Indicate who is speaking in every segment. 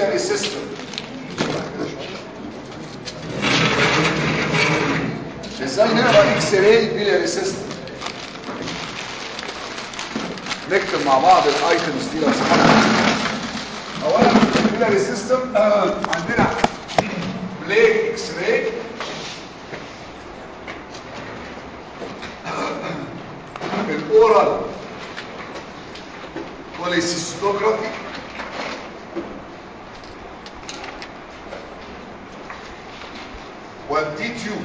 Speaker 1: البيلاري سيستم ازاي نقرا اكس راي بيلاري سيستم نكتب مع بعض الايتمز دي لو سمحت اولا البيلاري سيستم عندنا بليك اكس راي الاورال كوليسيستوجرافي والدي تيوب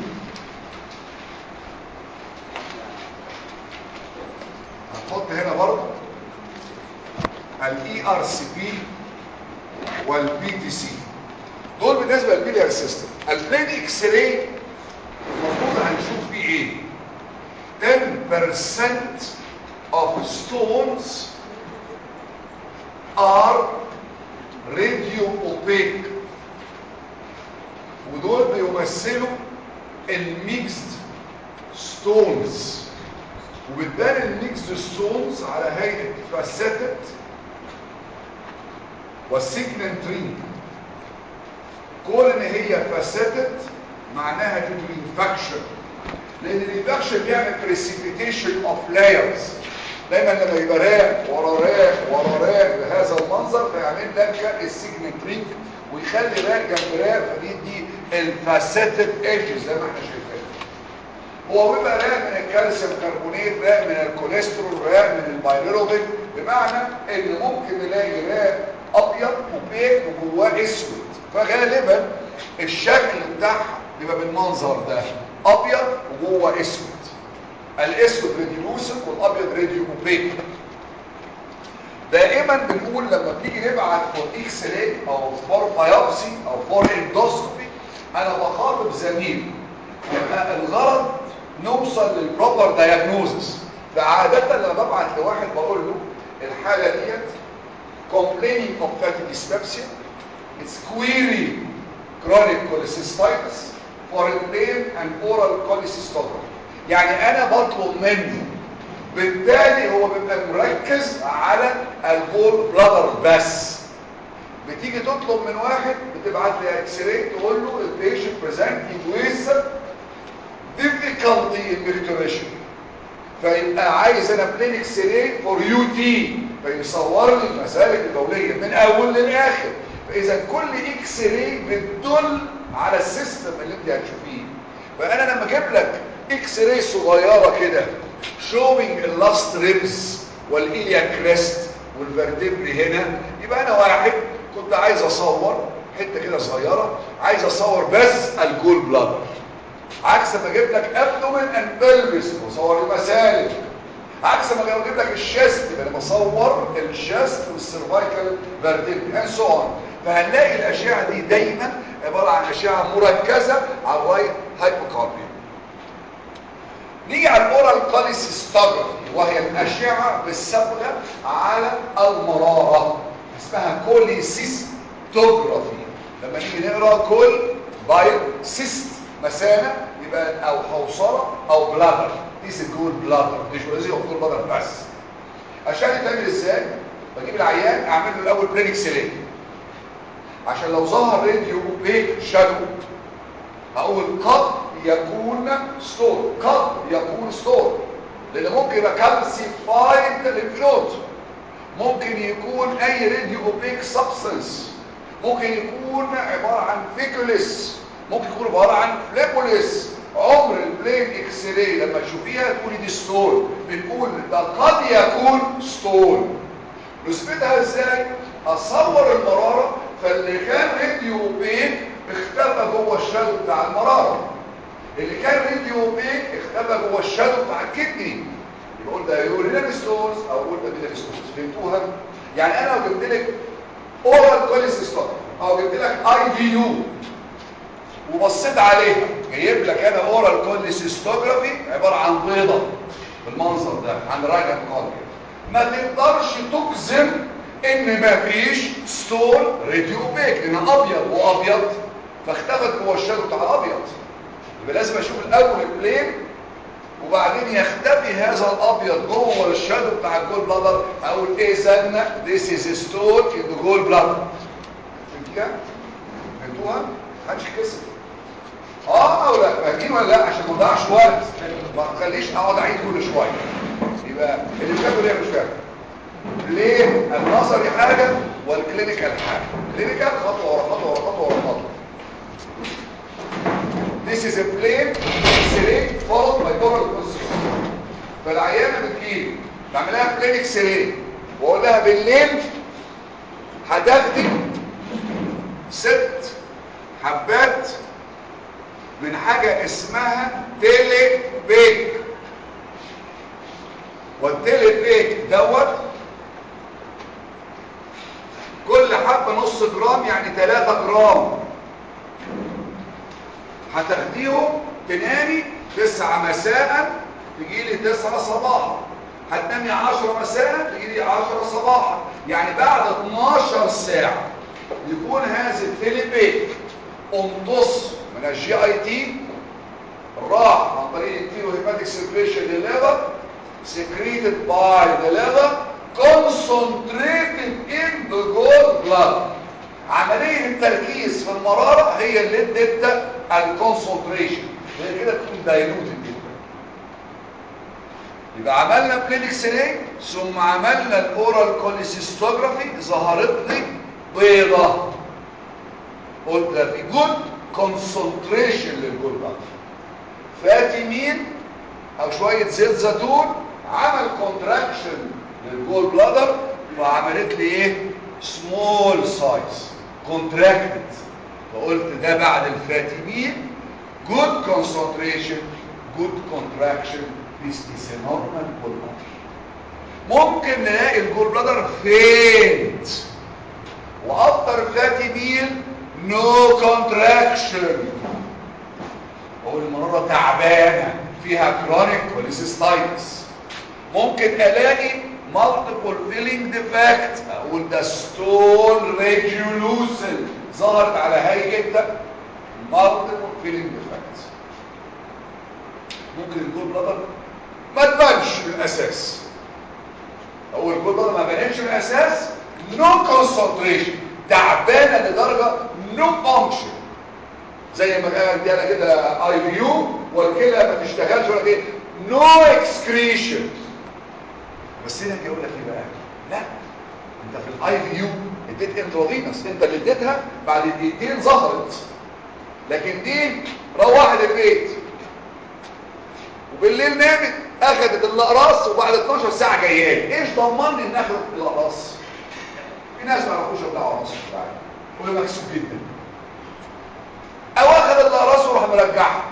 Speaker 1: هنحط هنا برضه الاي ار سي بي والبي تي سي دول بالنسبه للبيليار سيستم البلين اكس راي المفروض هنشوف فيه ايه 10% of stones are radio opaque ودول بيمثلوا الميكسد ستونز وبتبان الميكسد ستونز على هيئه فاسيتد والسيجننترين كون ان هي فاسيتد معناها due to infection لان الانفكشن بيعمل precipitation of layers دايما لما يبقى راق ورا راق ورا راق بهذا المنظر فيعمل لك السيجنترينج ويخلي راق جنب راق فدي دي الفاسيتد ايدجز زي ما احنا شايفين هو بيبقى راق من الكالسيوم كربونات راق من الكوليسترول راق من البايليروبيك بمعنى ان ممكن نلاقي راق ابيض وبيك وجواه اسود فغالبا الشكل بتاعها بيبقى بالمنظر ده ابيض وجوه اسود الاسود ريديوسن والابيض راديو اوبيك دائما بنقول لما بنيجي نبعت فور اكس راي او فور بايوبسي او فور اندوسكوبي انا بخاطب زميل يبقى الغرض نوصل للبروبر دايجنوزس فعاده لما ببعت لواحد بقول له الحاله ديت complaining of fatty dyspepsia it's query chronic cholecystitis for a plain and oral cholecystography يعني انا بطلب منه بالتالي هو بيبقى مركز على البول بلادر بس بتيجي تطلب من واحد بتبعت لي اكس راي تقول له البيشنت بريزنتنج ويز difficulty in micturition فيبقى عايز انا بلين اكس راي فور يو تي فيصور لي المسالك البوليه من اول للاخر فاذا كل اكس راي بتدل على السيستم اللي انت هتشوفيه فانا لما اجيب لك اكس راي صغيره كده شوينج اللاست ريبس والإيليا كريست والفرتبري هنا يبقى انا واحد كنت عايز اصور حته كده صغيره عايز اصور بس الجول بلادر عكس ما اجيب لك ابدومين اند بلفس بصور المسالك عكس ما اجيب لك الشيست انا بصور الشيست والسيرفايكال فيرتبري اند سو اون فهنلاقي الاشعه دي دايما عباره عن اشعه مركزه على الرايت هايبوكاربيا نيجي على الاورال كوليسيستوجرافي وهي الاشعه بالصبغه على المراره اسمها كوليسيستوجرافي لما نيجي نقرا كل بايل سيست مثانه يبقى او حوصله او بلادر دي الجول بلادر مش ولازم جول بلادر بس عشان يتعمل ازاي بجيب العيان اعمل له الاول برينكس ليه عشان لو ظهر راديو اوبيك شادو اقول قد يكون ستور قد يكون ستور لان ممكن يبقى كالسيفايد للفلوت ممكن يكون اي راديو اوبيك سبستنس ممكن يكون عباره عن فيكوليس ممكن يكون عباره عن فليبوليس عمر البلين اكس راي لما تشوفيها تقولي دي ستور بنقول ده قد يكون ستور نثبتها ازاي اصور المراره فاللي كان راديو اوبيك اختفى جوه الشادو بتاع المراره اللي كان راديو اوبيك اختفى جوه الشادو بتاع الكدني يقول ده يورينال ستونز او يقول ده بيتال ستونز فهمتوها يعني انا لو جبت لك اورال كوليسيستوم او جبت لك اي في يو وبصيت عليها جايب لك انا اورال كوليسيستوجرافي عباره عن بيضه بالمنظر ده عن راجل قلبي ما تقدرش تجزم ان ما فيش ستون راديو اوبيك لان ابيض وابيض فاختفت جوه الشادو بتاع الابيض يبقى لازم اشوف الاول البلين وبعدين يختفي هذا الابيض جوه الشادو بتاع الجول بلادر اقول اذا this is a stone in the gall bladder كام فهمتوها محدش يكسب اه او لا فاهمين ولا لا عشان ما اضيعش وقت ما تخليش اقعد اعيد كل شويه يبقى اللي مش فاهم ليه مش فاهم ليه النظري حاجه والكلينيكال حاجه الكلينيكال خطوه ورا خطوه ورا خطوه ورا خطوه This is a plain X-ray followed by oral procedure فالعيانه بتجيلي بعملها بلين اكس راي واقول لها بالليل هتاخدي ست حبات من حاجة اسمها تيلي بيك والتيلي بيك دوت كل حبة نص جرام يعني 3 جرام هتاخديهم تنامي 9 مساء تجيلي 9 صباحا هتنامي 10 مساء تجيلي 10 صباحا يعني بعد 12 ساعة يكون هذا التيلي امتص من الجي اي تي راح عن طريق التيرو هيباتيك سيركيشن للليفر secreted by the liver concentrated in the gallbladder عملية التركيز في المرارة هي اللي ادت الكونسنتريشن هي كده تكون دايلوتد جدا يبقى عملنا بلينكس راي ثم عملنا الاورال كوليسيستوجرافي ظهرت لي بيضة قلت ده في جود كونسنتريشن للجول بلادر فاتي مين او شوية زيت زيتون عمل كونتراكشن للجول بلادر وعملت لي ايه سمول سايز كونتراكتد فقلت ده بعد الفاتيمين good concentration good contraction this is a normal gall bladder ممكن نلاقي الجول بلادر فينت واكتر فاتيمين no contraction او المرارة تعبانة فيها chronic cholecystitis ممكن الاقي multiple filling defect اقول ده stone radiolucent ظهرت على هيئة multiple filling defect ممكن الجول بلادر ما تبانش من الاساس اقول الجول بلادر ما بانش من الاساس no concentration تعبانه لدرجه no function زي ما قال دي انا كده اي فيو والكلى ما تشتغلش ولا ايه نو اكسكريشن بس هنا يقول لك ايه بقى لا انت في الاي فيو اديت انترافينوس انت اللي اديتها بعد دقيقتين ظهرت لكن دي روحت البيت وبالليل نامت اخذت الاقراص وبعد 12 ساعه جايه لي ايش ضمني ان اخذت الاقراص في ناس ما يعرفوش يبلعوا اقراص ولا مكسوب جدا او اخذ الاقراص وراح مرجعها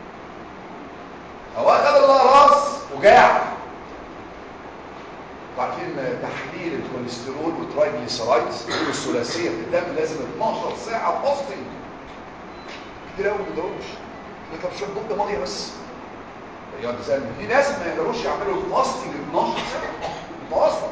Speaker 1: او اخذ الاقراص وجاع وعارفين تحليل الكوليسترول والترايجليسرايدز دول الثلاثيه في الدم لازم 12 ساعه فاستنج كتير قوي ما بيقدروش طب شويه بقى ميه بس يقعد يسالني في ناس ما يقدروش يعملوا فاستنج 12 ساعه متواصله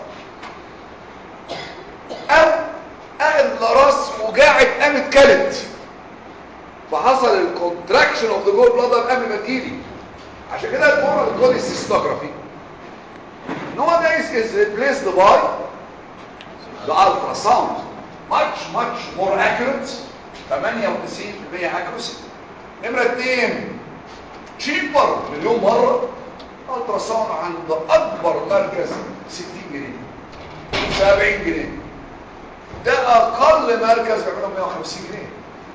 Speaker 1: او اخذ الاقراص وجاعت قامت كلت فحصل الكونتراكشن اوف ذا جول بلادر قبل ما تجيلي عشان كده المره الكوليسيستوجرافي nowadays is replaced by the ultrasound much much more accurate 98% accuracy نمرة اتنين cheaper مليون مرة التراساوند عند اكبر مركز 60 جنيه 70 جنيه ده اقل مركز بيعمله 150 جنيه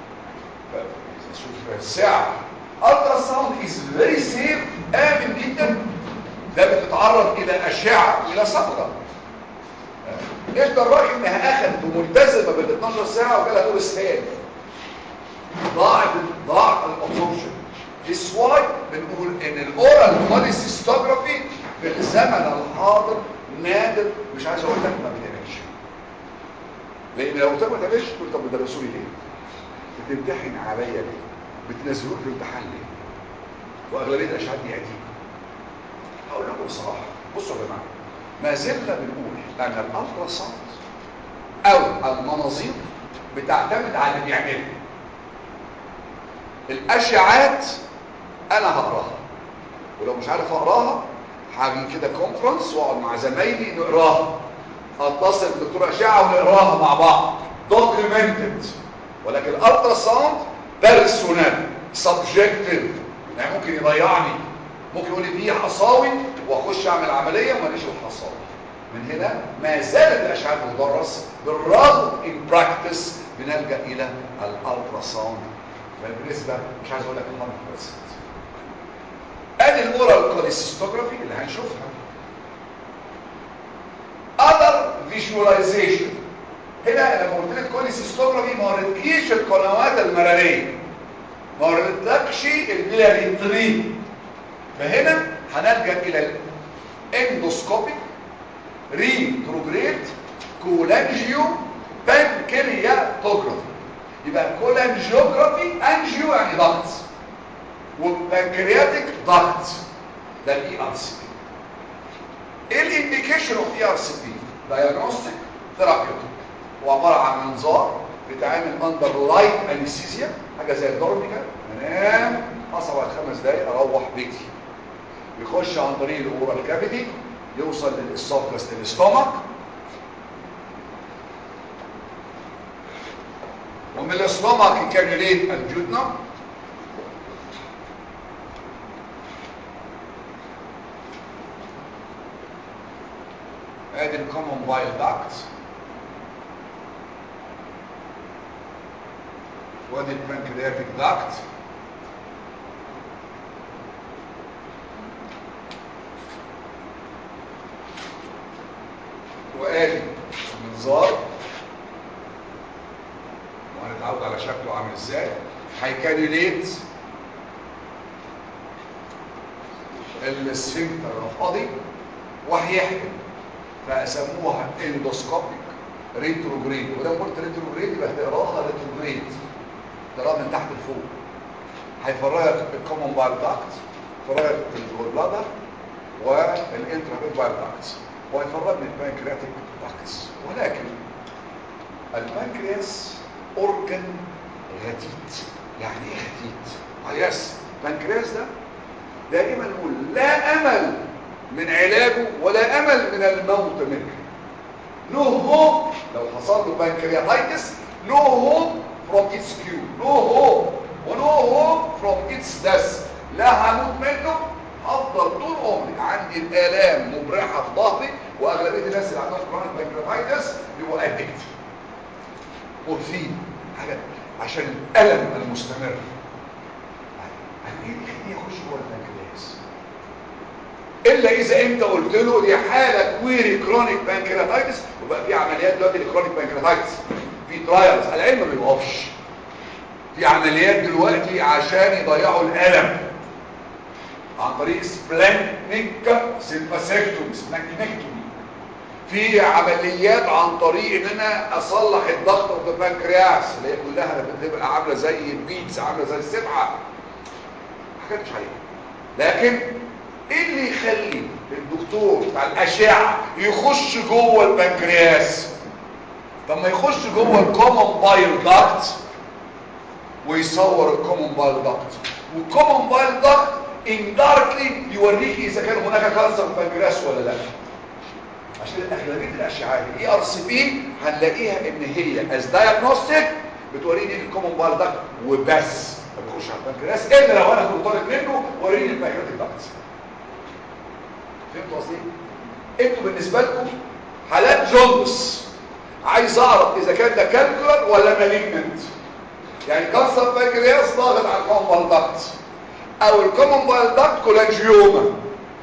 Speaker 1: شوف الساعة الترا ساوند از فيري سيف امن جدا ده بتتعرض الى اشعه الى صدى ايش دراك انها اخذت وملتزمه بال 12 ساعه وجالها دور استهان ضاعت ضاع الابسوربشن This why بنقول ان الاورال كوليسيستوجرافي في الزمن الحاضر نادر مش عايز اقول لك ما بيتعملش لان لو قلت ما بيتعملش تقول طب بتدرسوا لي ليه بتمتحن عليا ليه بتنزلوه في الامتحان ليه واغلبيه الاشعاعات دي عتيقه هقول لكم بصراحه بصوا يا جماعه ما زلنا بنقول ان الالترا ساوند او المناظير بتعتمد على اللي بيعمله الاشعاعات انا هقراها ولو مش عارف اقراها هاجي كده كونفرنس واقعد مع زمايلي نقراها اتصل بدكتور اشعه ونقراها مع بعض documented ولكن الالترا ساوند بيرسونال سبجكتيف يعني ممكن يضيعني ممكن يقول لي دي حصاوي واخش اعمل عمليه وماليش الحصاوي من هنا ما زالت الاشعه تدرس بالرغم ان براكتس بنلجا الى الالترا ساوند فبالنسبه مش عايز اقول لك 100% ادي الاورال كوليسيستوجرافي اللي هنشوفها other visualization هنا لما قلت لك كوليسيستوجرافي ما وريتكيش القنوات المراريه ما وريتلكش البيلاري تري فهنا هنلجا الى الاندوسكوبيك ريتروجريد كولانجيو بانكرياتوجرافي يبقى كولانجيوجرافي انجيو يعني ضغط والبنكرياتيك ضغط ده الاي ار سي بي ايه الانديكيشن اوف اي ار سي بي دايجنوستيك ثيرابيوتيك هو عباره عن منظار بيتعمل اندر لايت انستيزيا حاجه زي الدورميكا انام اصعب على خمس دقايق اروح بيتي يخش عن طريق الاورال كافيتي يوصل للاسوفجاس للاستومك ومن الاستومك يكانيوليت الجدنة ادي الكومون بايل داكت وادي البنكرياتيك داكت وادي المنظار وهنتعود على شكله عامل ازاي هيكانيوليت السفنكتر الرفاضي وهيحكم فسموها اندوسكوبيك ريتروجريد ولو قلت ريتروجريد يبقى هتقراها ريتروجريد تقراها من تحت لفوق هيفرغك الكومون بايل داكت فرغك الجول بلادر والانترا بايل داكت وهيفرغني البنكرياتيك داكتس ولكن البنكرياس اورجن غتيت يعني ايه غتيت يس البنكرياس ده دائما نقول لا امل من علاجه ولا امل من الموت منه نو هوب لو حصل له بنكرياتايتس نو هوب فروم اتس كيو نو هوب ونو هوب فروم اتس داس لا هموت منه افضل طول عمري عندي الالام مبرحه في ظهري واغلبيه الناس اللي عندهم كرونيك بنكرياتايتس بيبقوا ادكت مورفين حاجه عشان الالم المستمر يعني ايه يخليه يخش جوه البنكرياس الا اذا انت قلت له دي حاله كويري كرونيك بانكرياتايتس وبقى في عمليات دلوقتي لكرونيك بانكرياتايتس في ترايلز العلم ما بيوقفش في عمليات دلوقتي عشان يضيعوا الالم عن طريق سبلانكنيك سيمباسكتومي سبلانكنيكتومي في عمليات عن طريق ان انا اصلح الضغط في البنكرياس اللي هي كلها بتبقى عامله زي البيتس عامله زي السبعه حاجات مش حقيقيه لكن ايه اللي يخلي الدكتور بتاع الاشعه يخش جوه البنكرياس طب ما يخش جوه الكومون بايل داكت ويصور الكومون بايل داكت والكومون بايل داكت انداركلي يوريك اذا كان هناك كانسر في البنكرياس ولا لا عشان اغلبيه الاشعاعات الاي ار سي بي هنلاقيها ان هي از دايجنوستيك بتوريني الكومون بايل داكت وبس ما بيخش على البنكرياس الا لو انا كنت طالب منه وريني البنكرياتيك داكت فهمتوا قصدي انتوا بالنسبه لكم حالات جوندس عايز اعرف اذا كان ده كالكولر ولا مالجننت يعني كانسر بنكرياس ضاغط على الكومون بايل داكت او الكومون بايل داكت كولانجيوما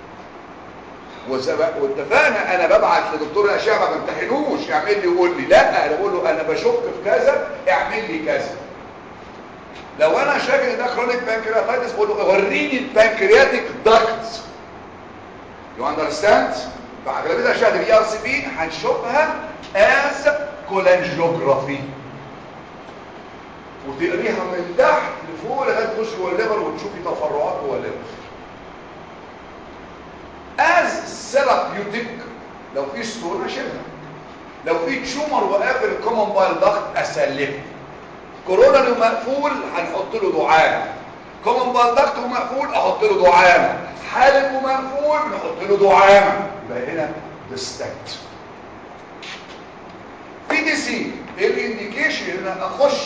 Speaker 1: واتفقنا انا ببعت لدكتور الاشعه ما بمتحنوش يعمل لي ويقول لي لا انا بقول له انا بشك في كذا اعمل لي كذا لو انا شايف ان ده كرونيك بانكرياتايتس بقول له وريني البانكرياتيك داكت يو اندرستاند فاغلبيه الاشعه الاي ار سي بي هنشوفها از كولانجيوجرافي وتقريها من تحت لفوق لغايه تخش جوه الليفر وتشوفي تفرعات جوه الليفر از ثيرابيوتيك لو في ستون اشيلها لو في تشومر وقافل الكومن بايل ضغط اسلمه كورونا مقفول هنحط له دعامه كومن بايل ضغط مقفول احط له دعامه حالب مقفول نحط له دعامه يبقى هنا ديستنكت بي دي سي ايه الانديكيشن ان انا اخش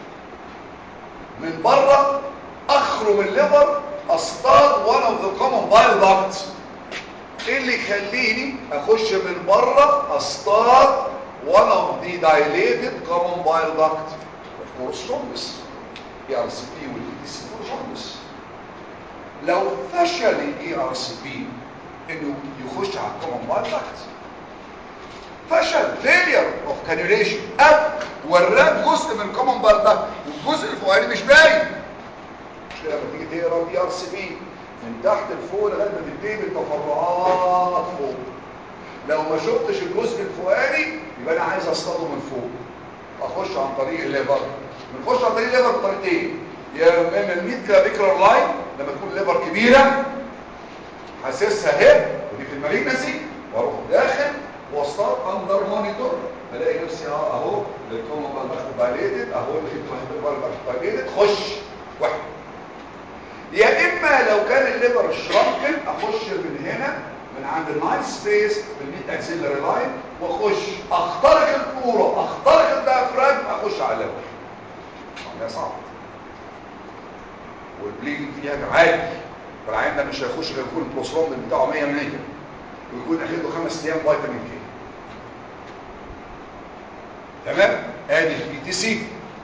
Speaker 1: من بره اخرم الليفر اصطاد one of the common bile ducts ايه اللي يخليني اخش من بره اصطاد one of the dilated common bile duct of course jaundice اي ار سي بي والاي سي فور jaundice لو فشل الاي ار سي بي انه يخش على الكومن bile duct فشل failure of cannulation او وراك جزء من الكومن bile duct والجزء الفوقاني مش باين مش لما تيجي تقرا الاي ار سي بي من تحت لفوق لغايه ما تنتهي بالتفرعات فوق لو ما شفتش الجزء الفوقاني يبقى انا عايز اصطاده من فوق اخش عن طريق الليفر بنخش عن طريق الليفر بطريقتين يا اما الميد كلافيكولار لاين لما تكون الليفر كبيره حاسسها اهي ودي في المالجنسي واروح داخل واصطاد اندر مونيتور الاقي نفسي اه اهو الكومن بالبايليتد اهو الانتراهيبال خش واحد يا اما لو كان الليفر شرانكن اخش من هنا من عند النايت سبيس بالميد اكسيلري لاين واخش اخترق الكوره اخترق الديافراجم اخش على الليفر عمليه صعبه والبليدنج فيها عالي فالعين ده مش هيخش غير يكون البروستروم بتاعه 100 100 ويكون اخد له خمس ايام فيتامين كي تمام ادي البي تي سي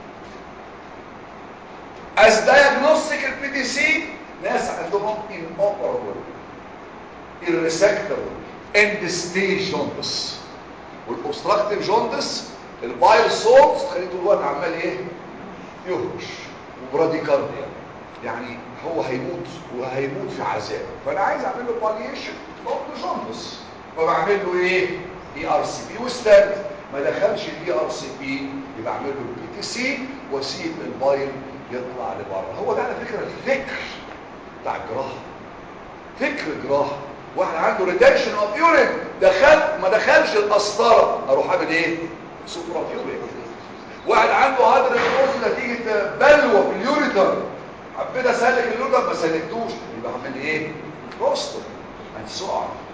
Speaker 1: as diagnostic البي تي سي ناس عندهم inoperable irresectable end stage jaundice والاوبستراكتيف جوندس البايل سولت تخليه طول الوقت عمال ايه يهرش وبراديكارديا يعني هو هيموت وهيموت في عذاب فانا عايز اعمل له باليشن برضه جوندس فبعمل له ايه اي ار سي بي وستاند ما دخلش الاي ار سي بي يبقى اعمل له البي تي سي واسيب البايل يطلع لبره هو ده على فكره الفكر بتاع الجراحه فكر الجراحه واحد عنده ريتنشن اوف يورين دخل ما دخلش القسطره اروح اعمل ايه سوبرا يورين واحد عنده هدر الفوز نتيجه بلوه في اليوريتر حبيت اسلك اليوريتر ما سلكتوش يبقى اعمل ايه بوستر اند سو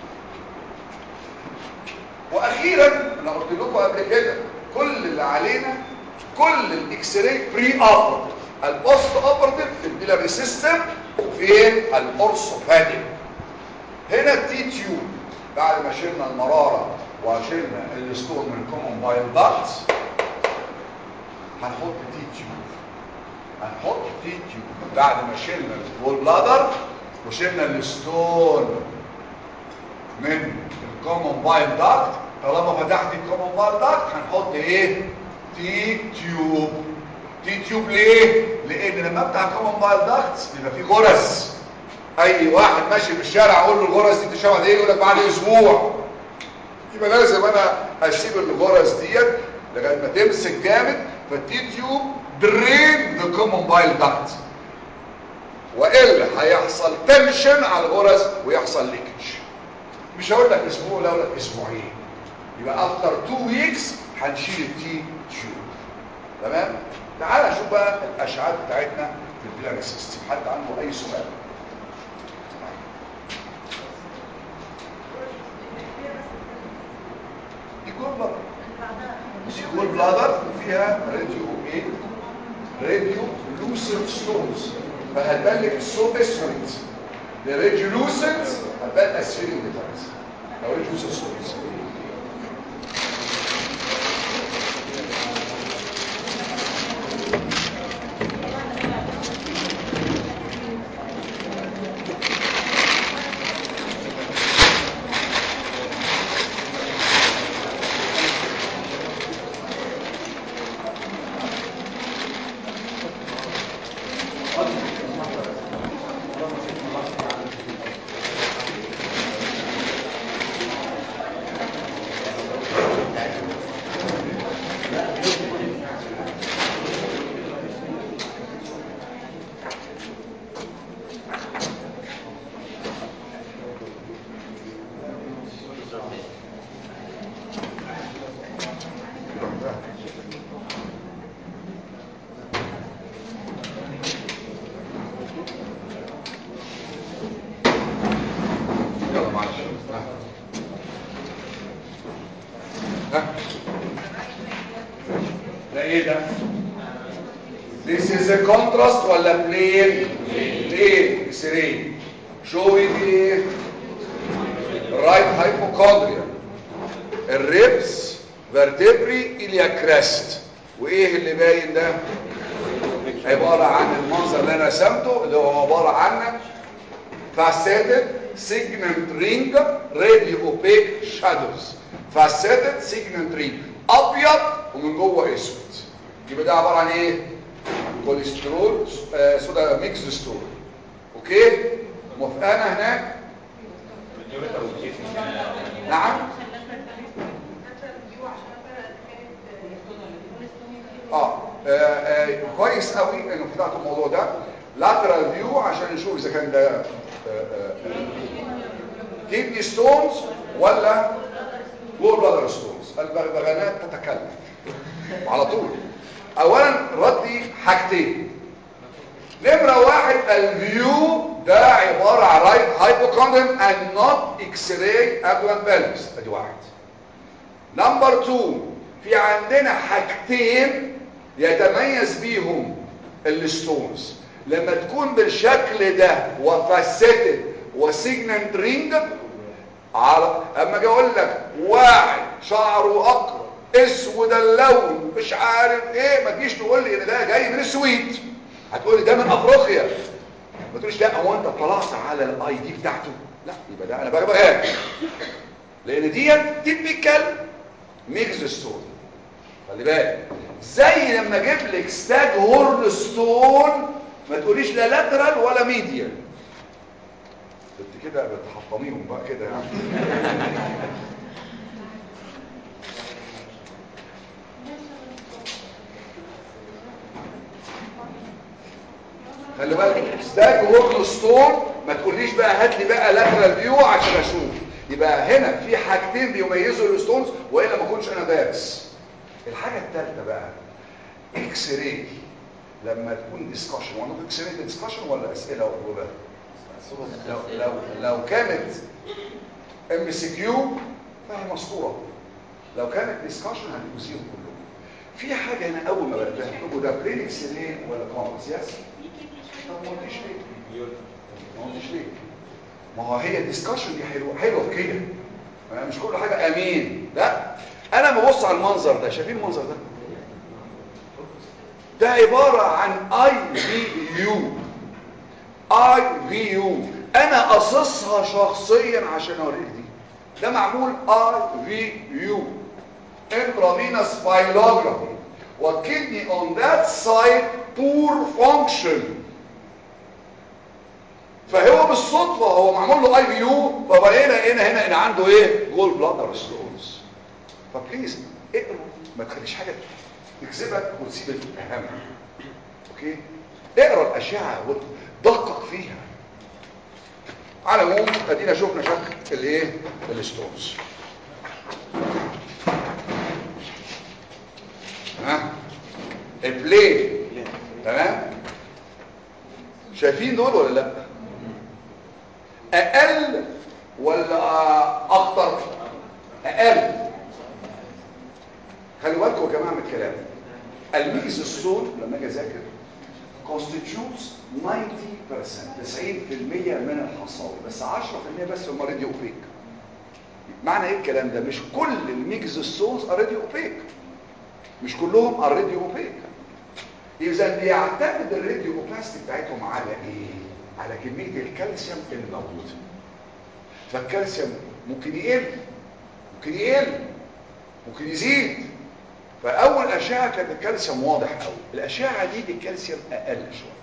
Speaker 1: واخيرا انا قلت لكم قبل كده كل اللي علينا كل الاكس راي بري اوبرتيف البوست اوبرتيف في البيلاري سيستم وفين الاورثوبيديك هنا التي تيوب بعد ما شلنا المرارة وشلنا الستون من الكومون بايل داكتس هنحط تي تيوب هنحط تي تيوب بعد ما شلنا الجول بلادر وشلنا الستون من الكومون بايل داكت طالما فتحت الكومون بايل داكت هنحط ايه تي تيوب تي تيوب ليه لان لما افتح الكومون بايل داكت بيبقى فيه غرز اي واحد ماشي في الشارع اقول له الغرز دي تشرب ايه يقول لك بعد اسبوع يبقى لازم انا اسيب الغرز ديت لغايه ما تمسك جامد فالتي تيوب درين ذا كومون بايل داكت والا هيحصل تنشن على الغرز ويحصل ليكج مش هقول لك اسبوع لا اقول لك اسبوعين يبقى افتر 2 ويكس هنشيل التي تيوب تمام تعال نشوف بقى الاشعاعات بتاعتنا في البلان سيستم حد عنده اي سؤال دي جول بلادر دي جول بلادر وفيها راديو ايه راديو لوسنت ستونز فهتبان لك الصوت اسود ده راديو لوسنت هتبان اسفلين ديفايس او راديو لوسنت ستونز This is a contrast ولا plain plain اكس راي showing ايه right hypochondria الريبس vertebrae ilia crest وايه اللي باين ده عبارة عن المنظر اللي انا رسمته اللي هو عبارة عن faceted segment ring radio opaque shadows faceted segment ring ابيض ومن جوه اسود يبقى ده عبارة عن ايه كوليسترول آه سودا ميكس ستور اوكي موافقانا هناك نعم اه, آه, آه كويس قوي انه فتحتوا الموضوع ده lateral فيو عشان نشوف اذا كان ده كيدني ستونز ولا جول بلادر ستونز البغبغانات تتكلم على طول اولا ردي حاجتين نمرة واحد الفيو ده عبارة عن رايت هايبوكوندريم and not x-ray abdomen pelvis ادي واحد نمبر 2 في عندنا حاجتين يتميز بيهم الستونز لما تكون بالشكل ده وفاسيتد وسيجننت رينج على اما اجي اقول لك واحد شعره اقرب اسود اللون مش عارف ايه ما تجيش تقول لي ان ده جاي من السويد هتقول لي ده من افريقيا ما تقوليش لا هو انت طلعت على الاي دي بتاعته لا يبقى ده انا بغبغاك لان ديت تيبيكال ميكس ستون خلي بالك زي لما اجيب لك ستاج هورن ستون ما تقوليش لا لاترال ولا ميديال انت كده بتحطميهم بقى كده يعني خلي بالك ستاج هورن ستون ما تقوليش بقى هات لي بقى لاترال فيو عشان اشوف يبقى هنا في حاجتين بيميزوا الستونز والا ما كنتش انا دارس الحاجه الثالثه بقى اكس راي لما تكون ديسكشن وانا اكس راي ديسكشن ولا اسئله واجوبه لو لو لو كانت ام سي كيو فهي مسطوره لو كانت ديسكشن هتبقوا زيرو كلهم في حاجه هنا اول ما بدات تكتبوا ده برين اكس راي ولا كومبس يس طب ما قلتش ليه ما قلتش ليه ما هو هي الديسكشن دي حلوه حلوه في كده مش كل حاجه امين لا انا ببص على المنظر ده شايفين المنظر ده ده عباره عن اي في يو اي في يو انا قصصها شخصيا عشان اوريك دي ده معمول اي في يو intravenous biologically والكدني on that side poor function فهو بالصدفة هو معمول له اي في يو فبقينا هنا هنا هنا عنده ايه جول بلادر ستونز فبليز اقرا ما تخليش حاجة تكذبك وتسيب الاهم اوكي اقرا الاشعة ودقق فيها على العموم ادينا شفنا شكل الايه الستونز ها البلين تمام شايفين دول ولا لا اقل ولا اخطر اقل خلوا بالكم يا جماعه من الكلام الميكس الصون لما اجي اذاكر constitutes 90% 90% من الحصاوي بس 10% بس هم راديو اوبيك معنى ايه الكلام ده مش كل الميكس السونز ار راديو اوبيك مش كلهم ار راديو اوبيك اذا بيعتمد الراديو اوباستي بتاعتهم على ايه على كميه الكالسيوم اللي موجوده فالكالسيوم ممكن يقل ممكن يقل ممكن يزيد فاول اشعه كانت الكالسيوم واضح قوي الاشعه دي الكالسيوم اقل شويه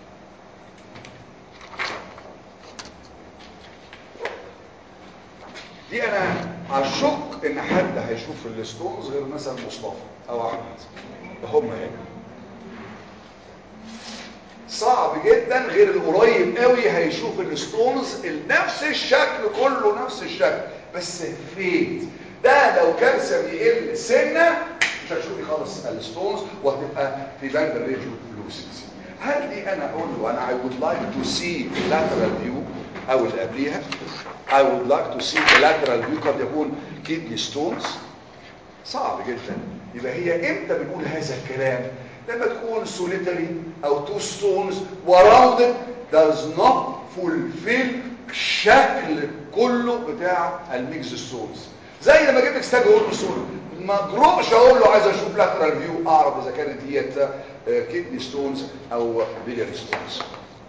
Speaker 1: دي انا اشك ان حد هيشوف الستونز غير مثلا مصطفى او احمد هم هنا صعب جدا غير القريب قوي هيشوف الستونز نفس الشكل كله نفس الشكل بس فيد ده لو كالسيوم يقل سنه مش هتشوفي خالص الستونز وهتبقى في باند الريجو فلوسنسي هل دي انا اقول له انا I would like to see lateral view او اللي قبليها I would like to see the lateral view قد يكون kidney stones صعب جدا يبقى هي امتى بنقول هذا الكلام لما تكون سوليتري او تو ستونز وراوندد does not fulfill الشكل كله بتاع الميكس ستونز زي لما جبت ستاج اقول له ستون ما اجرؤش اقول له عايز اشوف لاترال فيو اعرف اذا كانت ديت كيدني ستونز او بيلياري ستونز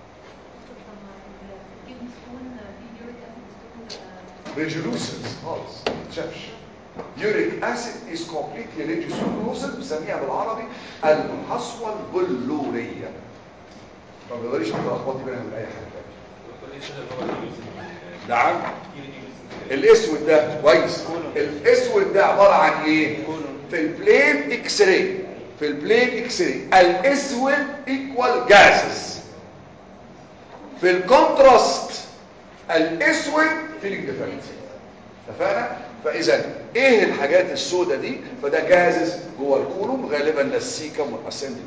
Speaker 1: ريجولوسنس خالص ما تشافش يوريك اسيد از كومبليتلي ريجولوسنس بنسميها بالعربي الحصوه البلوريه ما بيقدرش تلخبطي بينها وبين اي حاجه ثانيه نعم الاسود ده كويس الاسود ده عباره عن ايه في البلين اكس راي في البلين اكس راي الاسود ايكوال جاسز في الكونتراست الاسود فيلينج ديفكت اتفقنا فاذا ايه الحاجات السوداء دي فده جازز جوه الكولوم غالبا ده السيكم والاسندي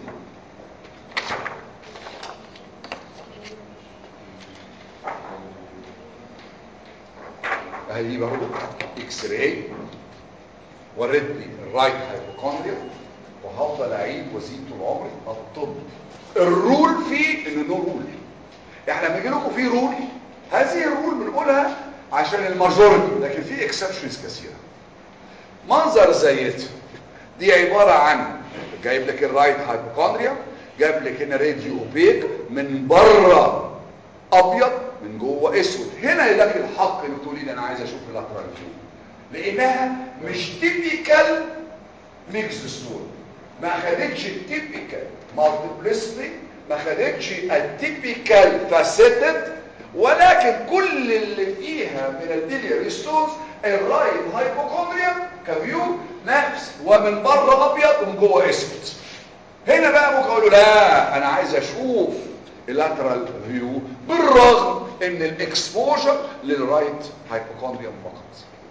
Speaker 1: اهي برضه اكس راي وريتني الرايت هايبوكوندريا وهفضل اعيد وازيد طول عمري الطب الرول فيه انه نو رول احنا لما يجي لكم فيه رول هذه الرول بنقولها عشان الماجوريتي لكن في اكسبشنز كثيره منظر زيت دي عباره عن جايب لك الرايت هايبوكوندريا جايب لك هنا راديو اوبيك من بره ابيض من جوه اسود هنا لك الحق انك تقولي لي انا عايز اشوف اللاترال فيو لانها مش تيبيكال ميكس ستون ما خدتش التيبيكال مالتيبلستي ما خدتش التيبيكال فاسيتد ولكن كل اللي فيها من البيلياري ستونز الرايت هايبوكوندريا كفيو نفس ومن بره ابيض ومن جوه اسود هنا بقى ممكن اقول له لا انا عايز اشوف اللاترال فيو بالرغم ان الاكسبوجر للرايت هايبوكوندريوم فقط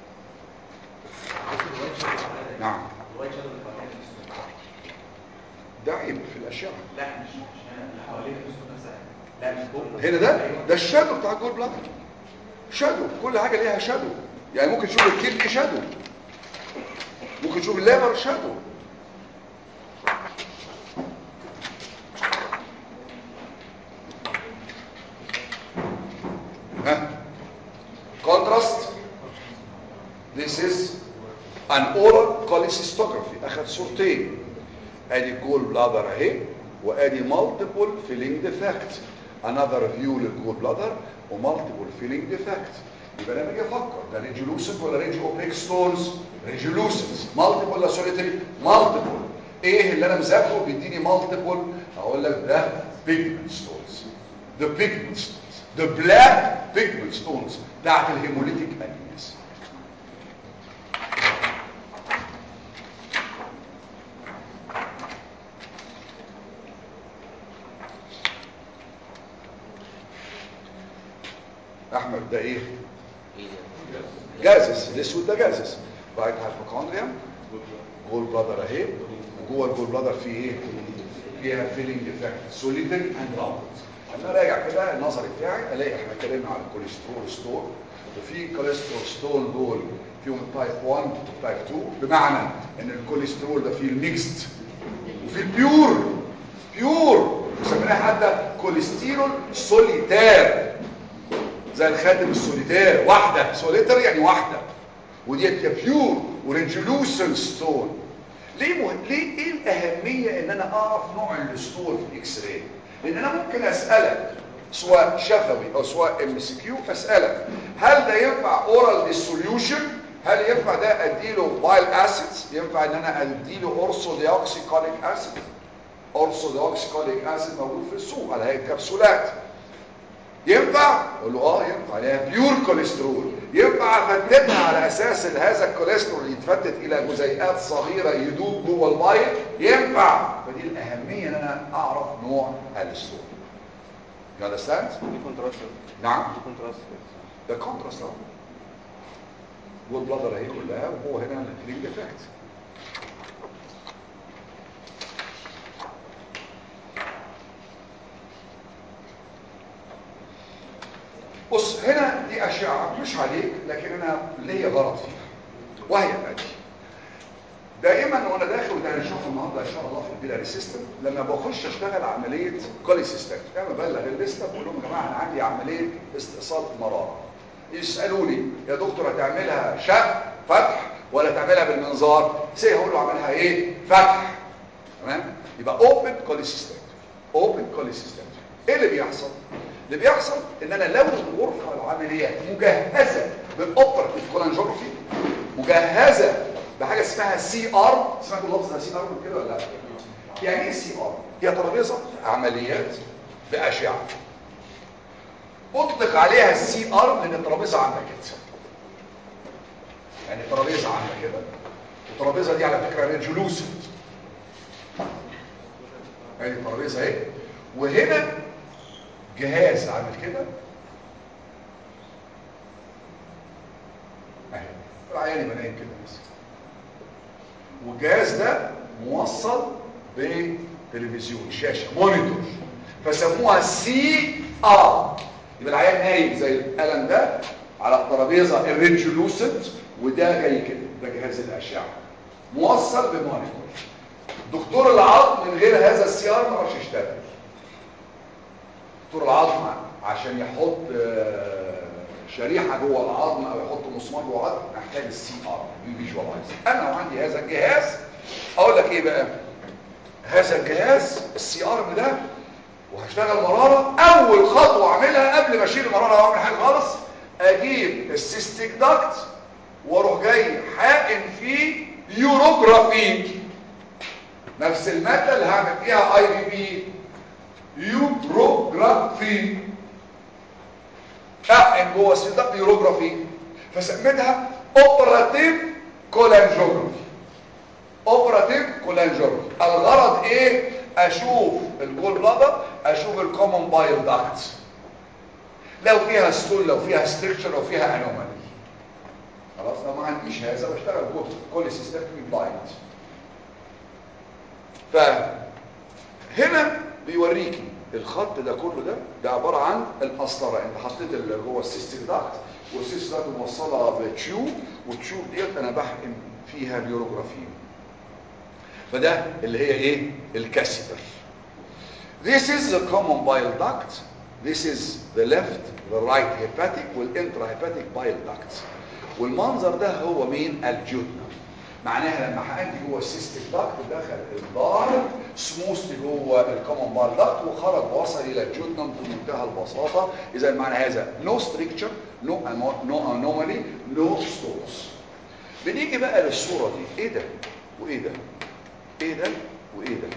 Speaker 1: نعم ده عيب في الاشعه
Speaker 2: لا مش مش هنا اللي حوالين الاسود نفسها لا مش جوه
Speaker 1: هنا ده ده الشادو بتاع الجول بلاد شادو كل حاجه ليها شادو يعني ممكن تشوف الكيدني شادو ممكن تشوف الليفر شادو ها contrast this is an oral cholecystography اخذ صورتين ادي الجول بلادر اهي وادي multiple filling defect another view للجول بلادر ومالتيبل filling defect يبقى لما اجي افكر ده ريجولوسنت ولا ريجي اوبيك ستونز ريجولوسنت مالتيبل ولا سوليتري مالتيبل ايه اللي انا مذاكره بيديني مالتيبل اقول لك ده بيجمنت ستونز the pigment stones the black pigment stones بتاعت الهيموليتيك انيميز احمد ده ايه جازس الاسود ده جازس رايت هايبوكوندريا جول بلادر اهي وجوه الجول بلادر فيه ايه فيها فيلينج افكت سوليتري اند راوند انا راجع كده النظري بتاعي الاقي احنا اتكلمنا على الكوليسترول ستون وفي كوليسترول ستون دول فيهم تايب 1 وتايب 2 بمعنى ان الكوليسترول ده فيه الميكست وفي البيور بيور بيسمينها حتى كوليسترول سوليتير زي الخاتم السوليتير واحده سوليتير يعني واحده وديت يا بيور وريجولوسن ستون ليه مه... ليه ايه الاهميه ان انا اعرف نوع الستون في الاكس راي لان انا ممكن اسالك سواء شفوي او سواء ام سي كيو اسالك هل ده ينفع اورال ديسوليوشن هل ينفع ده اديله بايل اسيدز ينفع ان انا اديله اورسو ديوكسيكوليك اسيد اورسو ديوكسيكوليك اسيد موجود في السوق على هيئه كبسولات ينفع اقول له اه ينفع عليها بيور كوليسترول ينفع افتتها على اساس ان هذا الكوليسترول يتفتت الى جزيئات صغيره يدوب جوه البايل ينفع فدي الاهميه ان انا اعرف نوع الستون You understand?
Speaker 3: دي كونتراست
Speaker 1: نعم
Speaker 3: دي كونتراست
Speaker 1: ده كونتراست اهو جوه البلادر اهي كلها وهو هنا الكلينج ديفكت بص هنا دي اشعه مش عليك لكن انا ليا غرض فيها وهي الاتي دائما وانا داخل وده هنشوفه النهارده ان شاء الله في البيلاري سيستم لما بخش اشتغل عمليه كوليسيستات انا ببلغ الليسته بقول لهم يا جماعه انا عندي عمليه استئصال مراره يسالوني يا دكتور هتعملها شق فتح ولا تعملها بالمنظار سي هقول له اعملها ايه فتح تمام يبقى اوبن كوليسيستات اوبن كوليسيستات ايه اللي بيحصل اللي بيحصل ان انا لو الغرفه العمليات مجهزه بالاوبراتيف كولانجوجرافي مجهزه بحاجه اسمها سي ار سمعت اللفظ ده سي ار من كده ولا لا يعني ايه سي ار هي ترابيزه عمليات باشعه اطلق عليها السي ار لان الترابيزه عامله كده يعني ترابيزه عامله كده والترابيزه دي على فكره ريجولوسيف ادي الترابيزه اهي وهنا جهاز عامل كده اهي العيان يبقى نايم كده بس والجهاز ده موصل بتلفزيون شاشه مونيتور فسموها سي ار يبقى العيان نايم زي القلم ده على الترابيزه الريجولوسنت وده جاي كده ده جهاز الاشعه موصل بمونيتور دكتور العظم من غير هذا السي ار ما يعرفش يشتغل دكتور العظم عشان يحط شريحه جوه العظم او يحط مسمار جوه العظم محتاج السي ار فيجوالايز انا وعندي هذا الجهاز اقول لك ايه بقى هذا الجهاز السي ار ده وهشتغل مراره اول خطوه اعملها قبل ما اشيل المراره او اعمل حاجه خالص اجيب السيستيك داكت واروح جاي حاقن فيه يوروجرافي نفس الماده اللي هعمل فيها اي بي بي يوروجرافي احقن جوه السيستيك يوروجرافي فسميتها اوبراتيف كولانجوجرافي اوبراتيف كولانجوجرافي الغرض ايه اشوف الجول بلادر اشوف الكومن بايل داكت لو فيها ستول لو فيها ستركشر لو فيها انومالي خلاص لو ما عنديش هذا بشتغل جوه كل سيستم بلايند فهنا بيوريكي الخط ده كله ده ده عباره عن القسطره انت حطيت اللي جوه السيستم داكت والسيستم داكت موصله بتيوب والتيوب ديت انا بحقن فيها اليوروجرافي فده اللي هي ايه الكاسيتر This is the common bile duct This is the left the right hepatic والintrahepatic bile ducts والمنظر ده هو مين الجيوتنم معناها لما حقنت جوه السيستيك داكت دخل الضار سموثلي جوه الكومن بايل داكت وخرج وصل الى الجيوتنم بمنتهى البساطه اذا معنى هذا نو ستريكتشر نو نو انومالي نو ستورز بنيجي بقى للصوره دي ايه ده وايه ده ايه ده وايه ده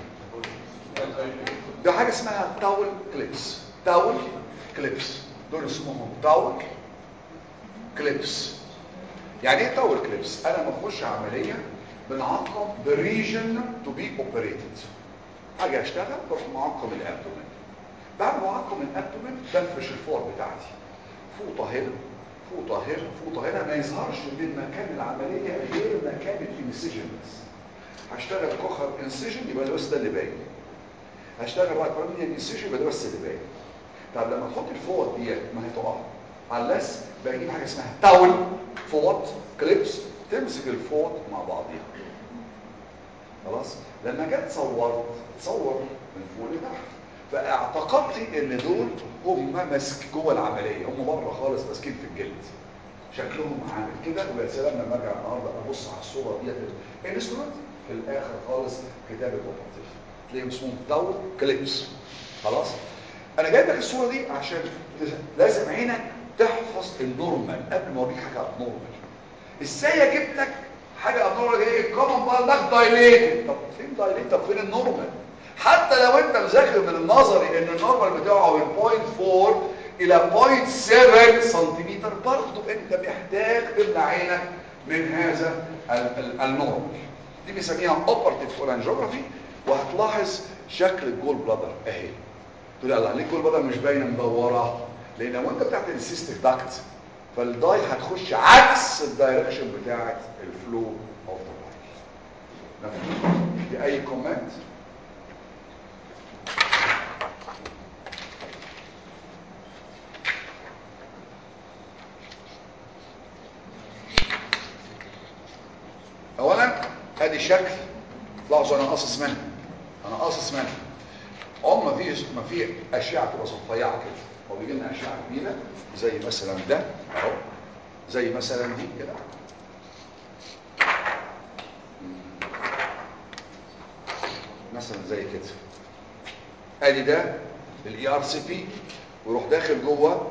Speaker 1: ده حاجه اسمها تاول كليبس تاول كليبس دول اسمهم تاول كليبس يعني ايه تاول كليبس انا لما اخش عمليه بنعقم بريجن تو بي اوبريتد اجي اشتغل بروح معقم الابدومين بعد ما اعقم الابدومين بفرش الفور بتاعتي فوطه هنا فوطه هنا فوطه هنا ما يظهرش من مكان العمليه غير مكان الانسجن بس هشتغل كوخر انسجن يبقى ده بس ده اللي باين هشتغل رايت براميديان انسجن يبقى ده بس اللي باين طب لما تحط الفوط ديت ما هتقع unless بجيب حاجه اسمها تاول فوط كليبس تمسك الفوط مع بعضيها خلاص لما جت صورت تصور من فوق لتحت فاعتقدت ان دول هم ماسك جوه العمليه هم بره خالص ماسكين في الجلد شكلهم عامل كده ويا سلام لما ارجع النهارده ابص على الصوره ديت الانسترومنت في الاخر خالص كتابه اوبراتيف تلاقيهم اسمهم تاول كليبس خلاص انا جايب لك الصوره دي عشان لازم عينك تحفظ النورمال قبل ما اوريك حاجه ابنورمال ازاي اجيب لك حاجه ابنورمال ايه الكومن بقى ده دايليتد طب فين دايليتد طب فين النورمال حتى لو انت مذاكر من النظري ان النورمال بتاعه من 0.4 الى 0.7 سنتيمتر برضه انت محتاج تمنع عينك من هذا النورمال دي بنسميها اوبرتيف كولانجوجرافي وهتلاحظ شكل الجول بلادر اهي تقول لي الله ليه الجول بلادر مش باينه مدوره لان لو انت بتاعت السيستيك داكت فالداي هتخش عكس الدايركشن بتاعت الفلو اوف ذا بايل في اي كومنت اولا ادي شكل لاحظوا انا قاصص منها انا قاصص منها عمر ما في ما في اشعه تبقى صفيعه كده هو بيجي لنا اشعه كبيره زي مثلا ده اهو زي مثلا دي كده مثلا زي كده ادي ده الاي ار سي بي ويروح داخل جوه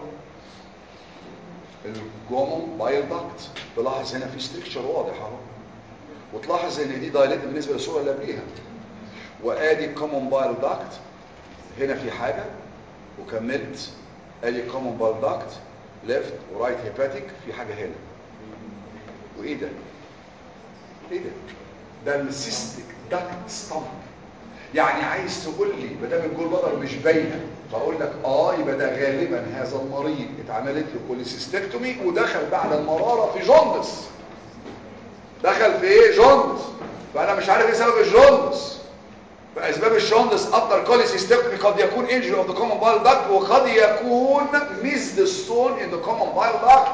Speaker 1: الجومون بايل داكت تلاحظ هنا في ستريكشر واضح اهو وتلاحظ ان دي دايليت بالنسبه للصوره اللي قبليها وادي الكومون بايل داكت هنا في حاجه وكملت ادي الكومون بايل داكت ليفت ورايت هيباتيك في حاجه هنا وايه ده ايه ده ده السيستيك داكت ستامب يعني عايز تقول لي ما دام الجول بلر مش باينه فاقول لك اه يبقى ده غالبا هذا المريض اتعملت له كوليسيستكتومي ودخل بعد المراره في جوندس دخل في ايه جوندس فانا مش عارف ايه سبب الجوندس فاسباب الجوندس افتر كوليسيستكتومي قد يكون انجري اوف ذا كومن بايل داكت وقد يكون ميزد ستون ان ذا كومن بايل داكت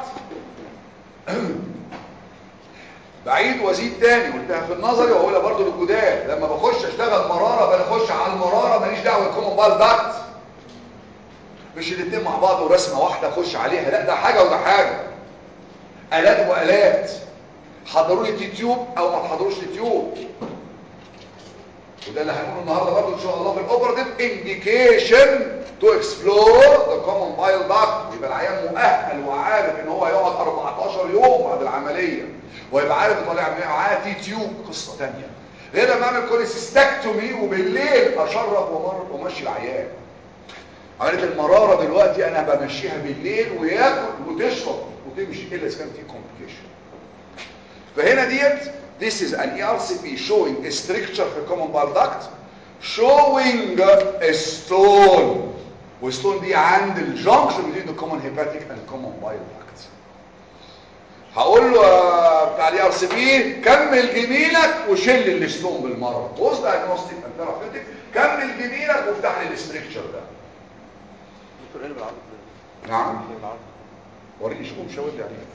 Speaker 1: بعيد وازيد تاني قلتها في النظري واقولها برضو للجداد لما بخش اشتغل مراره بخش على المراره ماليش دعوه بالكومن بايل داكت مش الاتنين مع بعض ورسمه واحده اخش عليها لا ده حاجه وده حاجه الات والات حضروا لي تي تيوب او ما تحضروش تي تيوب وده اللي هنقوله النهارده برضه ان شاء الله في الاوبراتيف انديكيشن تو اكسبلور ذا كومن بايل داكت يبقى العيان مؤهل وعارف ان هو يقعد 14 يوم بعد العمليه ويبقى عارف طالع معاه تي تيوب قصه ثانيه غير لما اعمل كوليسيستكتومي وبالليل اشرب ومر ومشي العيان عمليه المراره دلوقتي انا بمشيها بالليل وياكل وتشرب وتمشي الا اذا كان في كومبليكيشن فهنا ديت this is an ERCP showing a structure في common bile duct showing a stone والstone دي عند الجنكشن between the common hepatic and common bile duct هقول له بتاع الاي ار سي بي كمل جميلك وشيل الستون بالمره بوست دايجنوستيك اند ثيرابيوتيك كمل جميلك وافتح لي الاستركشر ده
Speaker 3: دكتور قلب العرض
Speaker 1: نعم
Speaker 3: قلب العرض
Speaker 1: وريني شوف شاور لي عليه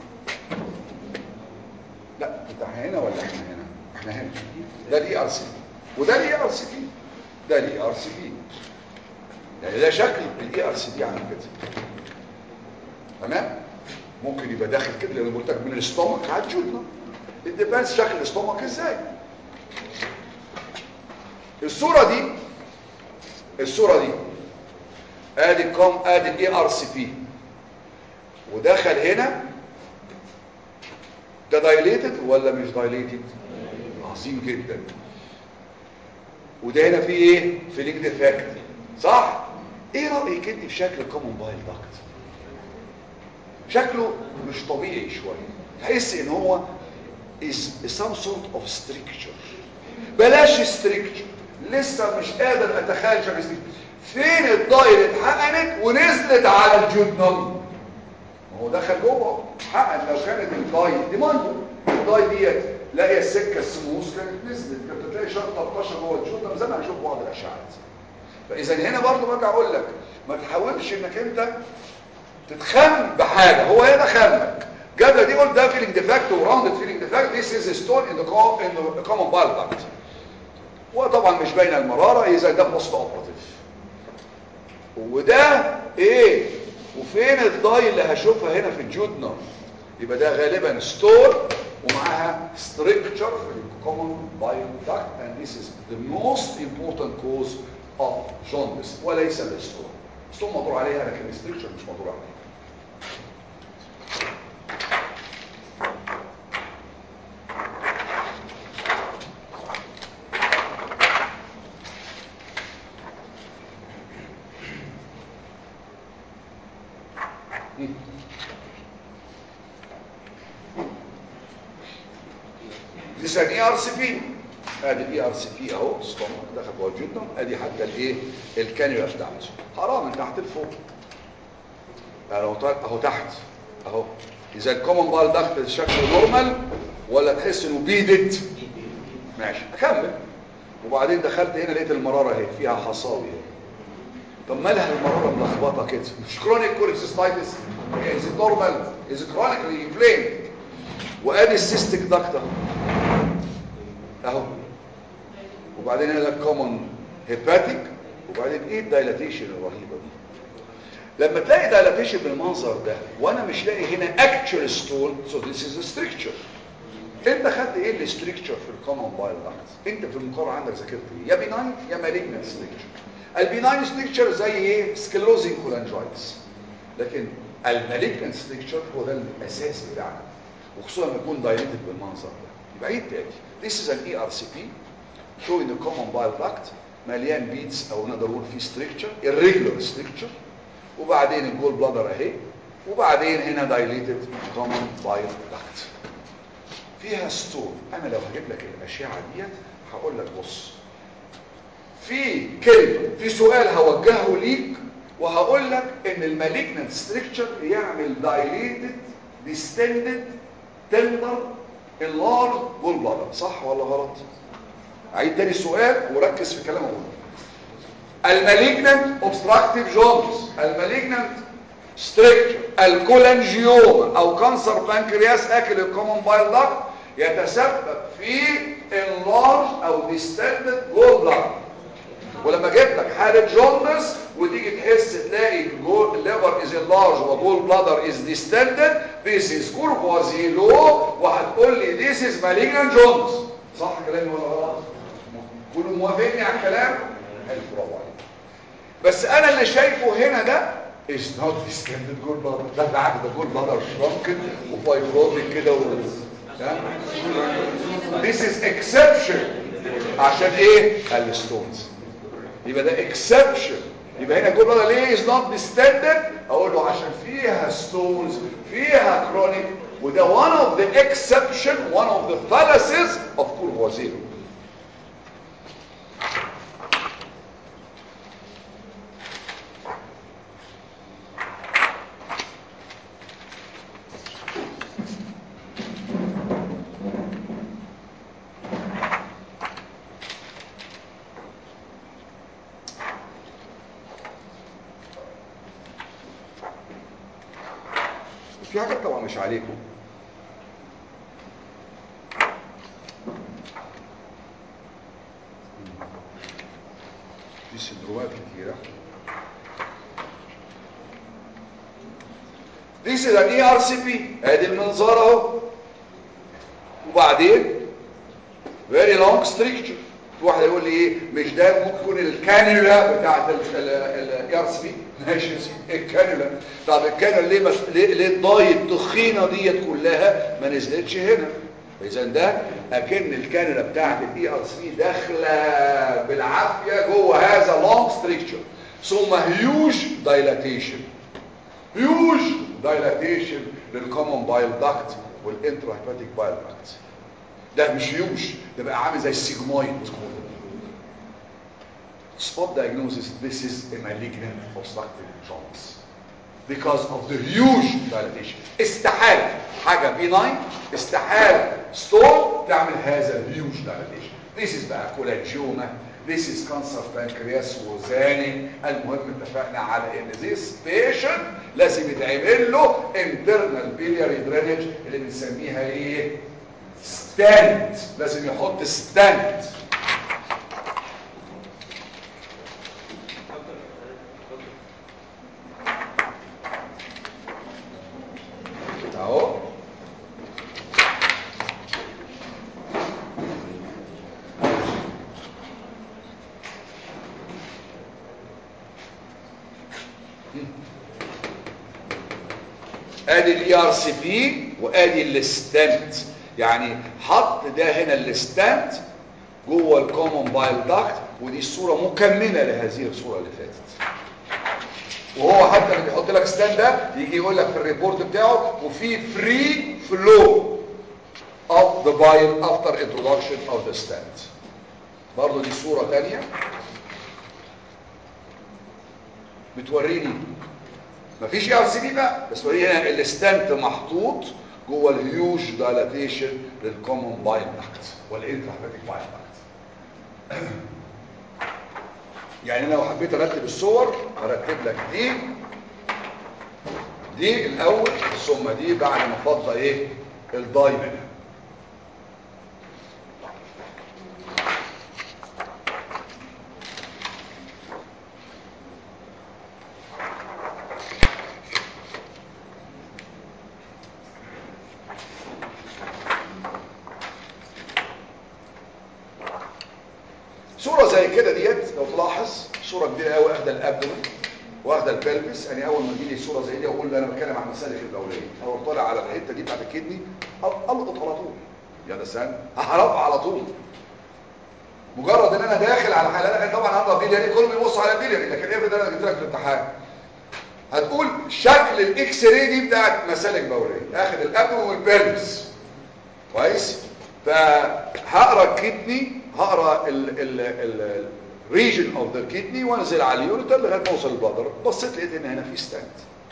Speaker 1: لا انت هنا ولا احنا هنا احنا هنا ده الاي ار سي وده الاي ار سي بي ده الاي ار سي بي يعني ده شكل الاي ار سي بي عامل كده تمام ممكن يبقى داخل كده لان قلت لك من الاستومك على الجدنه الديبانس شكل الاستومك ازاي الصوره دي الصوره دي ادي كوم ادي الاي ار سي بي ودخل هنا ده دايليتد ولا مش دايليتد عظيم جدا وده هنا في ايه فيلينج ديفكت صح ايه رايك انت في شكل الكومن بايل داكت شكله مش طبيعي شويه تحس ان هو is some sort of structure بلاش structure لسه مش قادر اتخيل شكل structure فين الضاي اللي اتحقنت ونزلت على الجدنم هو دخل جوه حقن لو كانت الضاي دي مانجو الضاي ديت لا هي السكه السموس كانت نزلت كانت تلاقي شرطه 13 جوه الجدنم زي ما هنشوف بعض الاشعاعات فاذا هنا برضو برجع اقول لك ما تحاولش انك انت تتخم بحاجه هو هنا خمك جدول دي قلت ده فيلينج ديفكت وراوندد فيلينج ديفكت ذيس از ستون ان ذا كومن بايل داكت وطبعا مش باينه المراره اذا ده بوست اوبراتيف وده ايه وفين الضاي اللي هشوفها هنا في الجودنر يبقى ده غالبا ستور ومعاها structure في الكومن بايل داكت and this is the most important cause of jaundice وليس الستور ستور مدور عليها لكن الستركشر مش مدور عليها This is an ERCP ادي الاي ار سي بي اهو ستومك دخل جوه الجدنم ادي حتى الايه الكانيولا بتاعته حرام من تحت لفوق اهو اهو تحت اهو اذا الكومن بال داكت شكله نورمال ولا تحس انه بيدت ماشي اكمل وبعدين دخلت هنا لقيت المراره اهي فيها حصاوي اهي طب مالها المراره ملخبطه كده مش كرونيك كوليسيستايتس از نورمال از كرونيكلي انفليمد وادي السيستيك داكت اهو وبعدين هنا ده كومون هيباتيك وبعدين ايه الدايلاتيشن الرهيبه دي لما تلاقي دايلاتيشن بالمنظر ده وانا مش لاقي هنا اكتشوال ستول سو ذيس از ستريكتشر انت خدت ايه الستريكتشر في الكومون بايل داكت انت في المقارنه عندك ذاكرت ايه يا بيناين يا مالجنت ستريكتشر البيناين ستريكتشر زي ايه سكلوزنج كولانجايتس لكن المالجنت ستريكتشر هو ده الاساس بتاعنا وخصوصا لما يكون دايليتد بالمنظر ده يبقى عيد تاني This is an ERCP showing the common bile duct مليان بيتس او نقدر نقول فيه ستريكتشر irregular ستريكتشر وبعدين الجول بلادر اهي وبعدين هنا دايليتد كومن بايل داكت فيها ستون انا لو هجيب لك الاشعه ديت هقول لك بص في كلمه في سؤال هوجهه ليك وهقول لك ان المالجنت ستريكتشر يعمل دايليتد ديستندد تندر اللارج جول بلادر صح ولا غلط عيد تاني السؤال وركز في كلام اقوله المالجنت اوبستراكتيف جونز المالجنت ستريكتشر الكولانجيوما او كانسر بانكرياس اكل الكومون بايل داكت يتسبب في اللارج او ديستندد جول بلادر ولما جبت لك حاله جوندس وتيجي تحس تلاقي الليفر از اللارج وجول بلادر از ديستندد ذيس از كوربوازيلو وهتقول لي ذيس از مالجنت جوندس صح كلامي ولا غلط كلوا موافقني على الكلام حلو برافو عليك بس انا اللي شايفه هنا ده is not distended جول بلادر ده بالعكس ده جول بلادر شرانكن وفايبروتك كده و This is exception عشان ايه؟ الستونز يبقى ده exception يبقى هنا الجول بلادر ليه is not distended اقول له عشان فيها ستونز فيها كرونيك وده one of the exception one of the fallacies of Courvoisier في حاجات طبعا مش عليكم في سندرومات كتيرة This is an ERCP ادي المنظار اهو وبعدين very long structure في واحد يقول لي ايه مش ده ممكن الكانيولا بتاعت الاي ار سي ماشي يا سيدي الكانيولا طب الكانيولا ليه مش ليه, ليه الضاي التخينه ديت كلها ما نزلتش هنا اذا ده اكن الكانيولا بتاعت الاي ار سي داخله بالعافيه جوه هذا لونج ستريكتشر ثم هيوج دايلاتيشن هيوج دايلاتيشن للكومون بايل داكت والانترا هيباتيك بايل داكت ده مش هيوج ده بقى عامل زي السيجمويد spot diagnosis this is a malignant obstructive jaundice because of the huge dilatation استحال حاجة بيناين استحال ستون تعمل هذا الهيوج dilatation this is بقى كولاجيوما this is cancer pancreas وزاني المهم اتفقنا على ان this patient لازم يتعمل له internal biliary drainage اللي بنسميها ايه ستاند لازم يحط ستاند اهو ادي الاي ار سي بي وادي الستنت يعني حط ده هنا الستنت جوه الكومون بايل داكت ودي الصوره مكمله لهذه الصوره اللي فاتت وهو حتى اللي بيحط لك ستاند ده يجي يقول لك في الريبورت بتاعه وفي فري فلو of the bile after introduction of the stent برضه دي صوره ثانيه بتوريني مفيش اي ار سي بي بقى بس وريني هنا الستنت محطوط جوه الهيوج دايلاتيشن للكومون بايل داكت والانتراهيباتيك بايل داكت يعني انا لو حبيت ارتب الصور هرتب لك دي دي الاول ثم دي بعد ما افضى ايه الداي منها كتير قوي واخده الابدومن واخده البلبس يعني اول ما تجي لي صوره زي دي اقول انا بتكلم عن مسالك البوليه او طالع على الحته دي بتاعت الكدني القط على طول يا ده سان هرفع على طول مجرد ان انا داخل على حاله طبعا هضرب بيلياري كله بيبص على بيلياري لكن افرض انا جبت لك في الامتحان هتقول شكل الاكس راي دي بتاعت مسالك بوليه اخد الابدومن والبلبس كويس فهقرا الكدني هقرا الريجن اوف ذا كدني وانزل على اليوريتر لغايه ما اوصل البلدر بصيت لقيت ان هنا في ستاند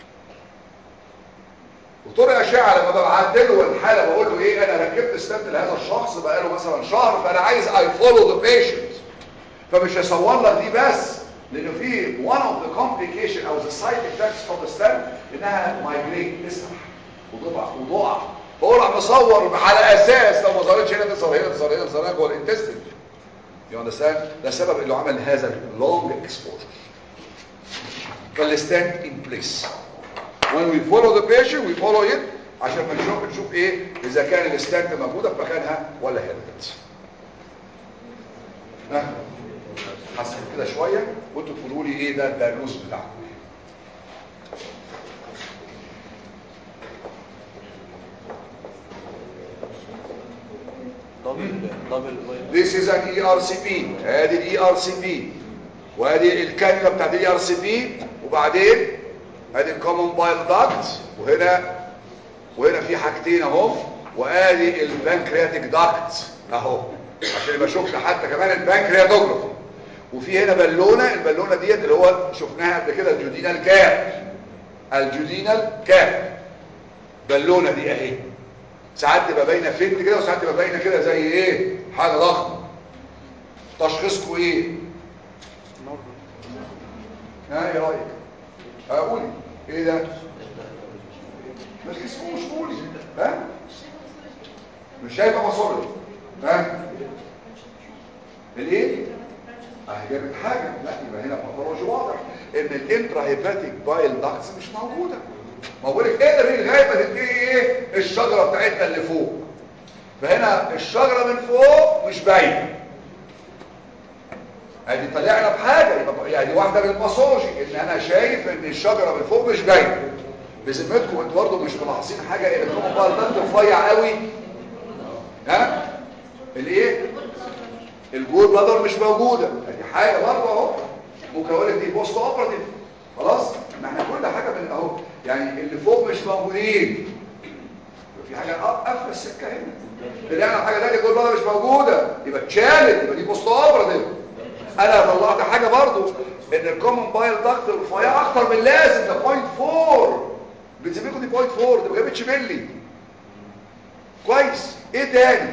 Speaker 1: دكتور اشعه لما ببعت له الحاله بقول له ايه انا ركبت ستاند لهذا الشخص بقى له مثلا شهر فانا عايز اي فولو ذا بيشنت فمش هصور لك دي بس لانه في one of the complication او the side effects of the stand انها migrate تسرح وتضع وضع فهو راح مصور على اساس لو ما ظهرتش هنا تظهر هنا تظهر هنا تظهر هنا جوه الانتستين يو اندرستاند ده السبب اللي عمل هذا اللونج اكسبوجر فالستاند ان بليس when we follow the patient we follow it عشان ما نشوف نشوف ايه اذا كان الستاند موجوده في مكانها ولا هربت ها حسن كده شويه وانتوا تقولوا لي ايه ده الدايجنوز بتاعكم
Speaker 3: دبل دبل
Speaker 1: This is an ERCP ادي الاي ار سي بي وادي الكانيولا بتاعت الاي ار سي بي وبعدين ادي الكومن بايل داكت وهنا وهنا في حاجتين اهو وادي البنكرياتيك داكت اهو عشان يبقى شفنا حتى كمان البنكرياتوجرافي وفي هنا بالونه البالونه ديت اللي هو شفناها قبل كده الجودينال كاب الجودينال كاب بالونه دي اهي ساعات تبقى باينه فين كده وساعات تبقى باينه كده زي ايه حاجه ضخمه تشخيصكم ايه ها ايه رايك هقولي ايه ده مش اسمه مش قولي ها مش شايفه مصوري ها الايه اهي جابت حاجه لا يبقى هنا باثولوجي واضح ان الانترا هيباتيك بايل داكتس مش موجوده موجوده اقدر لغايه ما تنتهي ايه الشجره بتاعتنا اللي فوق فهنا الشجره من فوق مش باينه ادي طلعنا بحاجه يبقى يعني واحده من الباثولوجي ان انا شايف ان الشجره من فوق مش باينه بذمتكم انتوا برضه مش ملاحظين حاجه ان الكومن بايل داكت رفيع قوي ها الايه الجول بلادر مش موجوده ادي حاجه برضه اهو ممكن اقول لك دي بوست اوبراتيف خلاص ما احنا كل حاجه من اهو يعني اللي فوق مش موجودين في حاجه قافله السكه هنا طلعنا حاجه ثانيه الجول بلادر مش موجوده يبقى اتشالت يبقى دي بوست اوبراتيف انا طلعت حاجه برضه ان الكومن بايل داكت رفيع اكتر من لازم ده 0.4 بتسميكوا دي 0.4 ده ما جابتش ملي كويس ايه تاني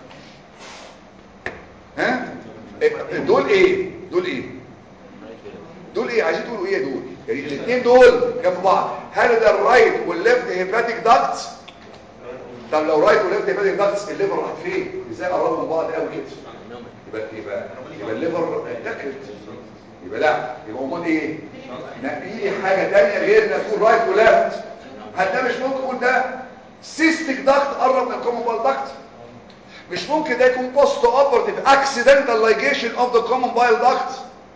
Speaker 1: ها دول ايه دول ايه دول ايه عايزين تقولوا ايه دول يعني الاثنين دول جنب بعض هل ده الرايت والليفت هيباتيك داكتس طب لو رايت وليفت هيباتيك داكتس الليفر راح فين ازاي قربوا من بعض قوي كده يبقى يبقى يبقى الليفر اتاكلت يبقى لا يبقى امال ايه نقي لي حاجه ثانيه غير انك تقول رايت وليفت هل ده مش ممكن تقول ده سيستيك داكت قرب من الكومن داكت مش ممكن ده يكون بوست اوبرتيف اكسيدنتال لايجيشن اوف ذا كومن بايل داكت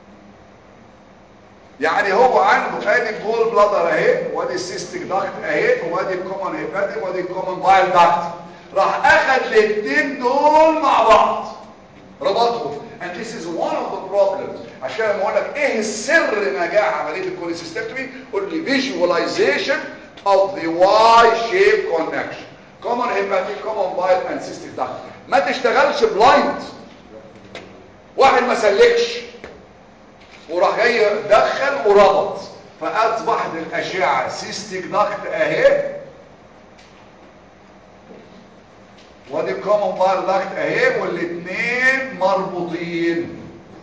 Speaker 1: يعني هو عنده ادي الجول بلادر اهي وادي السيستيك داكت اهي وادي الكومن هيباتيك وادي الكومن بايل داكت راح اخد الاثنين دول مع بعض ربطهم and this is one of the problems عشان لما اقول لك ايه السر نجاح عمليه الكوليسيستكتومي قول لي visualization of the Y-shaped connection common hepatic common bile and cystic duct ما تشتغلش بلايند واحد ما سلكش وراح جاي دخل وربط فاصبحت الاشعه سيستيك داكت اهي وادي الكومن بايل داكت اهي والاثنين مربوطين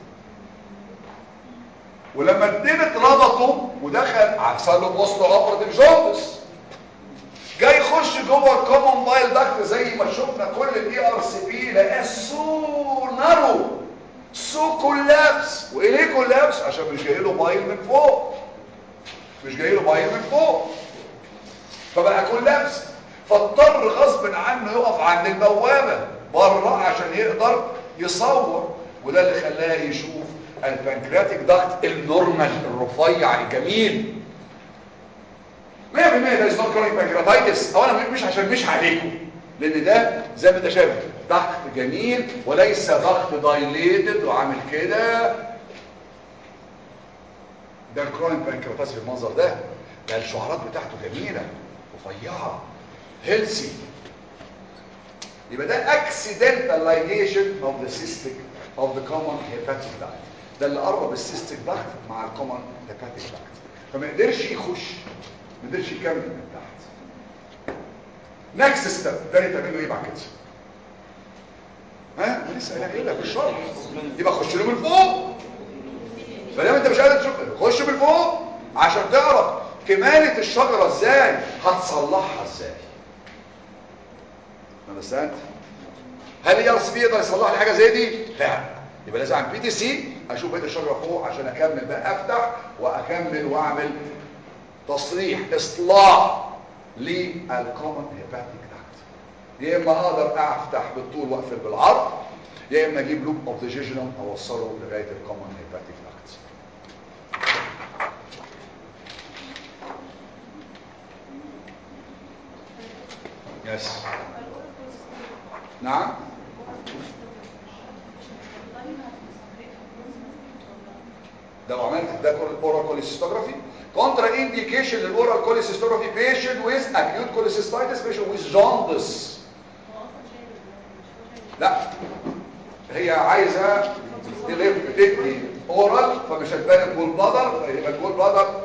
Speaker 1: ولما الاثنين اتربطوا ودخل حصل له بوست اوبرتيف جوندس جاي يخش جوه الكومن بايل داكت زي ما شفنا كل الاي ار سي بي لقاه سو نارو سو كولابس وايه كولابس عشان مش جاي له بايل من فوق مش جاي له بايل من فوق فبقى كولابس فاضطر غصب عنه يقف عند البوابه بره عشان يقدر يصور وده اللي خلاه يشوف البنكرياتيك ضغط النورمال الرفيع الجميل 100% ده اسمه كرونيك بانكرياتايتس اولا مش عشان مش عليكم لان ده زي ما انت شايف ضغط جميل وليس ضغط دايليتد وعامل كده ده الكرونيك بانكرياتايتس بالمنظر ده ده الشعرات بتاعته جميله رفيعه هيلسي يبقى ده accidental ligation of the cystic of the common hepatic duct ده اللي قرب السيستيك duct مع الكومن hepatic duct فما قدرش يخش ما قدرش يكمل من تحت نكست ستيب ده تعمل له ايه بعد كده ها ما لسه قايلها لك في الشرح يبقى خش له من فوق فلما انت مش قادر تشوف خش من فوق عشان تعرف كمالة الشجرة ازاي هتصلحها ازاي understand هل يارس بي يقدر يصلح لي حاجه زي دي لا يبقى لازم اعمل بي تي سي اشوف بيت الشجره فوق عشان اكمل بقى افتح واكمل واعمل تصليح اصلاح للكومن هيباتيك داكت يا اما اقدر افتح بالطول واقفل بالعرض يا اما اجيب لوب اوف ذا جيجنوم اوصله لغايه الكومن هيباتيك داكت يس نعم لو عملت ده اورال كوليسيستوجرافي كونترا انديكيشن للاورال كوليسيستوجرافي بيشنت ويز اكيوت كوليسيستايتس بيشنت ويز جوندس لا هي عايزه تلف تدي اورال فمش هتبان الجول بلادر فيبقى الجول بلادر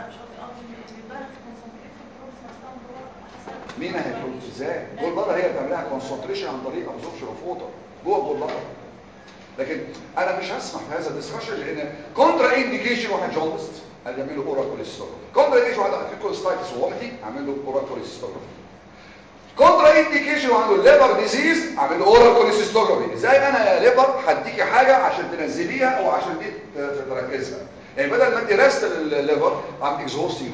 Speaker 1: مين هيكون ازاي جول بلادر هي بتعملها كونسنتريشن عن طريق ابزوربشن اوف ووتر جوه الجول بلادر لكن انا مش هسمح بهذا الدسكشن لان كونترا انديكيشن واحد جوندست هنعمل له اورال كوليسترول كونترا انديكيشن واحد اكيد كوليستايتس وومتي اعمل له اورال كوليسترول كونترا انديكيشن وعنده ليفر ديزيز اعمل له اورال كوليسترول ازاي انا يا ليفر هديكي حاجه عشان تنزليها او عشان دي تركزها يعني بدل ما انت رست الليفر عم اكزوستي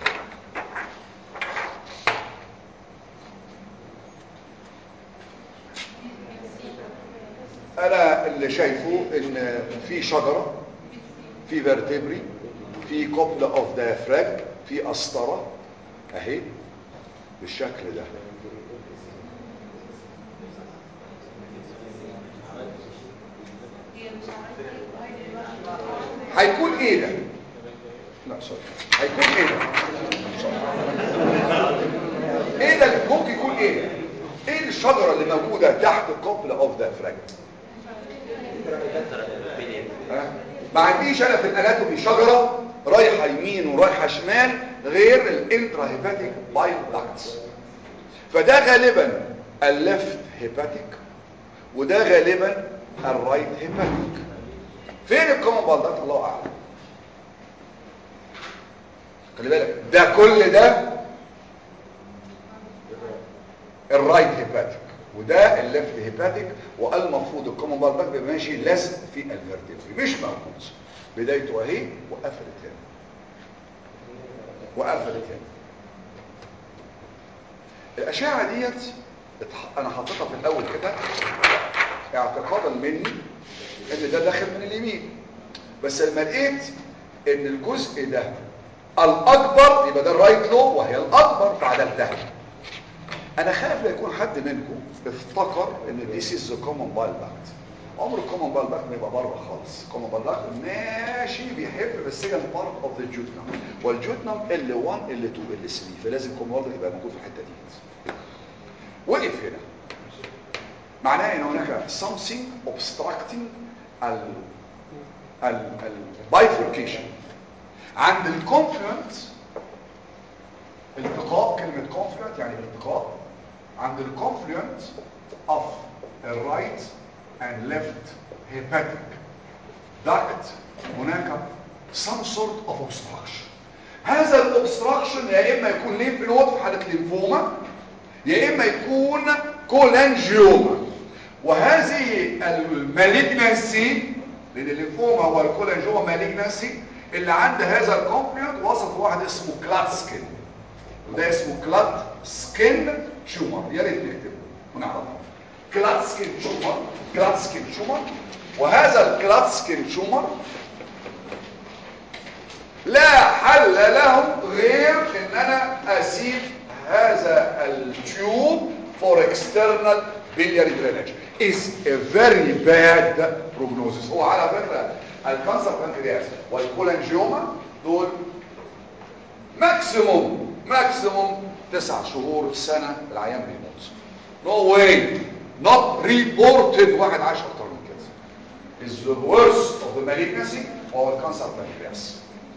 Speaker 1: انا اللي شايفه ان في شجرة في فيرتبري في كوبل اوف دايفراج في قسطرة اهي بالشكل ده هيكون ايه ده لا سوري هيكون ايه ده ايه ده ممكن يكون ايه ده ايه الشجرة اللي موجودة تحت الكوبل اوف دايفراج ما عنديش انا في الاناتومي شجره رايحه يمين ورايحه شمال غير الانترا هيباتيك بايل داكتس فده غالبا الليفت هيباتيك وده غالبا الرايت هيباتيك فين الكومن بايل داكت الله اعلم خلي بالك ده كل ده الرايت هيباتيك وده الليفت هيباتيك والمفروض الكومن بال باك بيبقى ماشي لازق في الفيرتيبري مش موجود بدايته اهي وقفلت هنا وقفلت هنا الاشعه ديت انا حاططها في الاول كده اعتقادا مني ان ده داخل من اليمين بس لما لقيت ان الجزء ده الاكبر يبقى ده الرايت لو وهي الاكبر فعدلتها انا خايف لا يكون حد منكم افتكر ان this is the common bile duct عمر الكومن بال داكت ما يبقى بره خالص الكومن بال داكت ماشي بيحب بس هي بارت اوف ذا جوتنم والجوتنم L1 L2 L3 فلازم الكومن بال يبقى موجود في الحته دي وقف هنا معناه ان هناك something obstructing ال ال البايفوركيشن عند الكونفلونت التقاء كلمة confluent يعني التقاء عند الكونفلونت of الرايت and left hepatic duct هناك some sort of obstruction هذا الاوبستراكشن يا اما يكون ليمف نود في حاله ليمفوما يا اما يكون كولانجيوما وهذه المالجنسي لان الليمفوما هو الكولانجيوما مالجنسي اللي عند هذا الكونفلونت وصف واحد اسمه كلات سكين وده اسمه كلات سكين تيومر يا ريت نكتبه ونعرفه كلات سكين تيومر كلات سكين تيومر وهذا الكلاتسكين تيومر لا حل له غير ان انا اسيب هذا التيوب for external biliary drainage is a very bad prognosis هو على فكرة الكانسر بانكرياس والكولانجيوما دول ماكسيموم ماكسيموم تسع شهور سنة العيان بيموت no way not reported واحد عاش اكتر من كده is the worst of the malignancy هو الكانسر بانكرياس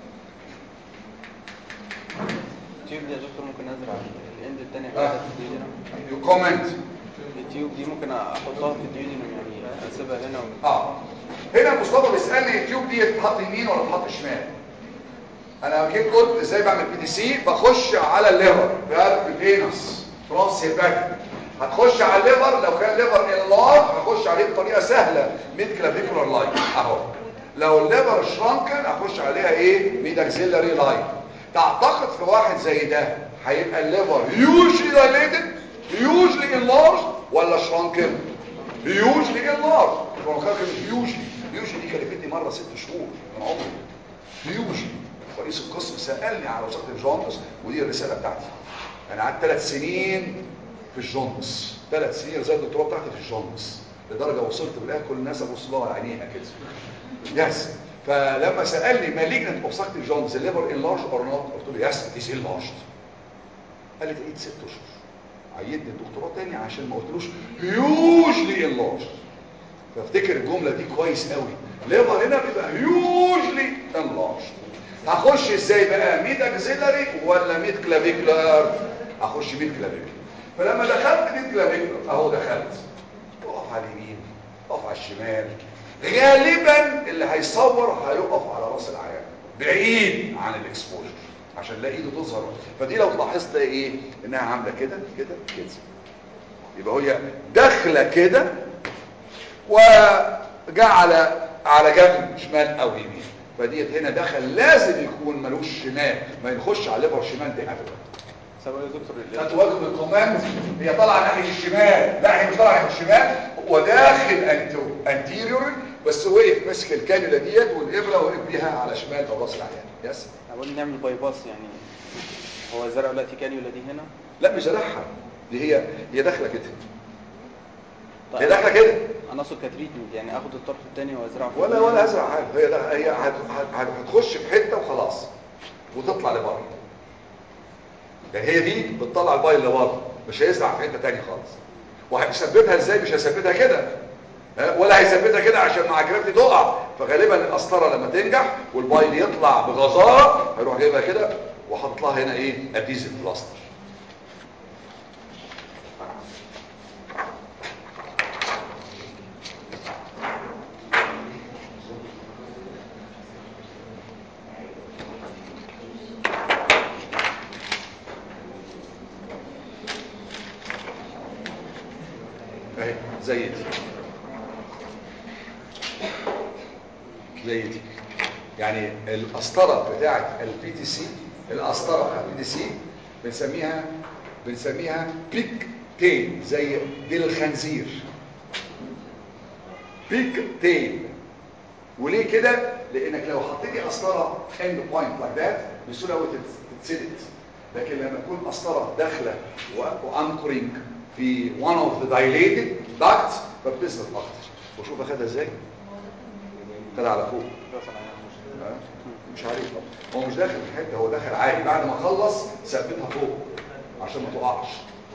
Speaker 3: التيوب دي يا دكتور ممكن ازرع الاند التاني
Speaker 1: آه.
Speaker 3: بتاعت الديودينم
Speaker 1: you comment
Speaker 3: التيوب دي ممكن احطها في الديودينم يعني اسيبها هنا و...
Speaker 1: اه هنا مصطفى بيسالني التيوب دي تتحط يمين ولا تتحط شمال انا جيت قلت ازاي بعمل بي دي سي بخش على الليفر فالف فينوس تراس هيباتيك هتخش على الليفر لو كان ليفر انلارج هخش عليه بطريقه سهله ميد كلافيكولار لاين اهو لو الليفر شرانكن هخش عليها ايه ميد اكسيلاري لاين تعتقد في واحد زي ده هيبقى الليفر يوجلي دايليتد يوجلي انلارج ولا شرانكن يوجلي انلارج البرونكار كانت يوجلي يوجلي دي كلفتني مره ست شهور من عمري يوجلي رئيس القسم سالني على وسط الجوندس ودي الرساله بتاعتي انا قعدت ثلاث سنين في الجوندس ثلاث سنين رساله الدكتوراه بتاعتي في الجوندس لدرجه وصلت بالاخر كل الناس ابص لها على عينيها كده يس فلما سالني مالجنت اوبستراكتيف جوندس الليفر انلارج اور نوت قلت له يس اتس انلارجد قال لي تعيد ست اشهر عيدني الدكتوراه تاني عشان ما قلتلوش هيوجلي انلارج فافتكر الجمله دي كويس قوي ليفر هنا بيبقى هيوجلي انلارج هخش ازاي بقى ميد اكسيلاري ولا ميد كلافيكولار هخش ميد كلافيكولار فلما دخلت ميد كلافيكولار اهو دخلت اقف على اليمين اقف على الشمال غالبا اللي هيصور هيقف على راس العيان بعيد عن الاكسبوجر عشان لا ايده تظهر فدي لو لاحظت ايه انها عامله كده كده كده يبقى هي داخله كده وجاء على على جنب شمال او يمين فديت هنا دخل لازم يكون ملوش شمال ما يخش على الليفر شمال دي ابدا
Speaker 3: سواء يا دكتور ال-
Speaker 1: خدتوا بالكم من الكوماند هي طالعه ناحيه الشمال لا هي مش طالعه ناحيه الشمال هو داخل انتو انتيريور بس وقف ماسك الكانيولا ديت والابره وقف بيها على شمال او راس العيان يس
Speaker 3: اقول نعمل باي باس يعني هو زرع دلوقتي كانيولا دي هنا
Speaker 1: لا مش زرعها دي هي هي داخله كده
Speaker 3: طيب
Speaker 1: هي داخله كده
Speaker 3: انا اقصد كتريتمنت يعني اخد الطرف الثاني وازرعه في
Speaker 1: ولا
Speaker 3: الدنيا.
Speaker 1: ولا ازرع حاجه هي ده هي هت- هت- هت- هتخش في حته وخلاص وتطلع لبره يعني هي دي بتطلع البايل لبره مش هيزرع في حته ثانيه خالص وهيثبتها ازاي مش هيثبتها كده ها؟ ولا هيثبتها كده عشان مع جرافيتي تقع فغالبا القسطره لما تنجح والبايل يطلع بغزاره هيروح جايبها كده وحاطط لها هنا ايه اديزيف بلاستر اهي زي دي زي دي يعني القسطره بتاعت البي تي سي القسطره بتاعت البي تي سي بنسميها بنسميها بيك تيل زي ديل الخنزير بيك تيل وليه كده لانك لو حطيتي قسطره اند بوينت لايك ذات بسهوله قوي تتسدد لكن لما تكون قسطره داخله وانكرينج في one of the dilated ducts فبتثبت اكتر وشوف اخدها ازاي خدها على فوق
Speaker 3: راس العيان مش-
Speaker 1: ها؟ مش عارف طبعا هو مش داخل في حته هو داخل عادي بعد ما خلص ثبتها فوق عشان ما تقعش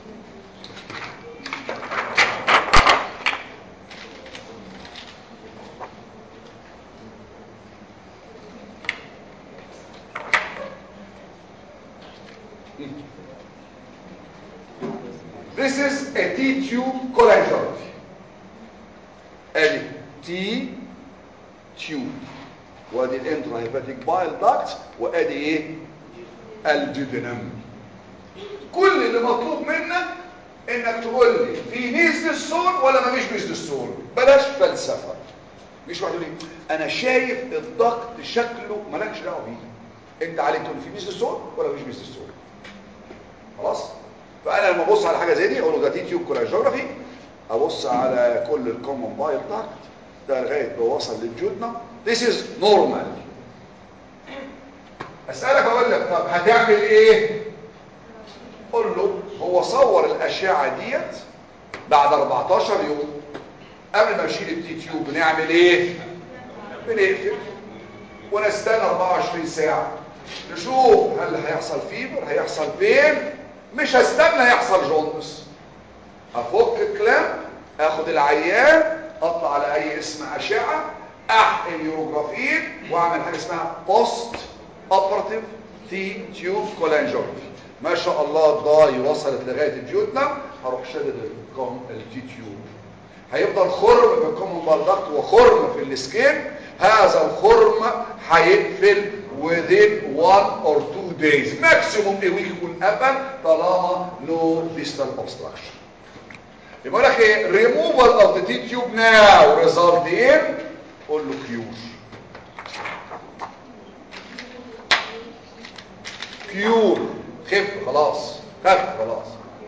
Speaker 1: This is a T-tube cholangiography. ادي T tube وادي الانتراهيباتيك بايل داكت وادي ايه الجدنم كل اللي مطلوب منك انك تقول لي في ميزد السول ولا ما مش ميزد السول بلاش فلسفه مش واحد يقول لي انا شايف الضغط شكله مالكش دعوه بيه انت عليك تقول لي في ميزد السول ولا مش ميزد السول خلاص فانا لما ابص على حاجه زي دي اقول له ده تي تيوب كولاجيوغرافي ابص على كل الكومن بايل داكت ده لغايه ما وصل للجدنة this is normal اسالك اقول لك طب هتعمل ايه قول له هو صور الاشعه ديت بعد 14 يوم قبل ما اشيل التي تيوب بنعمل ايه بنقفل ونستنى 24 ساعه نشوف هل هيحصل فيبر هيحصل بين مش هستنى يحصل جوندس افك الكلام اخد العيان اطلع على اي اسم اشعه احقن يوروجرافين واعمل حاجه اسمها بوست اوبراتيف تي تيوب كولانجوجرافي ما شاء الله الضاي وصلت لغايه الجيوتنا هروح شدد الكوم التي تيوب هيفضل خرم في الكومن بالدكت وخرم في السكين هذا الخرم هيقفل within one or two days maximum a week يكون قفل طالما no distal obstruction يبقى لك ايه removal of the T tube now result in قول له cure cure خف خلاص خف خلاص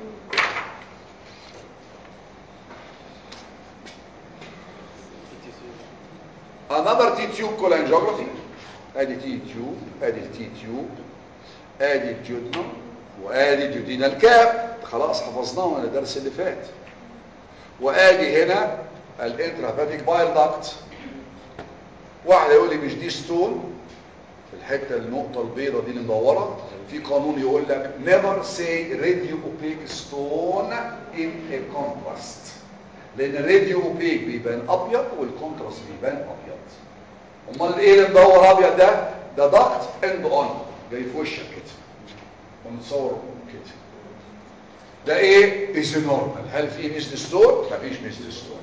Speaker 1: another T tube cholangiography ادي تي تيوب ادي التي تيوب ادي الجدنة وادي الجدينال كاب خلاص حفظناه من الدرس اللي فات وادي هنا الانترافاتيك بايل داكت واحد يقول لي مش دي ستون في الحته النقطه البيضاء دي اللي مدوره في قانون يقول لك never say radio opaque stone in a contrast لان الراديو اوبيك بيبان ابيض والكونتراست بيبان ابيض امال ايه اللي مدور ابيض ده ده ضغط اند اون جاي في وشك كده ومتصور كده ده ايه از نورمال هل في ميزد ستون مفيش ميزد ستون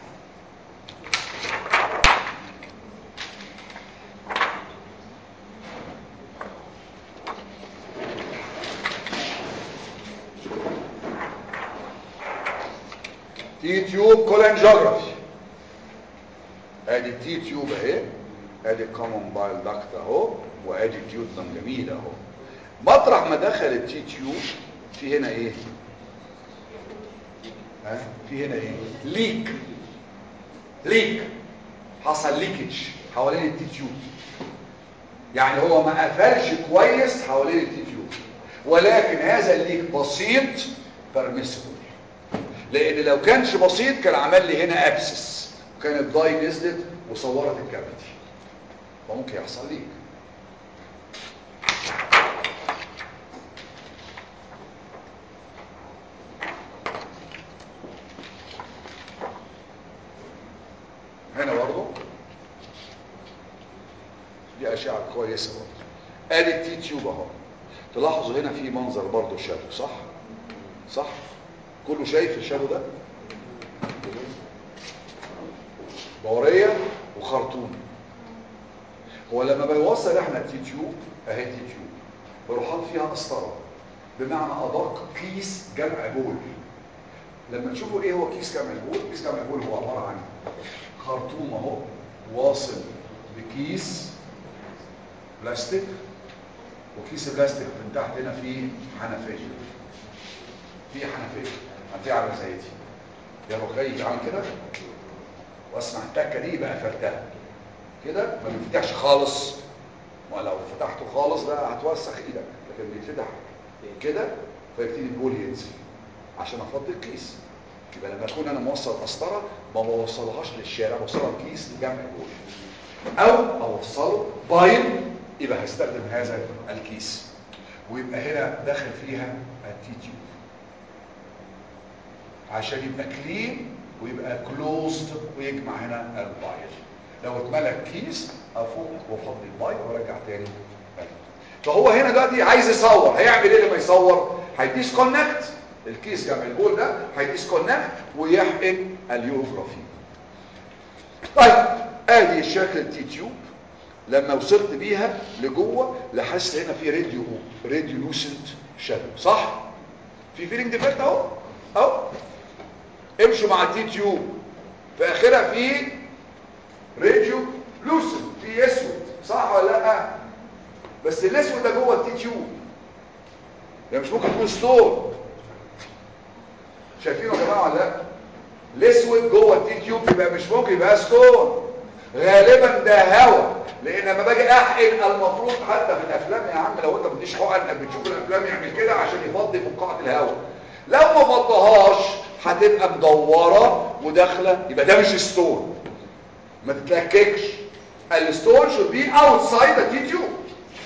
Speaker 1: تي تيوب كولانجيوجرافي ادي التي تيوب اهي ادي الكومون بايل داكت اهو وادي الجيوتنم جميل اهو مطرح ما دخل التي تيوب في هنا ايه ها في هنا ايه ليك ليك حصل ليكج حوالين التي تيوب يعني هو ما قفلش كويس حوالين التي تيوب ولكن هذا الليك بسيط بيرميسبل لان لو كانش بسيط كان عمل لي هنا ابسس وكانت الضاي نزلت وصورت الكافيتي فممكن يحصل ليك هنا برضه دي اشعه كويسه برضه ادي التي تيوب اهو تلاحظوا هنا في منظر برضه شادو صح صح كله شايف الشادو ده دوريه وخرطوم هو لما بيوصل احنا التي تيوب اهي التي تيوب بروح حاطط فيها قسطره بمعنى ادق كيس جمع بول لما تشوفوا ايه هو كيس جمع البول كيس جمع البول هو عباره عن خرطوم اهو واصل بكيس بلاستيك وكيس البلاستيك من تحت هنا فيه حنفيه في حنفيه حنفيه عامله زي دي يا رخي عامل كده واسمع التكه دي يبقى قفلتها كده ما بيفتحش خالص ولو فتحته خالص ده هتوسخ ايدك لكن بيتفتح كده فيبتدي البول ينزل عشان افضي الكيس يبقى لما اكون انا موصل قسطره ما بوصلهاش للشارع بوصلها كيس لجمع البول او اوصله بايل يبقى هستخدم هذا الكيس ويبقى هنا داخل فيها التي تيوب عشان يبقى كلين ويبقى كلوزد ويجمع هنا البايل لو اتملى الكيس افك وافضي البايل وارجع تاني فهو هنا دلوقتي عايز يصور هيعمل ايه لما يصور هيديسكونكت الكيس جمع البول ده هيديسكونكت ويحقن اليوروجرافي طيب ادي الشكل التي تيوب لما وصلت بيها لجوه لاحظت هنا في راديو راديو لوسنت شادو صح في فيلينج ديفكت اهو اهو امشوا مع التي تيوب في اخرها في راديو لوسنت في اسود صح ولا لا بس الاسود ده جوه التي تيوب ده مش ممكن يكون ستون شايفينه يا جماعه ولا لا الاسود جوه التي تيوب يبقى مش ممكن يبقى ستون غالبا ده هواء لان لما باجي احقن المفروض حتى في الافلام يا عم لو انت ما بتديش حقن بتشوف الافلام يعمل كده عشان يفضي فقاعه الهواء لو ما فضهاش هتبقى مدوره وداخله يبقى ده مش ستون ما تتلككش الستون should be outside the teeth tube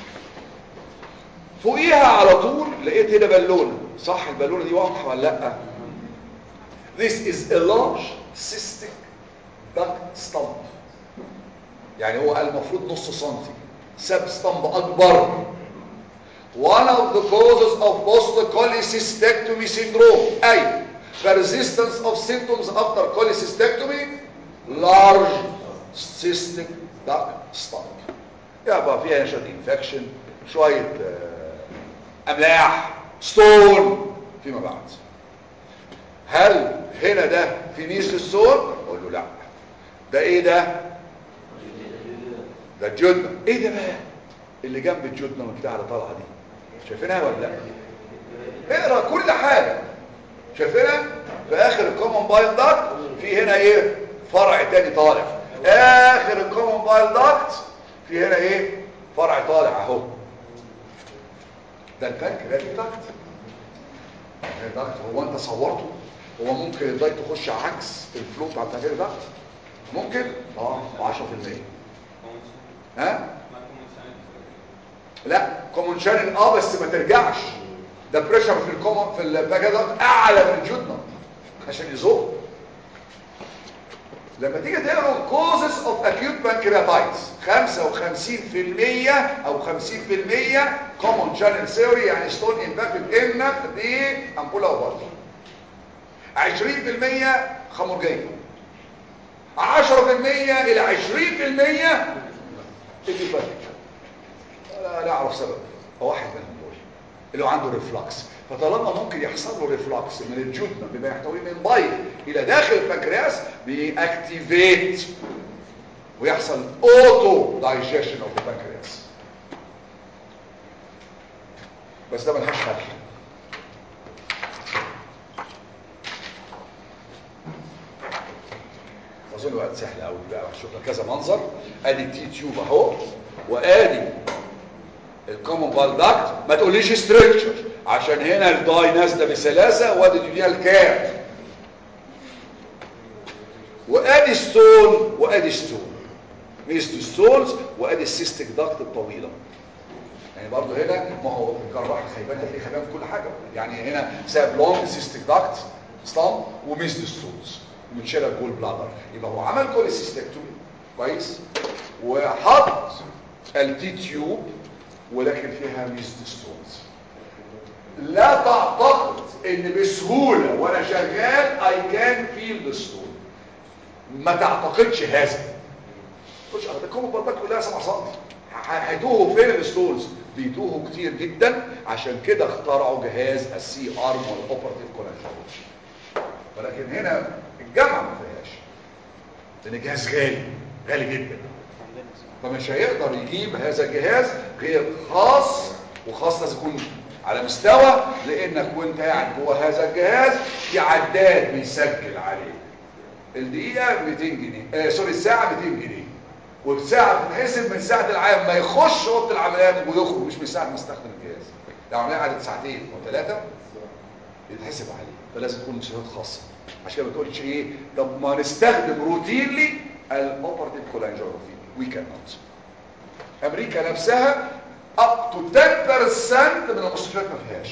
Speaker 1: فوقيها على طول لقيت هنا بالونه صح البالونه دي واضحه ولا لا This is a large cystic duct stump يعني هو المفروض نص سنتي سب ستامب اكبر one of the causes of post-cholecystectomy syndrome اي persistence of symptoms after cholecystectomy large cystic duct stump يبقى فيها شويه انفكشن شويه آه، املاح ستون فيما بعد هل هنا ده في نيس السور اقول له لا ده ايه ده ده الجدنة ايه ده بقى اللي جنب الجدنة والبتاع اللي طالعه دي شايفينها ولا لا اقرا كل حاجه شايفينها في اخر الكومن بايل داكت في هنا ايه فرع تاني طالع اخر الكومن بايل داكت في هنا ايه فرع طالع اهو ده البنكرياتيك داكت الداكت هو انت صورته هو ممكن الدايت تخش عكس الفلو بتاع البنكرياتيك داكت ممكن اه 10% ها لا كومون شانل اه بس ما ترجعش ده بريشر في الكومون في الباجادات اعلى من الجدنة عشان يزق لما تيجي تقرا كوزز اوف اكيوت بانكرياتايتس 55% او 50% كومون شانل ثيوري يعني ستون امباكتد ان دي امبولا اوفر 20% خمرجيه 10% الى 20% ايديوباثيك لا لا اعرف سبب هو واحد منهم دول اللي هو عنده ريفلكس فطالما ممكن يحصل له ريفلكس من الجدنة بما يحتوي من بيض الى داخل البنكرياس بيأكتيفيت ويحصل اوتو دايجيشن اوف البنكرياس بس ده ملهاش حل اظن وقت سهل قوي بقى شفنا كذا منظر ادي التي تيوب اهو وادي الكومن بال داكت ما تقوليش ستريكتشر عشان هنا الداي نازله بسلاسه وادي دي الكاب وادي ستون وادي ستون ميزد ستونز وادي السيستيك داكت الطويله يعني برضه هنا ما هو الجراح الخيبان هتلاقيه خيبان في كل حاجه يعني هنا ساب لونج سيستيك داكت ستام وميزد ستونز من شارع الجول بلادر يبقى هو عمل كل سيستكتومي كويس وحط التي تيوب ولكن فيها ميزد ستونز لا تعتقد ان بسهولة وانا شغال اي كان فيل ستون ما تعتقدش هذا خش على تكون البطاقة كلها سبع سنتي هيتوهوا فين الستونز بيتوهوا كتير جدا عشان كده اخترعوا جهاز السي ارم والاوبرتيف كولاجين ولكن هنا الجامعة ما فيهاش لان الجهاز غالي غالي جدا فمش هيقدر يجيب هذا الجهاز غير خاص وخاص لازم يكون على مستوى لانك وانت قاعد جوه هذا الجهاز في عداد بيسجل عليه الدقيقة 200 جنيه آه سوري الساعة 200 جنيه والساعة بتتحسب من ساعة العام ما يخش اوضه العمليات ويخرج مش من ساعة ما استخدم الجهاز لو عملية قعدت ساعتين او ثلاثة يتحسب عليه فلازم تكون مستشفيات خاصة عشان كده ما تقولش ايه طب ما نستخدم روتينلي الاوبرتيف كولانجيوغرافي وي كان نوت امريكا نفسها up to 10% من المستشفيات ما فيهاش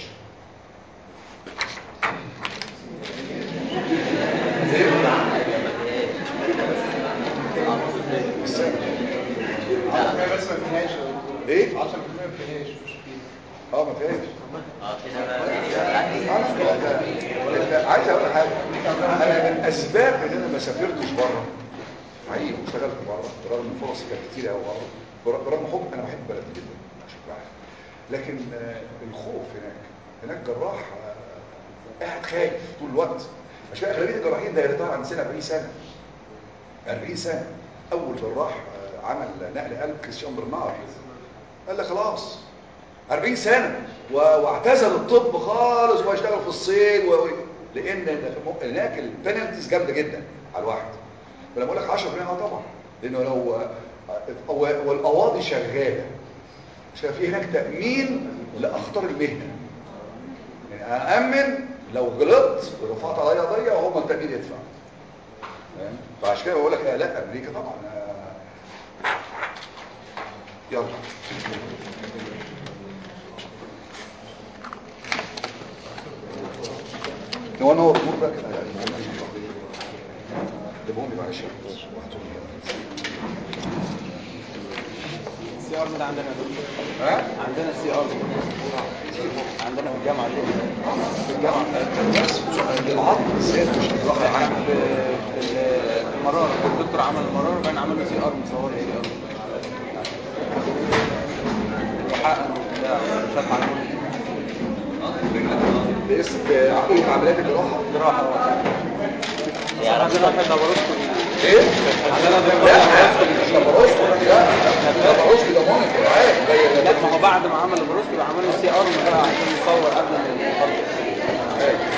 Speaker 2: بس ما فيهاش
Speaker 1: ايه
Speaker 2: 10% ما فيهاش مش كتير
Speaker 1: اه ما فيهاش
Speaker 4: اه كده بقى
Speaker 1: انا عايز اقول حاجه انا من اسباب ان انا ما سافرتش بره حقيقي واشتغلت بره برغم ان فرصي كانت كتير قوي بره برغم حب انا بحب بلدي جدا عشان تبقى عارف لكن آه، الخوف هناك هناك جراح آه، قاعد خايف طول الوقت عشان اغلبيه الجراحين ده يريتار عن سنه 40 سنه 40 سنه اول جراح آه، عمل نقل قلب كريستيان برنار قال لك خلاص 40 سنة و- واعتزل الطب خالص واشتغل في الصين و... و- لان هناك البنالتيز جامده جدا على الواحد فلما اقول لك 10 اه طبعا لانه لو والقواضي شغاله مش في هناك تامين لاخطار المهنه يعني اامن لو غلطت ورفعت عليا قضيه وهم التامين يدفع فاهم؟ فعشان كده بقول لك آه لا امريكا طبعا آه يلا هو نور نور بقى كده جيبهم لي معلش
Speaker 3: السي ار ده عندنا يا دكتور.
Speaker 1: ها
Speaker 3: عندنا سي ار عندنا في الجامعه دي في الجامعه بتاعتنا
Speaker 1: العظم الزيادة مش هتروح
Speaker 3: كان
Speaker 1: عنه
Speaker 3: في في المرار الدكتور عمل المرار وبعدين عمل له سي ار مصور له سي ار وحقن وبتاع شاف على
Speaker 1: باسم عقيدة عمليات الجراحة
Speaker 3: جراحه بس احنا عندنا واحد لاباروسكوبي
Speaker 1: ايه؟
Speaker 3: عندنا
Speaker 1: لا
Speaker 3: دكتور
Speaker 1: مش لاباروسكوبي لا لاباروسكوبي ده مونيتور عادي
Speaker 3: لا ما هو بعد ما عمل لاباروسكوبي عمل له سي ار بقى عشان يصور قبل ما يخلص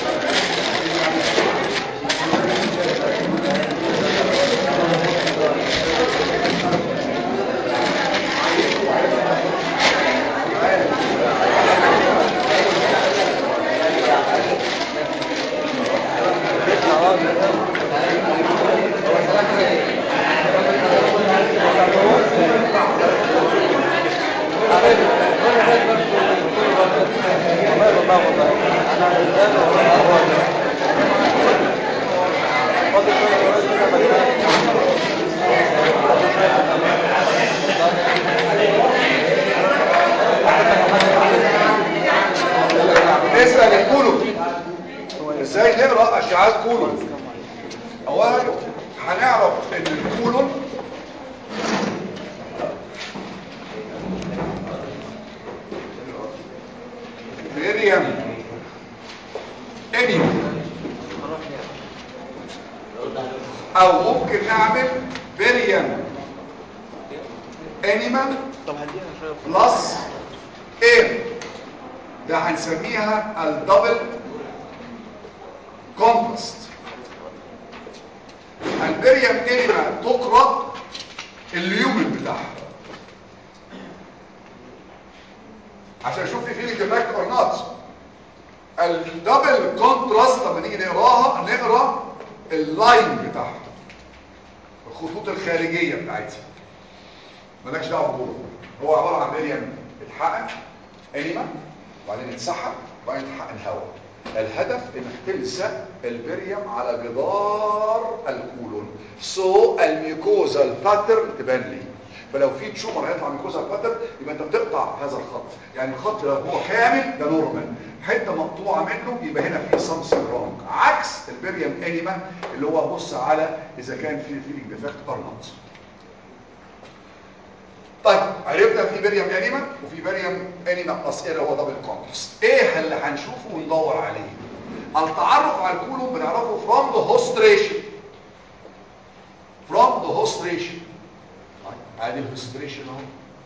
Speaker 1: بالنسبة للكولون ازاي نقرأ اشعاعات كولون اولا هنعرف ان الكولون فيريم اني او ممكن نعمل فيريم انيمال
Speaker 3: طب هديها شويه
Speaker 1: بلس ايه ده هنسميها الدبل كونتراست البريم اما تقرا اليومن بتاعها عشان اشوف في فيلينج افكت اور نوت الدبل كونتراست لما نيجي نقراها نقرا اللاين بتاعها الخطوط الخارجيه بتاعتها مالكش دعوه بالجوه هو عباره عن بريم اتحقن انيما وبعدين اتسحب وبعدين اتحقن هواء الهدف انك تلزق البريم على جدار الكولون سو الميوكوزا الباترن تبان لي فلو في تشومر هيطلع ميوكوزا الباترن يبقى انت بتقطع هذا الخط يعني الخط لو هو كامل ده نورمال حته مقطوعه منه يبقى هنا في سمثينج رونج عكس البريم انيما اللي هو بص على اذا كان في فيلينج ديفكت اور نوت طيب عرفنا في بريم انيما وفي بريم انيما بلس ايه هو دبل كونتراست ايه اللي هنشوفه وندور عليه التعرف على الكولون بنعرفه from the host ratio from the host ratio ادي الهوستريشن اهو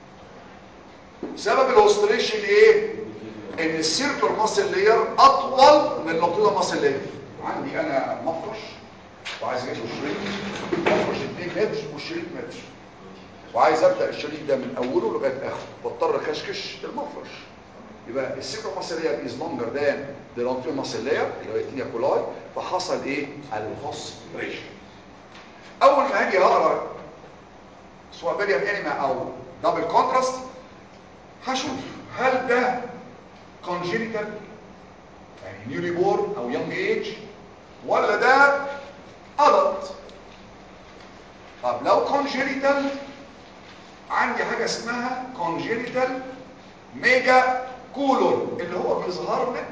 Speaker 1: سبب الهوستريشن ايه ان السيركل ماسل لير اطول من اللوتيولا ماسل لير عندي انا مفرش وعايز اجيب شريط مفرش 2 متر والشريط متر وعايز ابدا الشريط ده من اوله لغايه اخره بضطر اكشكش المفرش يبقى السيكو ماسلير از لونجر ذان ذا لونجر ماسلير اللي هو التينيا كولاي فحصل ايه الهوستريشن اول ما هاجي هقرا سواء بريم انيما او دبل كونتراست هشوف هل ده كونجينيتال يعني نيولي بورن او يونج ايج ولا ده ادلت طب لو كونجينيتال عندي حاجه اسمها كونجينيتال ميجا كولون اللي هو بيظهر لك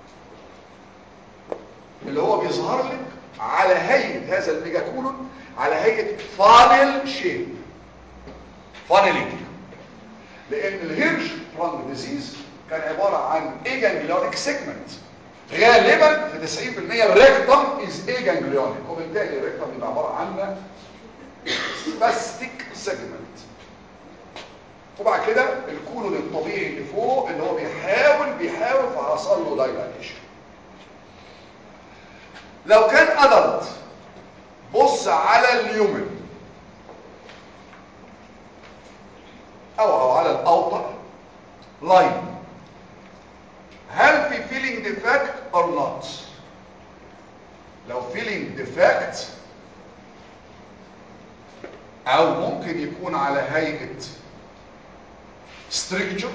Speaker 1: اللي هو بيظهر لك على هيئه هذا الميجا كولون على هيئه فانل شيب فانلينج لان الهيرش فرانك ديزيز كان عباره عن اي جانجليونيك سيجمنت غالبا في 90% الريكتم از اي جانجليونيك وبالتالي الريكتم بيبقى عباره عن سباستيك سيجمنت وبعد كده الكولون الطبيعي اللي فوق اللي هو بيحاول بيحاول فحصل له دايلاتيشن لو كان ادلت بص على اليومن او او على الاوتر لاين هل في feeling defect or not لو feeling defect او ممكن يكون على هيئة structure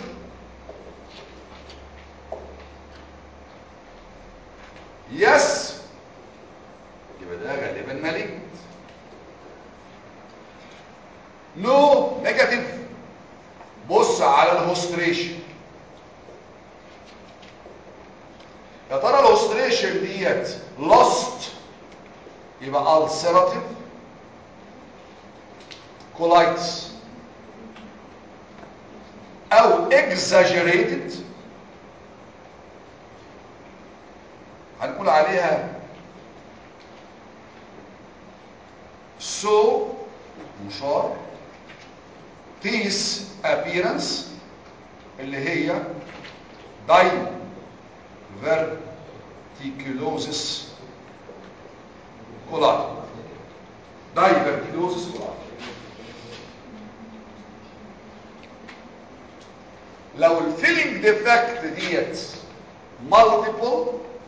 Speaker 1: yes يبقى ده غالبا malignant no negative بص على الهوستريشن يا ترى الهوستريشن ديت lost يبقى ulcerative colitis او exaggerated هنقول عليها so مشار تيس appearance اللي هي diverticulosis coli diverticulosis coli لو الفيلينج ديفكت ديت مالتيبل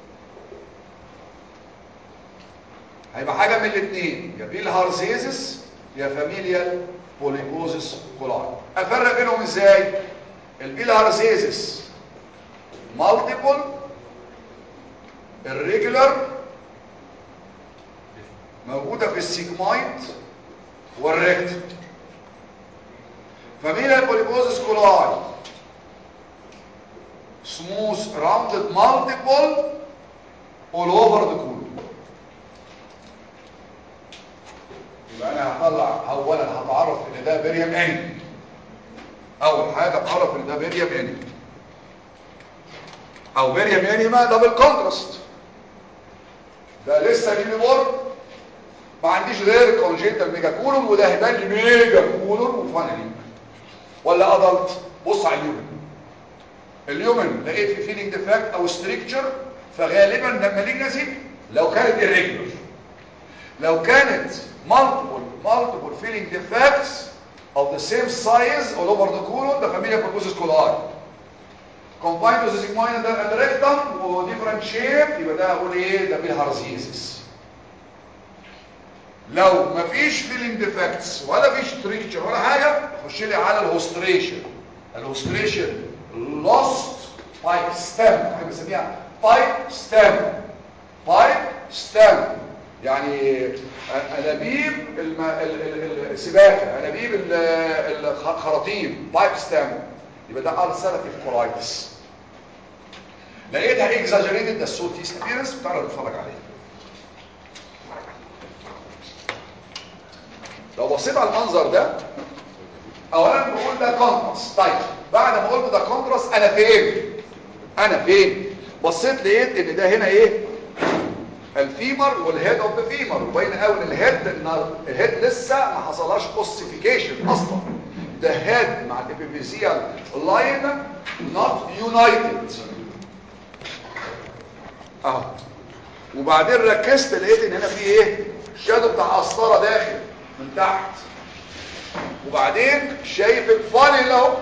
Speaker 1: هيبقى حاجه من الاثنين يا بيلهارزيزس يا فاميليال بوليبوزيس كولاي افرق بينهم ازاي البيلهارزيزس مالتيبل الريجولار موجوده في السيجمويد والريكت فاميليال بوليبوزيس كولاي smooth rounded multiple all over the colon يبقى انا هطلع اولا هتعرف ان ده بيريم اني اول حاجه اتعرف ان ده بيريم اني او بيريم اني ما ده بالكونتراست ده لسه يونيبورن ما عنديش غير كونجيتال ميجا كولون وده هيبان لي ميجا كولون وفانلي ولا ادلت بص على اليومن اليومن لقيت في فيلينج ديفكت او ستريكتشر فغالبا ده مالجنسي لو كانت irregular لو كانت multiple multiple feeling defects of the same size all over the colon the familia purposis coli combined with the sigmoid and the rectum و different shape يبقى ده اقول ايه ده بالهارزيزس لو مفيش feeling defects ولا فيش structure ولا حاجه خش لي على الهوستريشن الهوستريشن lost pipe stem احنا بنسميها pipe stem pipe stem يعني انابيب الم... ال- ال- السباكه انابيب ال- الخراطيم بايب ستام يبقى ده ulcerative colitis لقيتها اكزاجريتد ده السوتيس ابيرنس بتعرف تتفرج عليه لو بصيت على المنظر ده اولا بقول ده كونتراست طيب بعد ما قلت ده كونتراست انا فين انا فين بصيت لقيت ان ده هنا ايه الفيمر والهيد اوف ذا فيمر وبين قوي ان الهيد الهيد لسه ما حصلهاش اوسيفيكيشن اصلا ده هيد مع الابيفيزيال لاين نوت يونايتد اهو وبعدين ركزت لقيت ان هنا في ايه شادو بتاع قسطره داخل من تحت وبعدين شايف الفانل اهو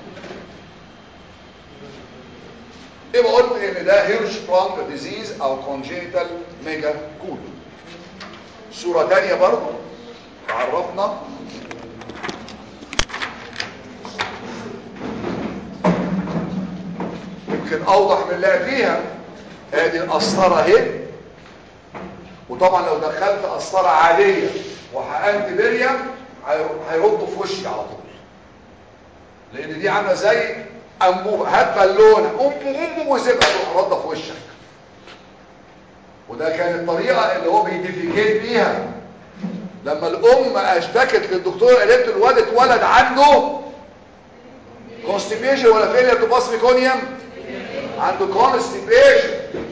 Speaker 1: يبقى قلت ان ده هيرش برونك ديزيز او كونجينيتال ميجا كول صورة تانية برضو عرفنا يمكن اوضح من اللي فيها ادي القسطره اهي وطبعا لو دخلت قسطره عاديه وحقنت بريم هيردوا في وشي على طول لان دي عامله زي انبوبه هات بالونه قوم قوم وسيبها تروح رده في وشك وده كان الطريقه اللي هو بيديفيكيت بيها لما الام اشتكت للدكتور قالت له الواد اتولد عنده كونستيبيشن ولا فيلير تو باس ميكونيوم عنده كونستيبيشن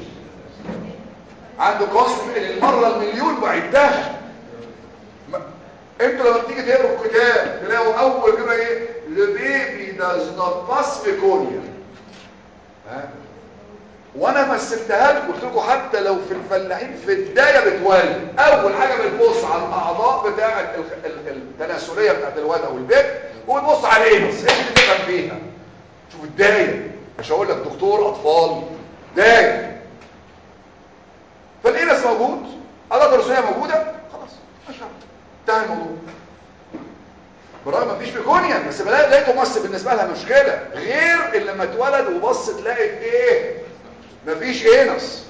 Speaker 1: عنده كونستيبيشن المره المليون بعدها انتوا لما بتيجي تقروا الكتاب تلاقوا اول كده ايه the baby does not pass meconium ها وانا مثلتها لكم قلت لكم حتى لو في الفلاحين في البدايه بتولد اول حاجه بتبص على الاعضاء بتاعه ال- ال- التناسليه بتاعه الواد او البنت وبتبص على الانس ايه اللي تفهم فيها شوف الدايه مش هقول لك دكتور اطفال دايه فالانس موجود عضلات الرسوليه موجوده خلاص مش عارف. انتهى الموضوع بالرغم مفيش بيكونيا بس بلاقي لقيته مص بالنسبه لها مشكله غير اللي لما اتولد وبص تلاقي ايه مفيش انس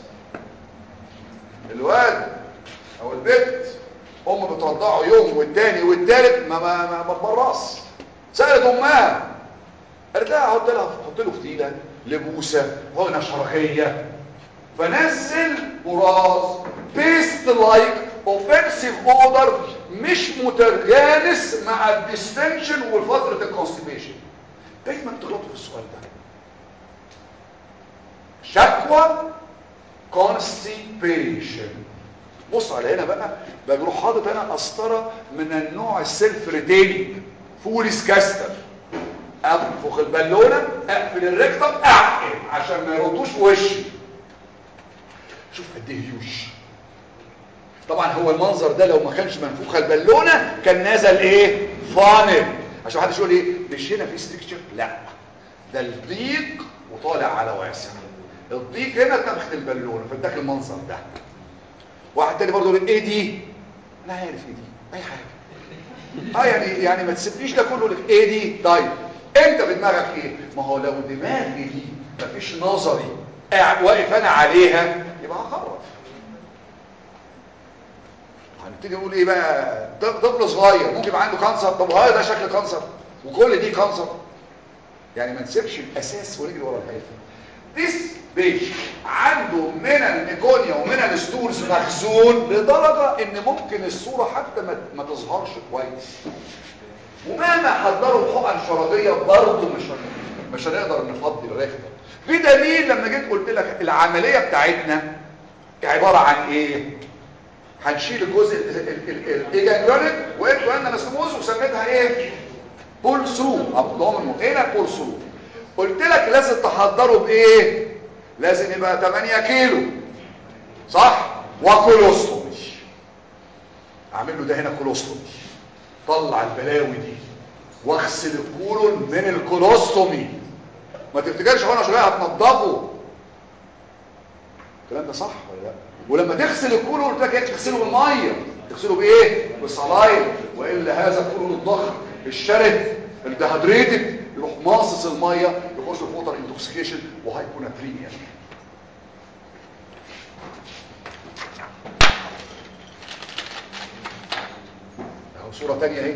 Speaker 1: الواد او البنت ام بترضعه يوم والتاني والتالت ما ما ما, ما تبرص سالت امها قالت لها حط لها حط له فتيله لبوسه غنى شرخيه فنزل براز بيست لايك اوفنسيف اودر مش متجانس مع الديستنشن وفتره الكونستيبيشن دايما تغلطوا في السؤال ده شكوى كونستيبيشن بص على هنا بقى بقى بيروح حاطط هنا قسطره من النوع السيلف ريتيننج فوليس كاستر انفخ البالونه اقفل الريكتم اعقل عشان ما يردوش في وشي شوف قد ايه هيوش طبعا هو المنظر ده لو ما كانش منفوخه البالونه كان نازل ايه فانل عشان محدش يقول ايه مش هنا في ستريكشر لا ده الضيق وطالع على واسع الضيق هنا نفخت البالونه فاداك المنظر ده واحد تاني برضه يقول ايه دي انا عارف ايه دي اي حاجه اه يعني يعني ما تسيبنيش ده كله لك ايه دي طيب انت في دماغك ايه ما هو لو دماغي دي مفيش نظري قاعد واقف انا عليها يبقى هخرف هنبتدي نقول ايه بقى طفل صغير ممكن يبقى عنده كانسر طب هاي ده شكل كانسر وكل دي كانسر يعني ما نسيبش الاساس ونجري ورا الحيط This patient عنده من الميكونيا ومن الستورز مخزون لدرجة ان ممكن الصورة حتى ما, ما تظهرش كويس ومهما حضروا حقن شرجية برضه مش هن- مش هنقدر نفضي الريكتم بدليل لما جيت قلت لك العملية بتاعتنا عبارة عن ايه هنشيل الجزء الايجانجرونيك وانتوا قلنا نسموز وسميتها ايه بول ثرو ابدومن هنا بول ثرو قلت لك لازم تحضره بايه لازم يبقى 8 كيلو صح وكولوستومي اعمل له ده هنا كولوستومي طلع البلاوي دي واغسل الكولون من الكولوستومي ما تفتكرش وانا شويه هتنضفه الكلام ده صح ولا لا ولما تغسل الكولون قلت لك ايه تغسله بالميه تغسله بايه بصلاين والا هذا الكولون الضخم الشرد الدهدريتد يروح ماصص الميه يخش في ووتر انتوكسيكيشن وهايبوناتريميا اهو صوره ثانيه اهي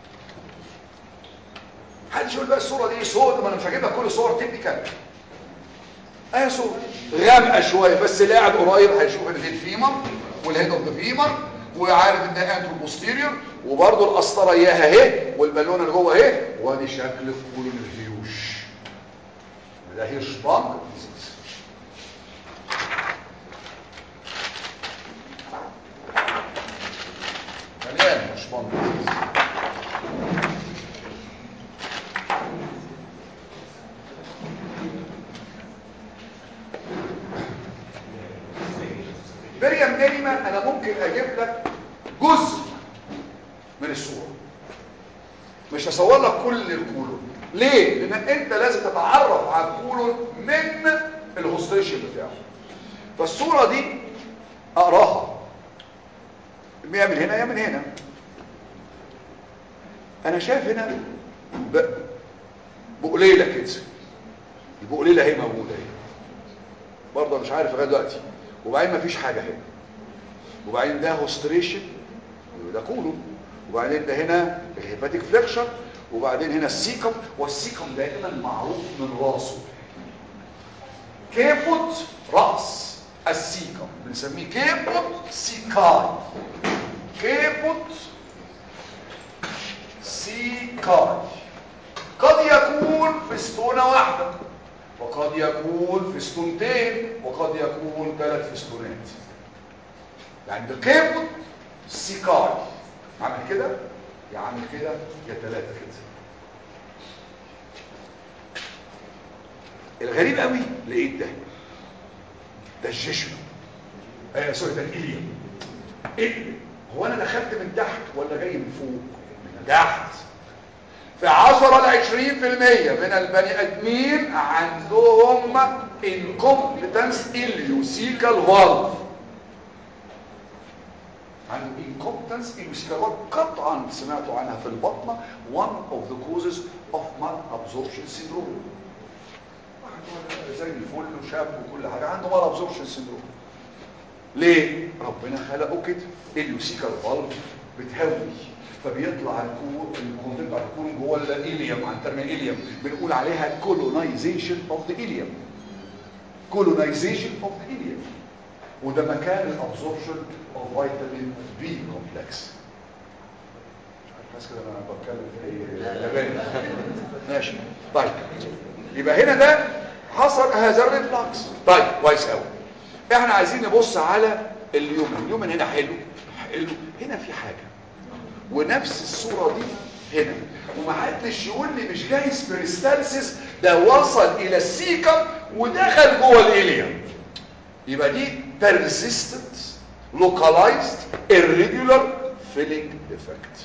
Speaker 1: حد يقول بقى الصوره دي سود ما انا مش هجيب لك كل الصور تكنيكال اهي صوره غامقه شويه بس اللي قاعد قريب هيشوف ان دي الفيمر والهيد اوف ذا فيمر وعارف ان ده انترو بوستيريور وبرده القسطره اياها اهي والبالونه اللي جوه اهي وادي شكل الكولون الهيوش ده هيرش بانك مليان هيرش بانك مريم نيمة انا ممكن اجيب لك جزء من الصورة مش هصور لك كل الكولون ليه لان انت لازم تتعرف على الكولون من الهوستريشن بتاعه فالصورة دي اقراها يا من هنا يا من هنا انا شايف هنا ب... بقليلة كده البقليلة هي موجودة اهي برضه مش عارف لغايه دلوقتي وبعدين مفيش حاجه هنا وبعدين ده هوستريشن ده كولون وبعدين ده هنا الهيباتيك فليكشر وبعدين هنا السيكم والسيكم دائما معروف من راسه كيبوت راس السيكم بنسميه كيبوت سيكاي كيبوت سيكاي قد يكون فستونة واحدة وقد يكون فستونتين وقد يكون ثلاث فستونات يعني ده كيبوت سيكاي عمل كده يعمل كده يا ثلاثة كده الغريب قوي لقيت ده ده الجيشن آه سوري ده الإليوم إيه هو انا دخلت من تحت ولا جاي من فوق من تحت في 10 ل 20% من البني ادمين عندهم incompetence ileocecal valve عنده incompetence ileocecal valve قطعا سمعتوا عنها في البطنه one of the causes of malabsorption syndrome واحد زي الفل وشاب وكل حاجه عنده malabsorption syndrome ليه ربنا خلقه كده اليوسيكال فالف بتهوي فبيطلع الكور الكونتنت بتاع الكور جوه الاليوم عن ترمي الاليوم بنقول عليها كولونايزيشن اوف ذا اليوم كولونايزيشن اوف ذا اليوم وده مكان الابزوربشن اوف فيتامين بي كومبلكس بس كده انا بتكلم في ايه ياباني ماشي طيب يبقى هنا ده حصل هذا الريفلكس طيب كويس قوي احنا عايزين نبص على اليومن اليومن هنا حلو حلو هنا في حاجة ونفس الصورة دي هنا ومحدش يقول لي مش جايز بريستالسيس ده وصل الى السيكم ودخل جوه الاليوم يبقى دي persistent localized irregular filling defect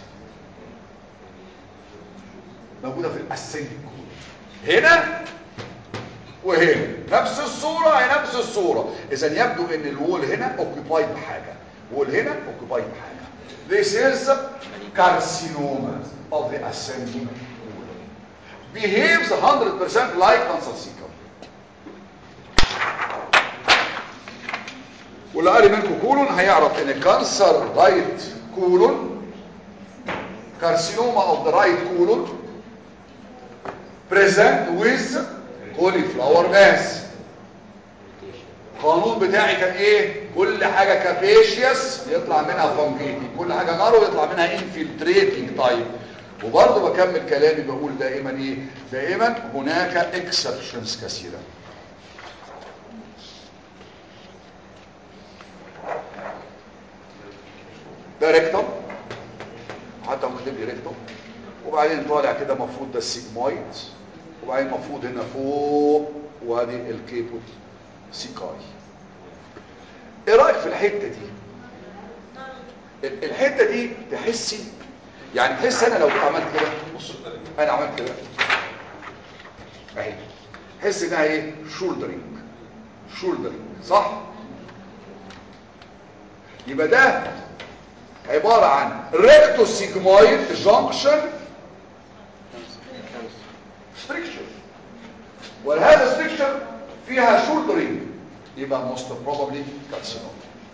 Speaker 1: موجودة في الاسينج هنا وهنا نفس الصورة هي نفس الصورة اذا يبدو ان الوول هنا occupied بحاجة وول هنا occupied بحاجة this is carcinoma of the ascending wall behaves 100% like cancer cecum واللي قال منكم كولون هيعرف ان كانسر رايت كولون carcinoma of the right colon present with cauliflower mass القانون بتاعي كان ايه كل حاجة كابيشيس يطلع منها فانجيتي كل حاجة نارو يطلع منها انفلتريتنج تايب وبرضه بكمل كلامي بقول دائما ايه دائما هناك اكسبشنز كثيرة ده ريكتوم حتى مكتب لي ريكتوم وبعدين طالع كده مفروض ده السيجمويد وبعدين مفروض هنا فوق وادي الكيبوت سيكاي ايه رايك في الحته دي الحته دي تحسي يعني تحس انا لو عملت كده بص انا عملت كده اهي تحس انها ايه شولدرنج شولدرنج صح يبقى ده عباره عن ريكتو سيجمويد جانكشن ستريكشر وهذا ستريكشر فيها شولدرنج يبقى موست بروبابلي كارسينوم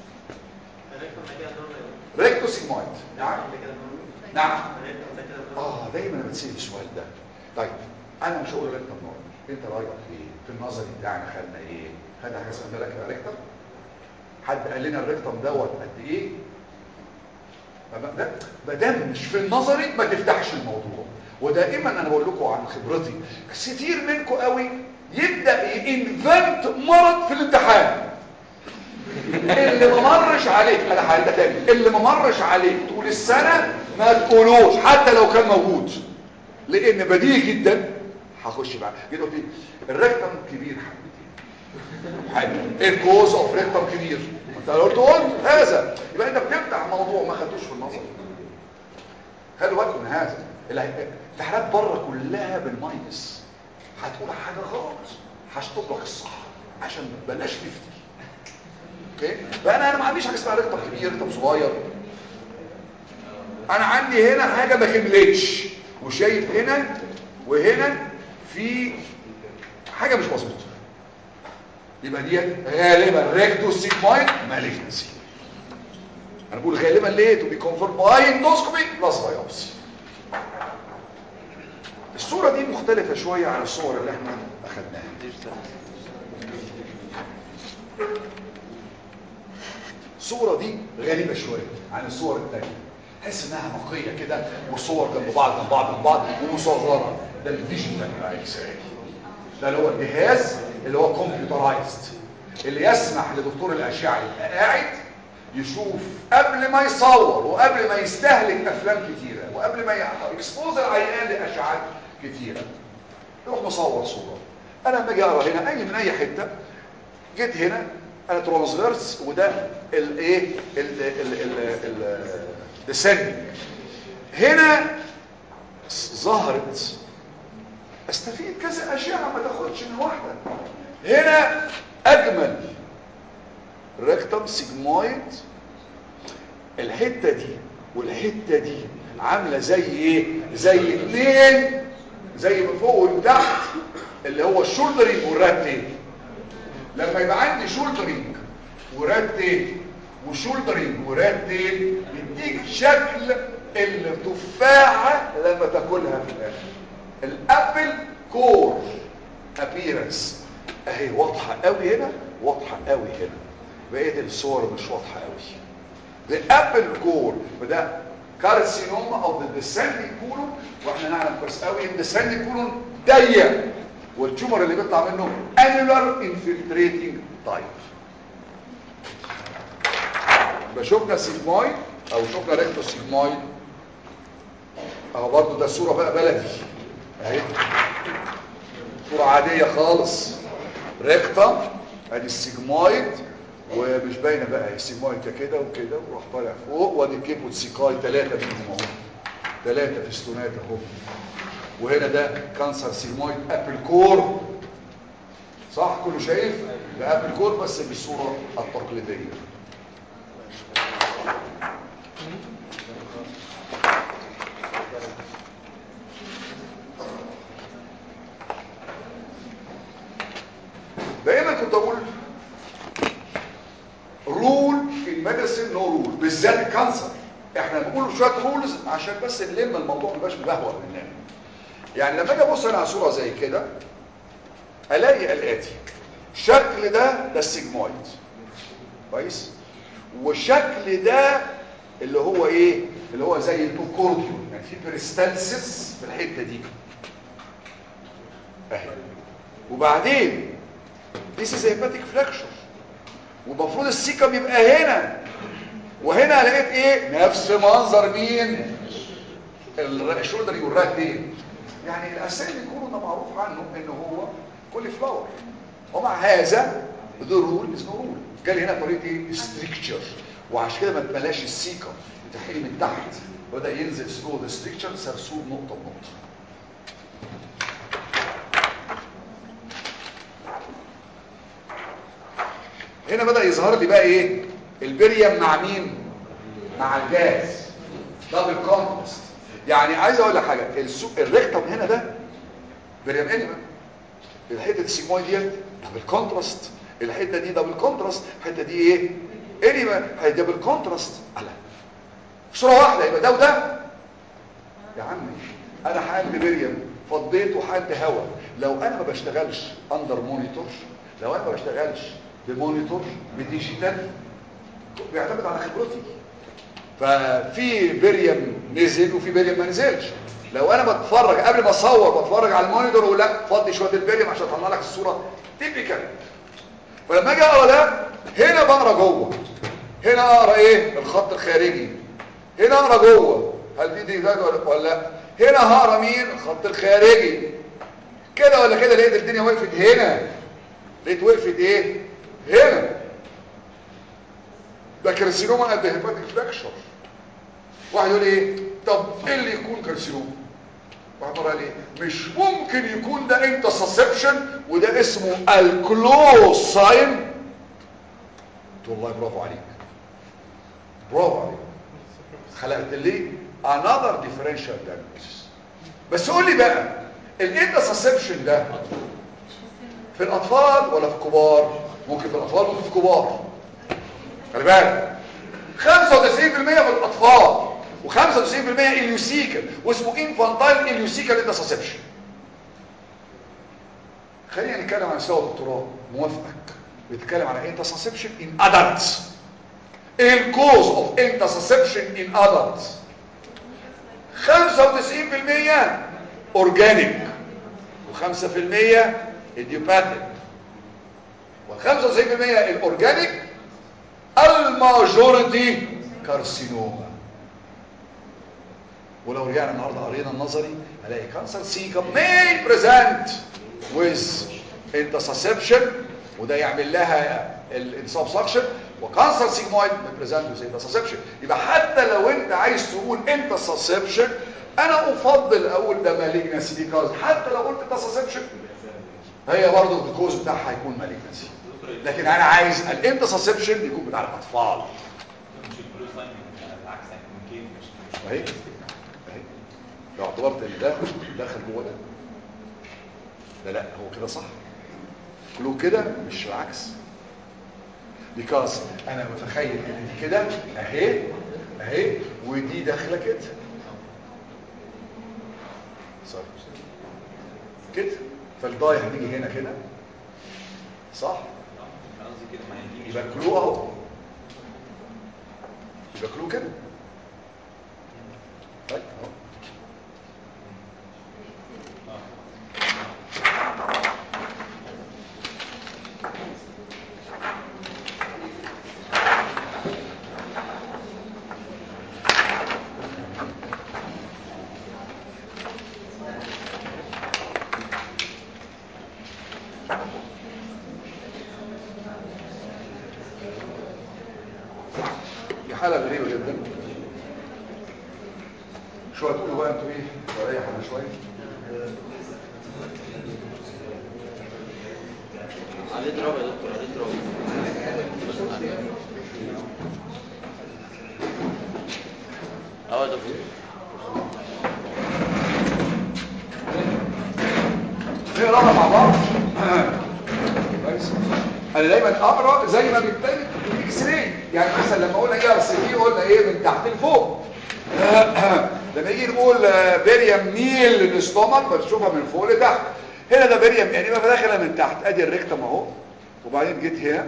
Speaker 1: ريكتو سيجمويد نعم نعم اه دايما انا بتسال السؤال ده طيب انا مش هقول ريكتم نورمال انت رايك في ايه في النظري بتاعنا خدنا ايه خدنا حاجه اسمها لك ريكتم حد قال لنا الريكتم دوت قد ايه ما دام مش في النظري ما تفتحش الموضوع ودائما انا بقول لكم عن خبرتي كتير منكم قوي يبدا ينفنت مرض في الامتحان اللي ما مرش عليك انا حالة تاني اللي ما مرش عليك طول السنة ما تقولوش حتى لو كان موجود لان بديهي جدا هخش بقى جيت قلت الريكتم كبير حبتين حلو ايه الكوز اوف ريكتم كبير انت لو قلت قلت هذا يبقى انت بتفتح موضوع ما خدتوش في النظر خلوا بالكم من هذا الامتحانات بره كلها بالماينس هتقول حاجه غلط هشطب لك الصح عشان بلاش نفتي اوكي فانا انا ما عنديش حاجه اسمها رقم كبير رقم صغير انا عندي هنا حاجه ما كملتش وشايف هنا وهنا في حاجه مش مظبوطه يبقى دي غالبا ريكتو سيجمويد مالجنسي انا بقول غالبا ليه تو بي كونفيرم باي اندوسكوبي بلس بايوبسي الصوره دي مختلفه شويه عن الصور اللي احنا اخدناها الصورة دي غريبة شوية عن الصور التانية تحس انها نقية كده والصور جنب بعض جنب بعض جنب بعض ومصغرة ده الديجيتال اكس راي ده اللي هو الجهاز اللي هو كمبيوترايزد اللي يسمح لدكتور الاشعه يبقى قاعد يشوف قبل ما يصور وقبل ما يستهلك افلام كتيره وقبل ما يكسبوز العيان لاشعات كتيره يروح مصور صوره انا لما اجي اقرا هنا اي من اي حته جيت هنا انا ترانسفيرس وده الايه الديسندنج هنا ظهرت استفيد كذا اشعه ما تاخدش من واحده هنا اجمل ريكتم سيجمويد الحته دي والحته دي عامله زي ايه زي اتنين زي من فوق ومن تحت اللي هو الشولدرينج والرات لما يبقى عندي شولدرينج ورات تيل وشولدرينج ورات تيل يديك شكل التفاحه لما تاكلها في الاخر الابل كور ابيرنس اهي واضحه قوي هنا واضحه قوي هنا بقيه الصور مش واضحه قوي الابل كور وده كارسينوما او ذا ديسندنج كولون واحنا نعلم كويس قوي ان الديسندنج كولون ضيق والتيومر اللي بيطلع منه انولار انفلتريتنج تايب يبقى شفنا سيجمويد او شفنا ريكتو سيجمويد اهو برضو ده صوره بقى بلدي اهي صوره عاديه خالص ريكتم ادي السيجمويد ومش باينه بقى السيجمويد كده وكده وراح طالع فوق وادي الكيبوت سيكاي ثلاثه منهم اهو ثلاثه فيستونات اهو وهنا ده كانسر سيجمويد ابل كور صح كله شايف ده ابل كور بس بالصوره التقليديه دايما كنت اقول رول في الميديسن نو رول بالذات الكانسر احنا بنقول شويه رولز عشان بس نلم الموضوع ما يبقاش مبهوأ مننا يعني لما اجي ابص انا على صوره زي كده الاقي الاتي الشكل ده ده السيجمويد كويس والشكل ده اللي هو ايه اللي هو زي البوكورديون يعني في بريستالسيس في الحته دي اهي وبعدين this is a hepatic fracture ومفروض السيكم يبقى هنا وهنا لقيت ايه نفس منظر مين الشولدر والراك دي يعني الاسامي يكونوا ده معروف عنه ان هو كل فلاور ومع هذا ذا رول از نو رول جالي هنا طريقه ايه ستريكتشر وعشان كده ما تملاش السيكم بتحكي من تحت بدا ينزل سلو ذا ستريكتشر سرسوب نقطه بنقطه هنا بدا يظهر لي بقى ايه البريم مع مين مع الجاز دبل كونتراست يعني عايز اقول لك حاجه السوق الريكتم هنا ده بريم انيما الحته السيجمويد ديت دبل كونتراست الحته دي دبل كونتراست الحته دي ايه انيما هي دبل كونتراست على في صوره واحده يبقى ده وده يا عمي انا حقنت بريم فضيت وحقنت هواء لو انا ما بشتغلش اندر مونيتور لو انا ما بشتغلش بمونيتور بديجيتال بيعتمد على خبرتي ففي بريم نزل وفي بريم ما نزلش لو انا بتفرج قبل ما اصور بتفرج على المونيتور ولا لا فضي شويه البريم عشان اطلع لك الصوره تيبيكال فلما اجي اقرا ده هنا بقرا جوه هنا اقرا ايه الخط الخارجي هنا اقرا جوه هل دي دي ولا ولا لا هنا هقرا مين الخط الخارجي كده ولا كده لقيت الدنيا وقفت هنا لقيت وقفت ايه هنا ده كارسينوما قد هيباتيك فراكشر واحد يقول ايه طب ايه اللي يكون كارسينوما واحد قال ايه مش ممكن يكون ده انتسسبشن وده اسمه الكلوز ساين والله برافو عليك برافو عليك خلقت لي another differential diagnosis بس قول لي بقى الانتسسبشن ده في الاطفال ولا في الكبار ممكن في الاطفال ممكن في الكبار خلي بالك 95% في الاطفال و95% اليوسيكال واسمه انفانتايل اليوسيكال انتسسبشن خلينا نتكلم عن مستوى الدكتوراه موافقك بيتكلم على انتسسبشن ان ادلتس الكوز اوف انتسسبشن ان ادلتس 95% اورجانيك و5% ايديوباثيك وال95% الاورجانيك الماجوريتي كارسينوما ولو رجعنا النهارده قرينا النظري هلاقي كانسر سيكم may present with انتسسبشن وده يعمل لها الانسبسكشن وكانسر سيجمويد بيبريزنت زي انتسسبشن يبقى حتى لو انت عايز تقول انتسسبشن انا افضل اقول ده مالجنسي بيكاز حتى لو قلت انتسسبشن هي برضه الكوز بتاعها هيكون مالجنسي لكن انا عايز الانتسسبشن يكون بتاع الاطفال
Speaker 2: مش البلو ساين العكس يعني من كيف مش مش
Speaker 1: اهي اهي لو اعتبرت ان ده داخل جوه ده ده لا هو كده صح كله كده مش العكس بيكاز انا متخيل ان دي كده اهي اهي ودي داخله كده صح كده فالضاي هتيجي هنا كده صح
Speaker 2: أنا قصدي كده ما يجيش
Speaker 1: يبقى كلو اهو يبقى كلو كده طيب اهو دي حالة غريبة جدا شو هتقولوا بقى انتوا ايه وريح انا شوية
Speaker 4: عليه ضرب يا دكتور عليه ضرب اه يا دكتور
Speaker 1: نقراها مع بعض كويس انا دايما اقرا زي ما بيتكتب في الاكس راي يعني مثلا لما قلنا ايه ار سي بي قلنا ايه من تحت لفوق لما يجي نقول بيريم ميل للاستومك بتشوفها من فوق لتحت هنا ده بيريم يعني ما داخله من تحت ادي الريكتم اهو وبعدين جيت هنا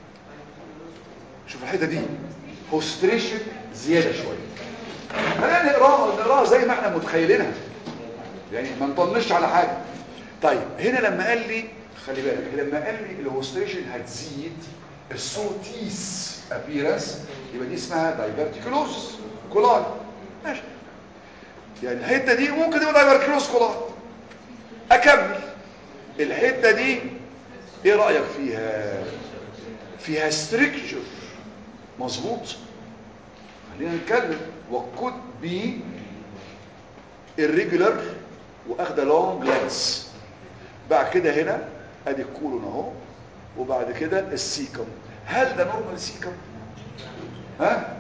Speaker 1: شوف الحته دي هوستريشن زياده شويه خلينا نقراها نقراها زي ما احنا متخيلينها يعني ما نطنش على حاجه طيب هنا لما قال لي خلي بالك لما قال لي الهوستريشن هتزيد الصوتيس ابيرنس يبقى دي اسمها دايفرتيكولوس كولاي ماشي يعني الحته دي ممكن تبقى دايفرتيكولوس كولاي اكمل الحته دي ايه رايك فيها فيها ستريكتشر مظبوط خلينا نتكلم وكود بي irregular واخده لونج لانس بعد كده هنا ادي الكولون اهو وبعد كده السيكم هل ده نورمال سيكم ها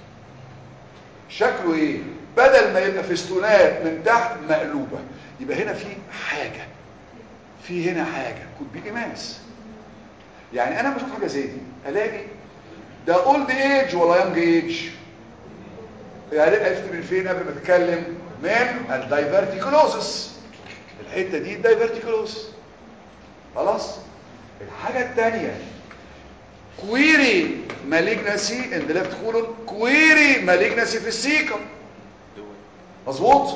Speaker 1: شكله ايه بدل ما يبقى فستونات من تحت مقلوبه يبقى هنا في حاجه في هنا حاجه كود بي ماس يعني انا بشوف حاجه زي دي الاقي ده اولد ايج ولا يونج ايج يعني عرفت من فين قبل ما اتكلم من الدايفرتيكولوزس الحته دي الدايفرتيكولوزس خلاص الحاجه الثانيه كويري مالجنسي ان ذا ليفت كولون كويري مالجنسي في السيكم مظبوط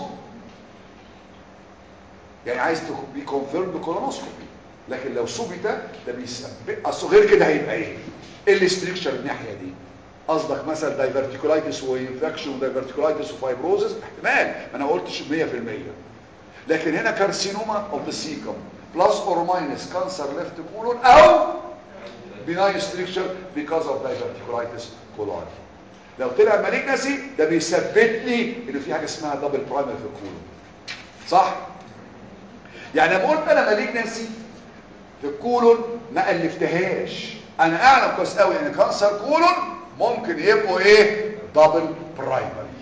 Speaker 1: يعني عايز بي كونفيرم بكولونوسكوبي لكن لو ثبت ده بيسبب اصل غير كده هيبقى ايه ايه الاستركشر الناحيه دي قصدك مثلا دايفرتيكولايتس وانفكشن ودايفرتيكولايتس وفايبروزس احتمال ما انا قلتش 100% لكن هنا كارسينوما اوف ذا سيكم بلس اور ماينس كانسر ليفت كولون او بناي ستريكشر بيكوز اوف دايفرتيكولايتس كولون لو طلع مالجنسي ده بيثبت لي ان في حاجه اسمها دبل برايمر في الكولون صح يعني لما قلت انا مالجنسي في الكولون ما الفتهاش انا اعلم كويس قوي ان كانسر كولون ممكن يبقوا ايه دبل برايمري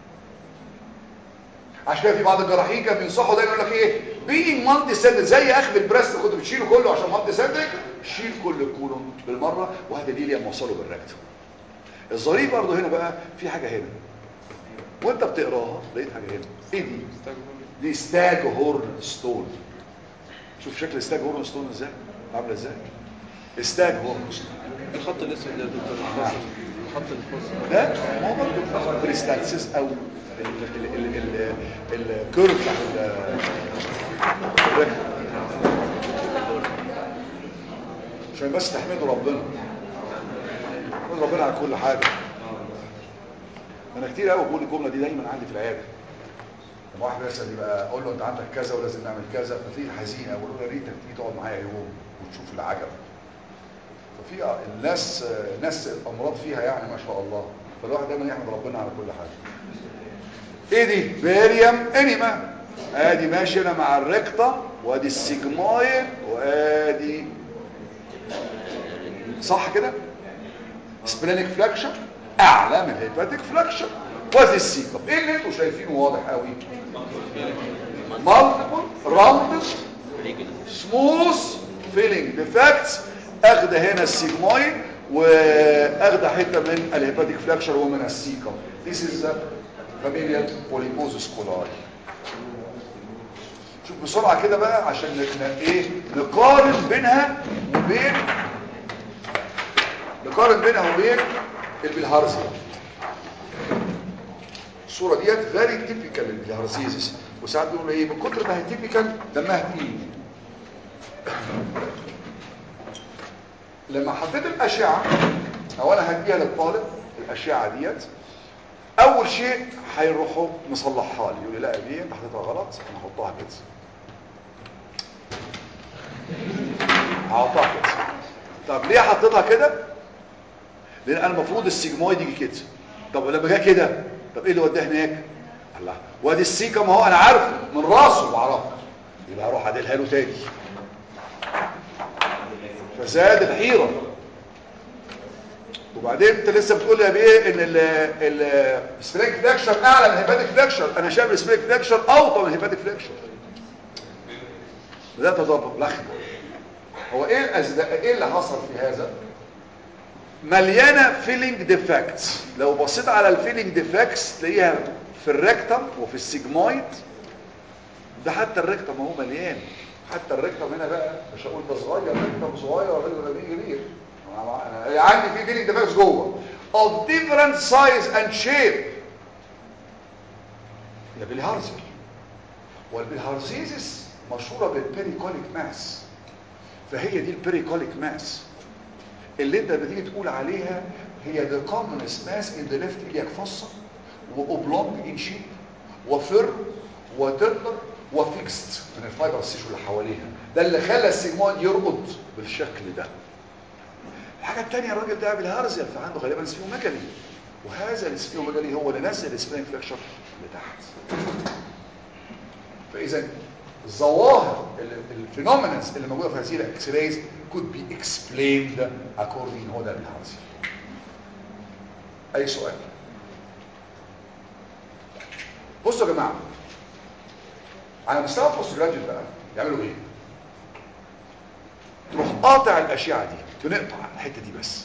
Speaker 1: عشان كده في بعض الجراحين كانوا بينصحوا دايما يقول لك ايه بينج مالتي سيندريك زي اخذ البريست كنت بتشيله كله عشان مالتي سيندريك شيل كل الكولون بالمره وهذا دي ليه موصله بالركتم الظريف برضه هنا بقى في حاجه هنا وانت بتقراها لقيت حاجه هنا ايه دي دي ستاج هورن ستون شوف شكل ستاج هورن ستون ازاي عامله ازاي ستاج هورن ستون
Speaker 3: الخط الاسود ده يا دكتور الفاصل الخط الفاصل
Speaker 1: ده ما هو برضه بريستالسيس او الكيرف بتاع ال- الركب عشان بس تحمدوا ربنا تحمدوا ربنا على كل حاجه انا كتير قوي بقول الجمله دي دايما عندي في العياده لما واحد بيسال يبقى اقول له انت عندك كذا ولازم نعمل كذا فتلاقيه حزين اقول له يا ريت تيجي تقعد معايا يوم وتشوف العجب ففي الناس ناس الامراض فيها يعني ما شاء الله فالواحد دايما يحمد ربنا على كل حاجه ايه دي فيريم انيما ادي ماشي انا مع الريكتا وادي السيجمايد وادي صح كده سبلينيك فلاكشن اعلى من الهيباتيك فلاكشن وادي السيكم ايه اللي انتوا شايفينه واضح قوي مالتيبل راوندد سموث فيلينج ديفكتس اخده هنا السيجمايد واخده حته من الهيباتيك فلاكشر ومن السيكم This is a familial polyposis coli شوف بسرعة كده بقى عشان ن- ايه نقارن بينها وبين نقارن بينها وبين البلهارزيا الصورة ديت فيري تيبيكال للبلهارزيزس وساعات بيقولوا ايه من كتر ما هي تيبيكال دمها تقيل لما حطيت الأشعة أو أنا هديها للطالب الأشعة ديت أول شيء هيروحوا مصلحها لي يقول لي لا دي أنت حطيتها غلط أنا هحطها كده هحطها كده طب ليه حطيتها كده؟ لأن أنا المفروض السيجمويد يجي كده طب لما جه كده طب إيه اللي وداه هناك؟ الله وادي السيكم اهو أنا عارفه من راسه بعرفه يبقى هروح أديلها له تاني فزاد الحيرة وبعدين انت لسه بتقول لي يا بيه ان السبرينج فليكشر اعلى من الهيباتيك فليكشر انا شايف السبرينج فليكشر اوطى من الهيباتيك فليكشر ده تضرب لخبه هو ايه الأزد... ايه اللي حصل في هذا مليانه فيلينج ديفكتس لو بصيت على الفيلينج ديفكتس تلاقيها في الريكتم وفي السيجمويد ده حتى الريكتم هو مليان حتى الريكتم هنا بقى مش هقول ده صغير ريكتم صغير ولا كبير انا أنا عندي في فيلينج ديفكتس جوه of different size and shape ده بالهارزل والبلهارزيزس مشهوره بالبيريكوليك ماس فهي دي البيريكوليك ماس اللي انت بتيجي تقول عليها هي the commonest mass in the left iliac fossa واوبلونج ان شيب وفر وترنر وفيكست من الفايبر السيشو اللي حواليها ده اللي خلى السيجمويد يرقد بالشكل ده الحاجة التانية الراجل ده بالهارزل فعنده غالبا سفيوميجالي وهذا السفيوميجالي هو اللي نزل السبرينج فليكشر لتحت فاذا الظواهر الفينومينز اللي موجوده في هذه الاكس رايز could be explained according هو ده بالهارزل اي سؤال بصوا يا جماعه على مستوى البوست جراجويت بقى يعملوا ايه تروح قاطع الاشعه دي تنقطع الحته دي بس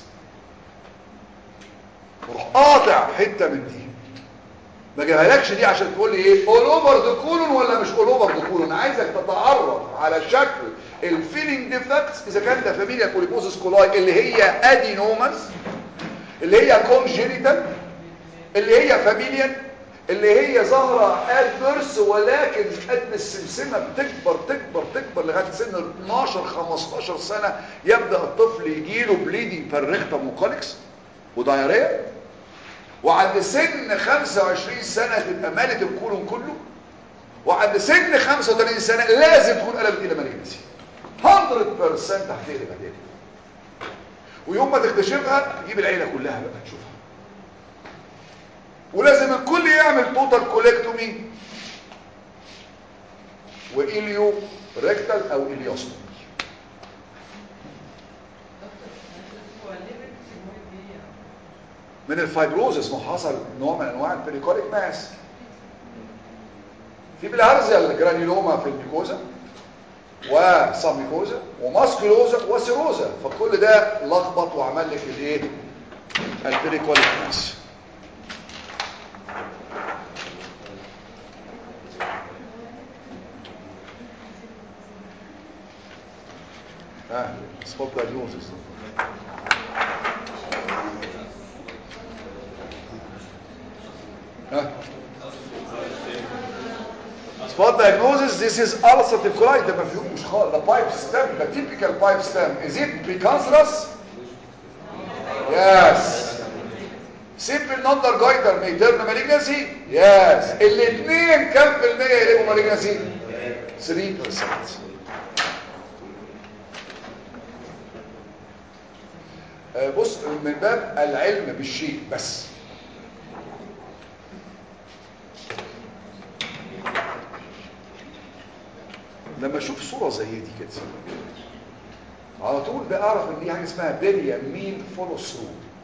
Speaker 1: تروح قاطع حته من دي ما جايبهالكش دي عشان تقول لي ايه اول اوفر ذا كولون ولا مش اول اوفر ذا كولون انا عايزك تتعرف على شكل الفيلينج ديفكتس اذا كان ده فاميليا بوليبوزس كولاي اللي هي ادينوماس اللي هي كونجينيتال اللي هي فاميليان اللي هي ظاهرة ادفيرس ولكن قد السمسمة بتكبر تكبر تكبر لغاية سن 12 15 سنة يبدأ الطفل يجيله بليدنج بالريكتم وكوليكس ودايريا وعند سن 25 سنة تبقى مالت الكولون كله وعند سن 35 سنة لازم تكون قلبت إلى مالجنسي 100% هتقلب هتقلب ويوم ما تكتشفها تجيب العيلة كلها بقى تشوفها ولازم الكل يعمل توتال كوليكتومي وإليو ريكتال أو إليوستومي من الفايبروزس ما حصل نوع من انواع البريكوليك ماس في بالهرزيا الجرانيلوما في الميكوزا وساميكوزا وماسكيلوزا وسيروزا فكل ده لخبط وعمل لك الايه البريكوليك ماس ها سبوت دايجنوزس ها spot diagnosis this is ulcerative colitis ده ما فيهوش خالص ده pipe stem ده typical pipe stem is it precancerous yes سيمبل نون جايتر may turn malignancy yes الاثنين كم في المية يقلبوا malignancy 3% آه، بص من باب العلم بالشيء بس لما اشوف صورة زي دي كده على طول بعرف ان دي حاجه اسمها بيريامين فولو ثرو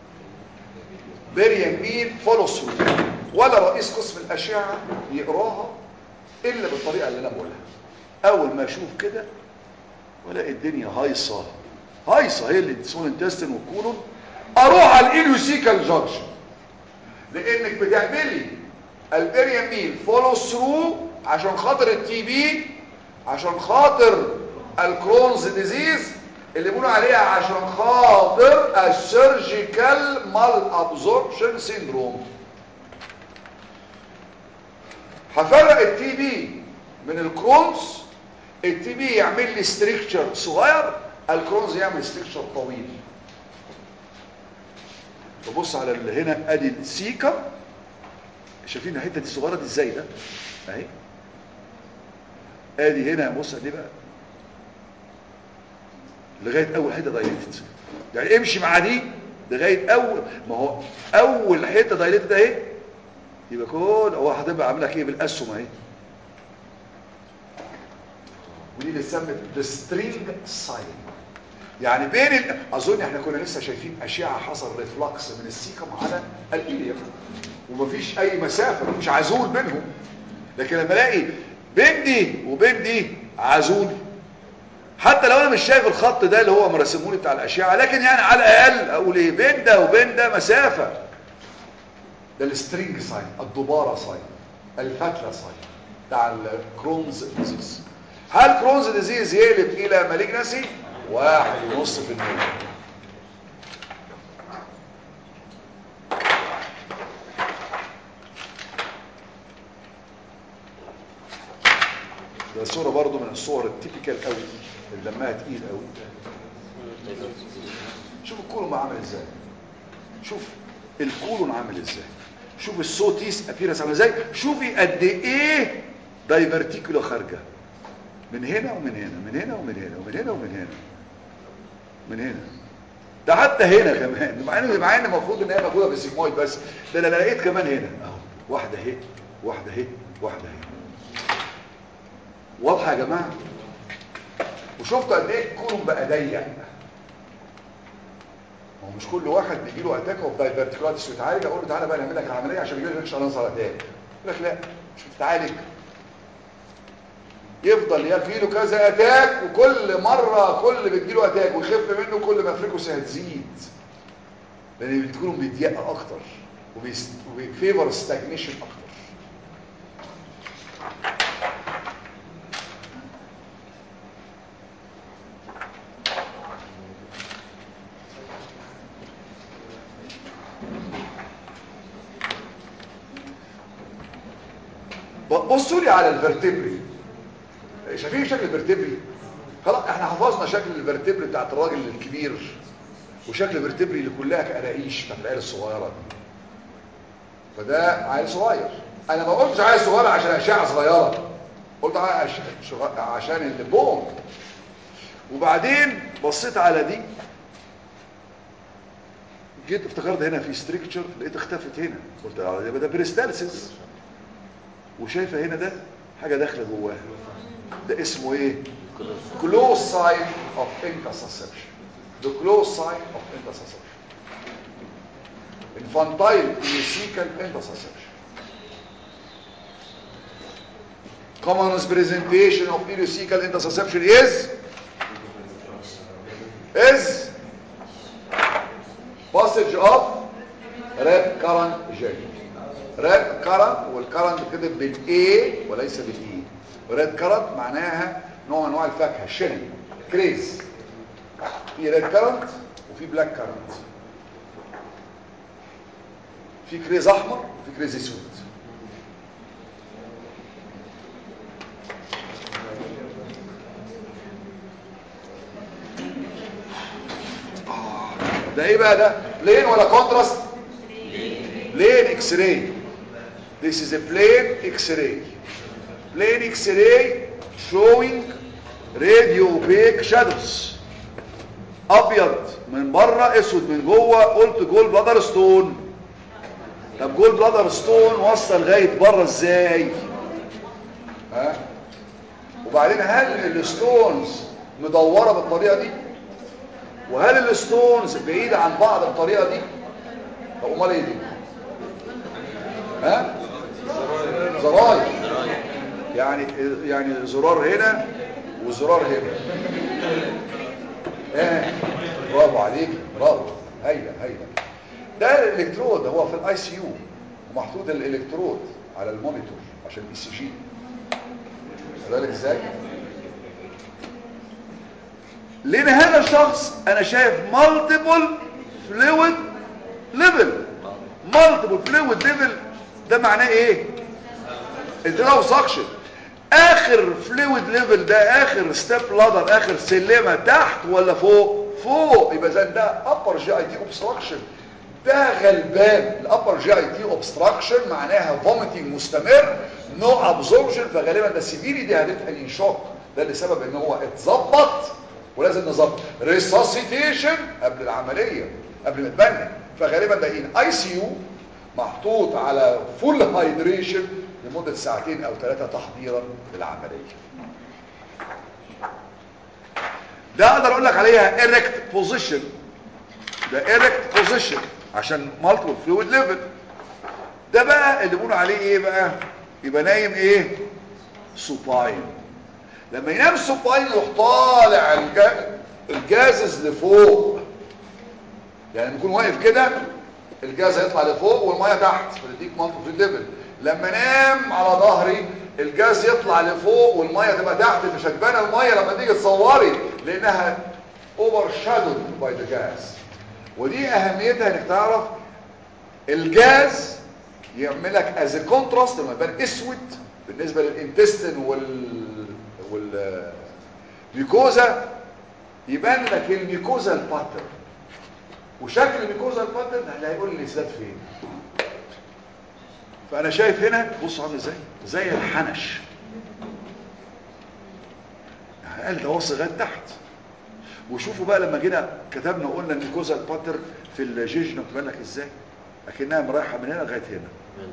Speaker 1: بيريامين فولو ثرو ولا رئيس قسم الاشعه يقراها الا بالطريقه اللي انا بقولها اول ما اشوف كده والاقي الدنيا هايصه هايصه هي اللي تسمون انتستين والكولون اروح على الاليوسيكال جادج لانك بتعملي البيريامين فولو ثرو عشان خاطر التي بي عشان خاطر الكرونز ديزيز اللي بيقولوا عليها عشان خاطر السيرجيكال مال ابزوربشن سيندروم هفرق التي بي من الكرونز التي بي يعمل لي ستريكتشر صغير الكرونز يعمل ستريكتشر طويل ببص على اللي هنا ادي السيكا شايفين الحته دي الصغيره دي ازاي ده اهي ادي هنا بص دي بقى لغايه اول حته دايليتد يعني امشي مع دي لغايه اول ما هو اول حته دايليتد اهي يبقى كل هو هتبقى عامله ايه بالاسهم اهي ودي اللي اتسمت سترينج ساين يعني بين ال... اظن احنا كنا لسه شايفين اشعه حصل ريفلكس من السيكم على الاليوم ومفيش اي مسافه مش عزول بينهم لكن لما الاقي بين دي وبين دي عزول حتى لو انا مش شايف الخط ده اللي هو مرسموني بتاع الاشعه لكن يعني على الاقل اقول ايه بين ده وبين ده مسافه ده السترينج ساين الدباره ساين الفتله ساين بتاع الكرونز ديزيز هل كرونز ديزيز يقلب الى مالجنسي واحد ونص في المية ده صورة برضو من الصور التيبيكال قوي اللي دمها تقيل قوي شوف الكولون عامل ازاي شوف الكولون عامل ازاي شوف الصوتيس ابيرس عامل ازاي شوفي قد ايه دايفرتيكولا خارجه من هنا ومن هنا من هنا ومن هنا ومن هنا ومن هنا من هنا ده حتى هنا كمان مع ان مع ان المفروض ان هي موجوده في السيجمويد بس ده انا لقيت كمان هنا اهو واحده اهي واحده اهي واحده اهي واضحه يا جماعه وشفتوا قد ايه الكولوم بقى ضيق هو مش كل واحد بيجي له اتاك اوف دايفرتيكولاتس ويتعالج اقول له تعالى بقى نعمل لك العمليه عشان يجي لك شلنزر اتاك يقول لك لا مش بتتعالج يفضل يجيله كذا اتاك وكل مرة كل بتجيله اتاك ويخف منه كل ما فريكوسي هتزيد لان بتكونوا بيضيق اكتر وبيفيفر ستاجنيشن اكتر بصوا لي على الفرتبري شايفين شكل الفرتبري خلاص احنا حفظنا شكل الفرتبري بتاعت الراجل الكبير وشكل الفرتبري اللي كلها كقراقيش بتاعت العيال الصغيره دي فده عيل صغير انا ما قلتش عيل صغير عشان اشعه صغيره قلت عشان البون وبعدين بصيت على دي جيت افتكرت هنا في ستريكتشر لقيت اختفت هنا قلت اه يبقى ده بريستالسيس وشايفه هنا ده حاجه داخله جواها ده اسمه ايه close site of intussusception the close site of intussusception infantile vesical intussusception commonest presentation of ileocecal intussusception is is passage of red current gel red current والcurrent كتب بالاي وليس بالاي ريد كرنت معناها نوع من انواع الفاكهه الشيري كريز في ريد كرنت وفي بلاك كرنت في كريز احمر وفي كريز اسود ده ايه بقى ده بلين ولا كونتراست plain x-ray this is a plain x-ray plain x-ray showing radio opaque shadows ابيض من بره اسود من جوه قلت جول بلادر ستون طب جول بلادر ستون وصل لغايه بره ازاي ها وبعدين هل الستونز مدوره بالطريقه دي وهل الستونز بعيده عن بعض بالطريقه دي طب امال ايه دي ها زراير يعني يعني زرار هنا وزرار هنا ايه برافو عليك برافو هايله هايله ده الالكترود هو في الاي سي يو ومحطوط الالكترود على المونيتور عشان الاي سي جي بالك ازاي لان هذا الشخص انا شايف مالتيبل فلويد ليفل مالتيبل فلويد ليفل ده معناه ايه انتراو سكشن اخر فلويد ليفل ده اخر ستيب لادر اخر سلمه تحت ولا فوق فوق يبقى زي ده ابر جي اي تي اوبستراكشن ده غلبان الابر جي اي تي اوبستراكشن معناها فوميتنج مستمر نو ابزوربشن فغالبا ده سيفيري دي هتبقى شوك ده اللي سبب ان هو اتظبط ولازم نظبط ريساسيتيشن قبل العمليه قبل ما تبني فغالبا ده ان اي سي يو محطوط على فول هايدريشن لمده ساعتين او ثلاثه تحضيرا للعمليه ده اقدر اقول لك عليها erect بوزيشن ده erect بوزيشن عشان مالتيبل فلويد ليفل ده بقى اللي بيقولوا عليه ايه بقى يبقى نايم ايه سوباين لما ينام سوباين يروح طالع الجا... الجازز لفوق يعني بيكون واقف كده الجاز هيطلع لفوق والميه تحت فيديك مالتيبل فلويد ليفل لما نام على ظهري الجاز يطلع لفوق والميه تبقى تحت مش هتبان الميه لما تيجي تصوري لانها اوفر شادود باي ذا جاز ودي اهميتها انك تعرف الجاز يعمل لك از كونتراست لما يبان اسود بالنسبه للانتستين وال وال ميكوزا يبان لك الميكوزا الباترن وشكل الميكوزا الباترن اللي هيقول لي زاد فين فانا شايف هنا بص عامل ازاي زي الحنش يعني قال ده واصل لغايه تحت وشوفوا بقى لما جينا كتبنا وقلنا الميكوزا الباتر في الجيجنا بتبان لك ازاي اكنها رايحه من هنا لغايه هنا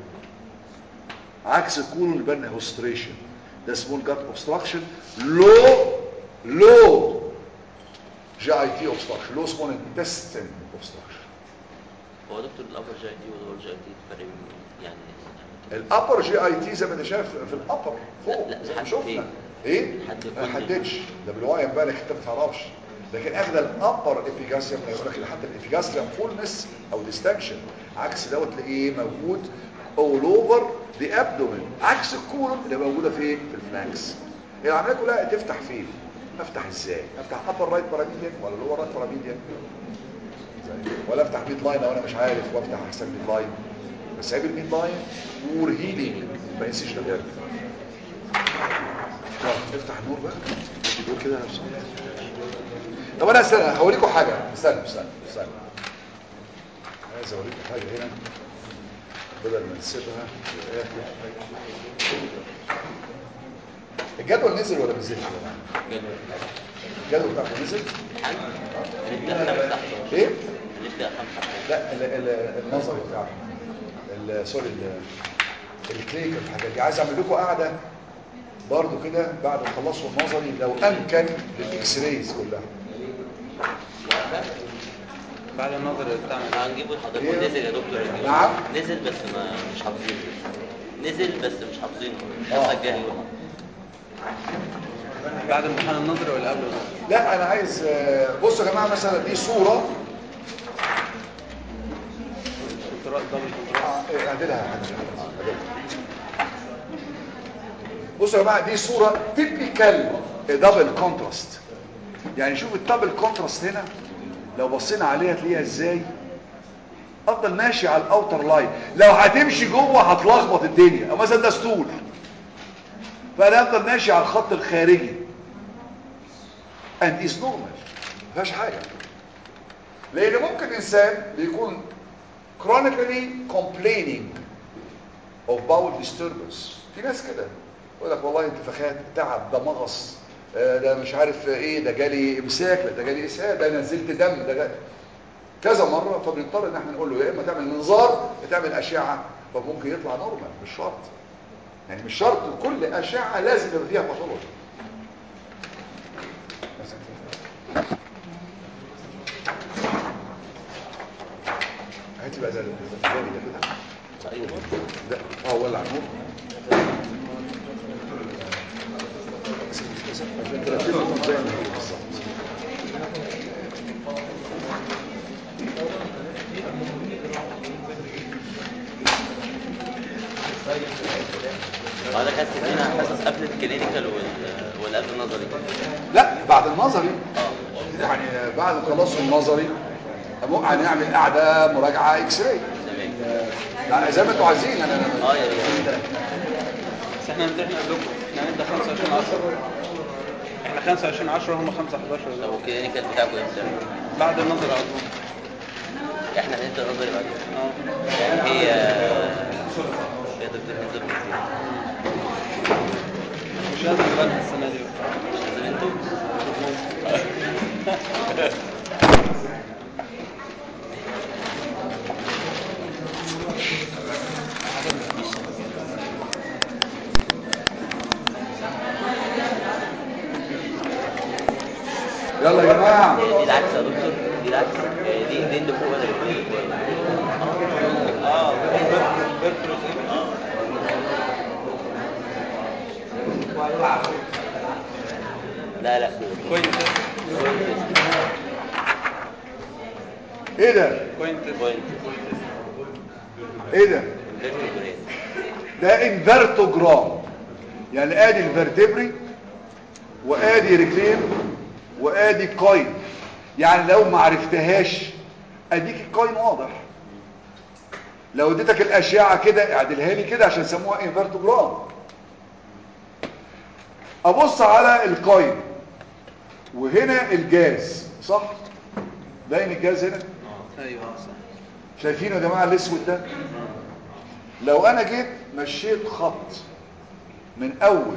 Speaker 1: عكس الكولون اللي بان هوستريشن ده سمول جات اوبستراكشن لو لو جي اي تي اوبستراكشن لو سمول انتستين اوبستراكشن
Speaker 4: هو دكتور الابر جي اي تي واللور جي اي تي فرق يعني
Speaker 1: الابر جي اي تي زي ما انت شايف في الابر فوق
Speaker 4: لا، لا،
Speaker 1: زي ما
Speaker 4: لحد
Speaker 1: شفنا
Speaker 4: فين؟
Speaker 1: ايه
Speaker 4: لحد
Speaker 1: ما
Speaker 4: فين؟
Speaker 1: حددش ده بالواقع امبارح انت ما تعرفش لكن اخد الابر افيجاسيا يقول لك حتى الافيجاسيا فولنس او ديستنكشن عكس دوت تلاقيه موجود اول اوفر ذا ابدومين عكس الكولون اللي موجوده فين في الفلانكس العمليه كلها تفتح فين افتح ازاي افتح ابر رايت باراميديان ولا لور رايت باراميديان ولا افتح ميد لاين لو انا مش عارف وافتح احسن ميد لاين بس عيب الميد لاين نور هيلينج ما ينسيش ده افتح النور بقى دول كده نفسهم طب انا استنى هوريكم حاجه استنى استنى استنى عايز اوريكم حاجه هنا بدل ما نسيبها للاخر الجدول نزل ولا ما نزلش يا جماعه الجدول بتاعكم نزل
Speaker 4: هنبدا خمسة 11
Speaker 1: ايه
Speaker 4: هنبدا خمسة 11
Speaker 1: لا ال- ال- النظري بتاعكم ال- سوري ال- الكليك الحاجات دي عايز اعمل لكم قاعده برضو كده بعد ما تخلصوا النظري لو امكن للاكس رايز كلها
Speaker 3: بعد النظر بتاعنا
Speaker 4: هنجيبه لحضرتك
Speaker 1: إيه؟
Speaker 4: نزل يا دكتور هنجيبه.
Speaker 1: نعم.
Speaker 4: نزل بس ما مش حافظينه نزل بس مش حافظينه
Speaker 1: آه.
Speaker 4: الحصه الجايه يوم
Speaker 3: بعد امتحان النظر ولا قبل النظر
Speaker 1: لا انا عايز آه، بصوا يا جماعه مثلا دي صوره
Speaker 3: كنترات دبل كنترات
Speaker 1: آه، إيه، اعدلها اعدلها اعدلها. بصوا يا جماعه دي صوره تيبيكال دبل كونتراست يعني شوف الدبل كونتراست هنا لو بصينا عليها تلاقيها ازاي افضل ماشي على الاوتر لاين لو هتمشي جوه هتلخبط الدنيا او مثلا ده ستول فانا افضل ماشي على الخط الخارجي and is normal ما فيهاش حاجه لان ممكن انسان بيكون chronically complaining of bowel disturbance في ناس كده يقول لك والله انتفاخات تعب ده مغص آه، ده مش عارف ايه ده جالي امساك لا ده جالي اسهال ده نزلت دم ده جالي كذا مره فبنضطر ان احنا نقول له يا اما تعمل منظار يا تعمل اشعه فممكن يطلع نورمال مش شرط يعني مش شرط كل اشعه لازم يبقى فيها باثولوجي هاتي بقى زي الزبادي ده كده
Speaker 4: ايوه
Speaker 1: ده اه ولع نور عشان ترتبهم زي ما هي بالظبط
Speaker 4: انا كانت تدينا حصص قبل الكلينيكال وال- ولا قبل النظري
Speaker 1: لا بعد النظري
Speaker 4: اه
Speaker 1: يعني بعد ما خلصوا النظري ممكن هنعمل قاعده مراجعه اكس راي
Speaker 4: تمام
Speaker 1: يعني زي ما انتوا عايزين انا أنا-
Speaker 4: اه يا ريت
Speaker 3: بس احنا هنمتحن قبلكم احنا هنبدا 25 10 احنا 25 10 هم 5 11
Speaker 4: طب
Speaker 3: ده.
Speaker 4: والكلينيكال بتاعكم امتى؟
Speaker 3: بعد النظر على طول
Speaker 4: احنا هنبدا نظري بعدين
Speaker 3: اه
Speaker 4: يعني هي هي دكتور هنزل كتير
Speaker 3: مش لازم نبان السنه دي بقى.
Speaker 4: مش لازم انتوا
Speaker 1: يلا يا جماعه
Speaker 4: دي العكس يا دكتور دي العكس آه، دي دي اللي فوق ولا اللي فوق
Speaker 3: اه بيرفرس
Speaker 4: لا لا
Speaker 3: كوينت
Speaker 1: ايه ده
Speaker 3: كوينت
Speaker 4: بوينت
Speaker 1: ايه ده
Speaker 4: فيرتيبريت
Speaker 1: ده انفرتوجرام يعني ادي الفرتبري وادي رجلين وادي القاين يعني لو ما عرفتهاش اديك القاين واضح لو اديتك الاشعه كده اعدلها لي كده عشان يسموها انفرتوجرام ابص على القاين وهنا الجاز صح باين الجاز هنا
Speaker 3: ايوه صح
Speaker 1: شايفينه يا جماعه الاسود ده لو انا جيت مشيت خط من اول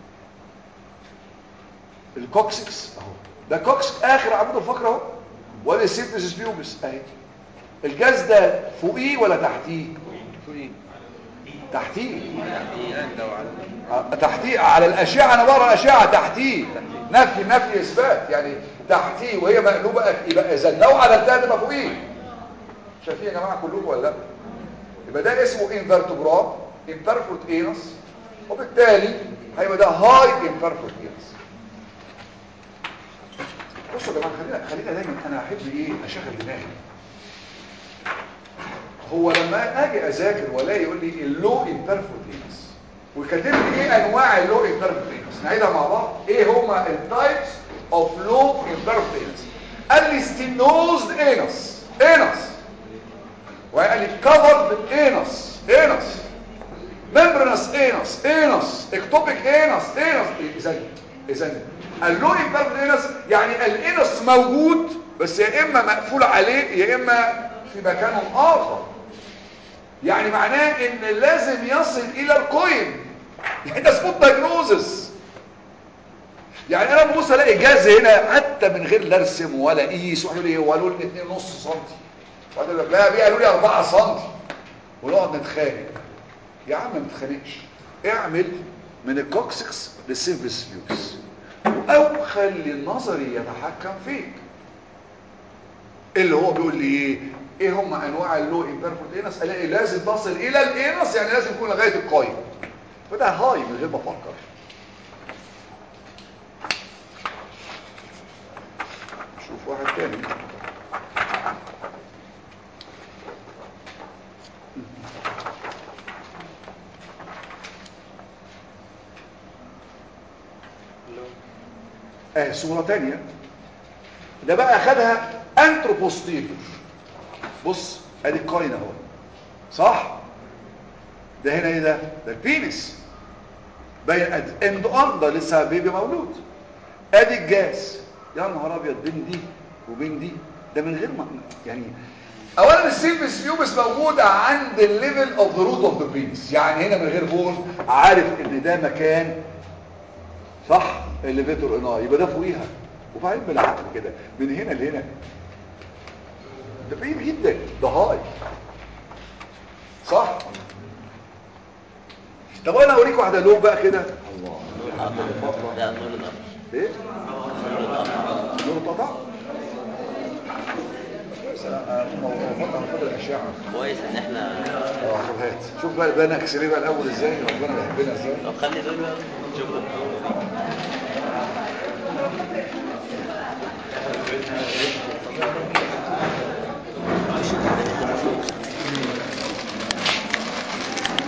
Speaker 1: الكوكسكس اهو ده كوكس اخر عمود الفقره اهو وادي السيمفيسيس بيوبس اهي الجاز ده فوقيه ولا تحتيه
Speaker 3: فوقيه
Speaker 1: تحتيه
Speaker 3: يعني لو على
Speaker 1: آه، تحتيه على الاشعه انا بقرا الاشعه تحتيه نفي نفي اثبات يعني تحتيه وهي مقلوبه يبقى اذا لو عدلتها تبقى فوقيه شايفين يا جماعه كلكم ولا لا يبقى ده اسمه انفرتوجرام امبرفورت اينس وبالتالي هيبقى ده هاي امبرفورت اينس بصوا يا جماعه خلينا خلينا دايما انا احب ايه اشغل دماغي هو لما اجي اذاكر والاقي يقول لي اللو امبرفورت اينس وكاتب لي ايه انواع اللو امبرفورت اينس نعيدها مع بعض ايه هما التايبس اوف لو امبرفورت اينس قال لي ستينوزد اينس اينس وقال لي covered انس انس membranous انس انس ectopic انس انس اذا اذا اللو امبرفورت انس يعني الانس موجود بس يا اما مقفول عليه يا اما في مكان اخر يعني معناه ان لازم يصل الى الكوين يعني ده سبوت دايجنوزس يعني انا ببص الاقي جاز هنا حتى من غير لا ارسم ولا اقيس وقالوا لي هو قالوا لي 2.5 سم وقالوا لي لا بيه قالوا لي 4 سم ونقعد نتخانق يا عم ما تتخانقش اعمل من الكوكسكس للسيرفيس فيوكس او خلي النظري يتحكم فيك اللي هو بيقول لي ايه ايه هم انواع اللو امبيرفورت انس الاقي لازم تصل الى الانس يعني لازم يكون لغايه القايم فده هاي من غير ما افكر شوف واحد تاني اه صورة تانية ده بقى اخدها انتروبوستيريور بص ادي القاين اهو صح ده هنا ايه ده ده البينس باين اند اون ده لسه بيبي مولود ادي الجاز يا نهار ابيض بين دي وبين دي ده من غير ما يعني اولا السيلفس بيوبس موجود عند الليفل اوف ذا روت اوف ذا بينس يعني هنا من غير بون عارف ان ده مكان صح الليفيتور اناي يبقى ده فوقيها وبعدين بالعقل كده من هنا لهنا ده بعيد جدا ده هاي صح طب انا اوريك واحده لون بقى كده الله
Speaker 4: لا نور الأرض
Speaker 1: ايه
Speaker 4: نور الأرض
Speaker 1: نور اتقطع بس انا موضوع فضل الاشعه
Speaker 4: كويس ان احنا
Speaker 1: اه طب هات شوف بقى البنا اكسريه بقى الاول ازاي ربنا يحبنا ازاي
Speaker 4: لو خلي دول بقى نشوفهم